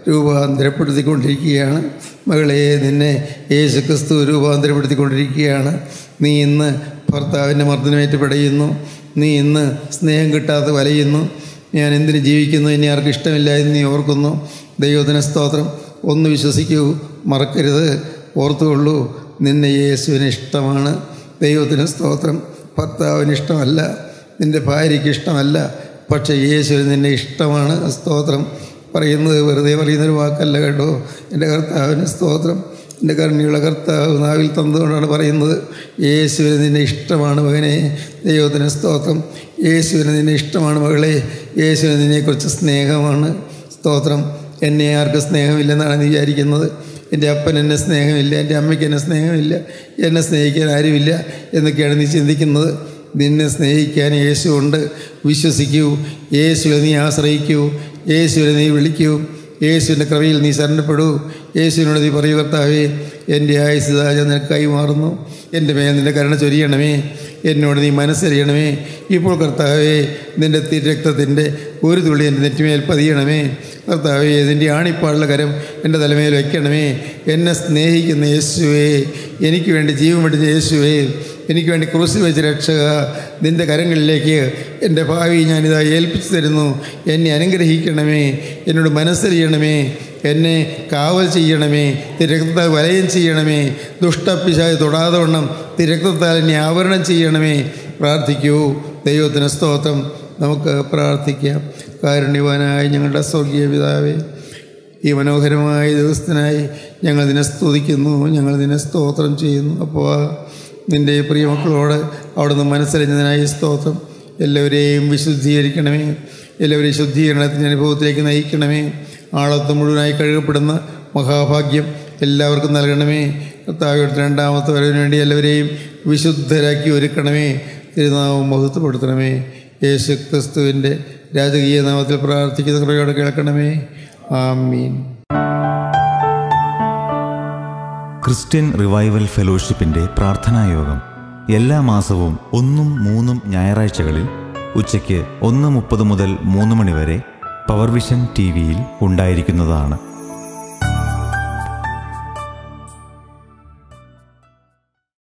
രൂപാന്തരപ്പെടുത്തിക്കൊണ്ടിരിക്കുകയാണ് മകളെ നിന്നെ യേശു ക്രിസ്തു രൂപാന്തരപ്പെടുത്തിക്കൊണ്ടിരിക്കുകയാണ് നീ ഇന്ന് ഭർത്താവിൻ്റെ മർദ്ദനമേറ്റ് പിടയുന്നു നീ ഇന്ന് സ്നേഹം കിട്ടാതെ വലയുന്നു ഞാൻ എന്തിന് ജീവിക്കുന്നു ഇനി ആർക്കും ഇഷ്ടമില്ല എന്ന് നീ ഓർക്കുന്നു ദൈവത്തിന് സ്തോത്രം ഒന്ന് വിശ്വസിക്കൂ മറക്കരുത് ഓർത്തുകൊള്ളൂ നിന്നെ യേശുവിന് ഇഷ്ടമാണ് ദൈവത്തിന് സ്തോത്രം ഭർത്താവിന് ഇഷ്ടമല്ല നിൻ്റെ ഭാര്യയ്ക്ക് ഇഷ്ടമല്ല പക്ഷേ യേശുവിന് നിന്നെ ഇഷ്ടമാണ് സ്തോത്രം പറയുന്നത് വെറുതെ പറയുന്നൊരു വാക്കല്ല കേട്ടോ എൻ്റെ കർത്താവിന് സ്തോത്രം എൻ്റെ കരുണിയുള്ള കർത്താവ് നാവിൽ തന്നതുകൊണ്ടാണ് പറയുന്നത് യേശുവിന് നിന്നെ ഇഷ്ടമാണ് മകനെ ദൈവത്തിന് സ്തോത്രം യേശുവിന് നിന്നെ ഇഷ്ടമാണ് മകളെ യേശുവിന് നിന്നെക്കുറിച്ച് സ്നേഹമാണ് സ്തോത്രം എന്നെ ആർക്കും സ്നേഹമില്ലെന്നാണ് നീ വിചാരിക്കുന്നത് എൻ്റെ അപ്പൻ എന്നെ സ്നേഹമില്ല എൻ്റെ അമ്മയ്ക്ക് എന്നെ സ്നേഹമില്ല എന്നെ സ്നേഹിക്കാൻ ആരുമില്ല എന്നൊക്കെയാണ് നീ ചിന്തിക്കുന്നത് നിന്നെ സ്നേഹിക്കാൻ യേശു ഉണ്ട് വിശ്വസിക്കൂ യേശുവിനെ നീ ആശ്രയിക്കൂ യേശുവിനെ നീ വിളിക്കൂ യേശുവിൻ്റെ കൃപയിൽ നീ ശരണപ്പെടൂ യേശുവിനോട് നീ പറയൂ കർത്താവേ എൻ്റെ ആയുസ്താ ഞാൻ നിനക്ക് കൈമാറുന്നു എൻ്റെ മേൽ നിൻ്റെ കരുണ ചൊരിയണമേ എന്നോട് നീ മനസ്സറിയണമേ ഇപ്പോൾ കർത്താവേ നിൻ്റെ തിരക്തത്തിൻ്റെ ഒരു തുള്ളി എൻ്റെ നെറ്റിമേൽ പതിയണമേ കർത്താവേ ഇതിൻ്റെ ആണിപ്പാടുള്ള കരം എൻ്റെ തലമേൽ വയ്ക്കണമേ എന്നെ സ്നേഹിക്കുന്ന യേശുവേ എനിക്ക് വേണ്ടി ജീവൻ വെടിഞ്ഞ യേശുവേ എനിക്ക് വേണ്ടി ക്രൂസിൽ വെച്ച് രക്ഷക നിൻ്റെ കരങ്ങളിലേക്ക് എൻ്റെ ഭാവി ഞാനിതാ ഏൽപ്പിച്ചു തരുന്നു എന്നെ അനുഗ്രഹിക്കണമേ എന്നോട് മനസ്സറിയണമേ എന്നെ കാവൽ ചെയ്യണമേ തിരക്തത്താൽ വലയം ചെയ്യണമേ ദുഷ്ടപ്പിശായി തൊടാതെ വണ്ണം തിരക്തത്താൽ എന്നെ ആവരണം ചെയ്യണമേ പ്രാർത്ഥിക്കൂ ദൈവത്തിന് സ്തോത്രം നമുക്ക് പ്രാർത്ഥിക്കാം കാരുണ്യവാനായ ഞങ്ങളുടെ സ്വർഗീയ പിതാവേ ഈ മനോഹരമായ ദിവസത്തിനായി ഞങ്ങൾ നിന്നെ സ്തുതിക്കുന്നു ഞങ്ങൾ നിന്നെ സ്തോത്രം ചെയ്യുന്നു അപ്പോൾ നിൻ്റെ പ്രിയമക്കളോട് അവിടുന്ന് മനസ്സറിഞ്ഞതിനായി സ്തോത്രം എല്ലാവരെയും വിശുദ്ധീകരിക്കണമേ എല്ലാവരെയും ശുദ്ധീകരണത്തിൻ്റെ അനുഭവത്തിലേക്ക് നയിക്കണമേ ആളത്ത് മുഴുവനായി കഴുകപ്പെടുന്ന മഹാഭാഗ്യം എല്ലാവർക്കും നൽകണമേ കർത്താവിയുടെ രണ്ടാമത്തെ വരവിന് വേണ്ടി എല്ലാവരെയും വിശുദ്ധരാക്കി ഒരുക്കണമേ തിരുനാമം മഹത്വപ്പെടുത്തണമേ യേശു ക്രിസ്തുവിൻ്റെ രാജകീയ നാമത്തിൽ പ്രാർത്ഥിക്കുന്ന കൃപയോടെ കേൾക്കണമേ ആമീൻ ക്രിസ്ത്യൻ റിവൈവൽ ഫെലോഷിപ്പിന്റെ പ്രാർത്ഥനായോഗം എല്ലാ മാസവും ഒന്നും മൂന്നും ഞായറാഴ്ചകളിൽ ഉച്ചയ്ക്ക് ഒന്ന് മുപ്പത് മുതൽ മൂന്ന് മണി വരെ പവർ വിഷൻ ടി വിയിൽ ഉണ്ടായിരിക്കുന്നതാണ്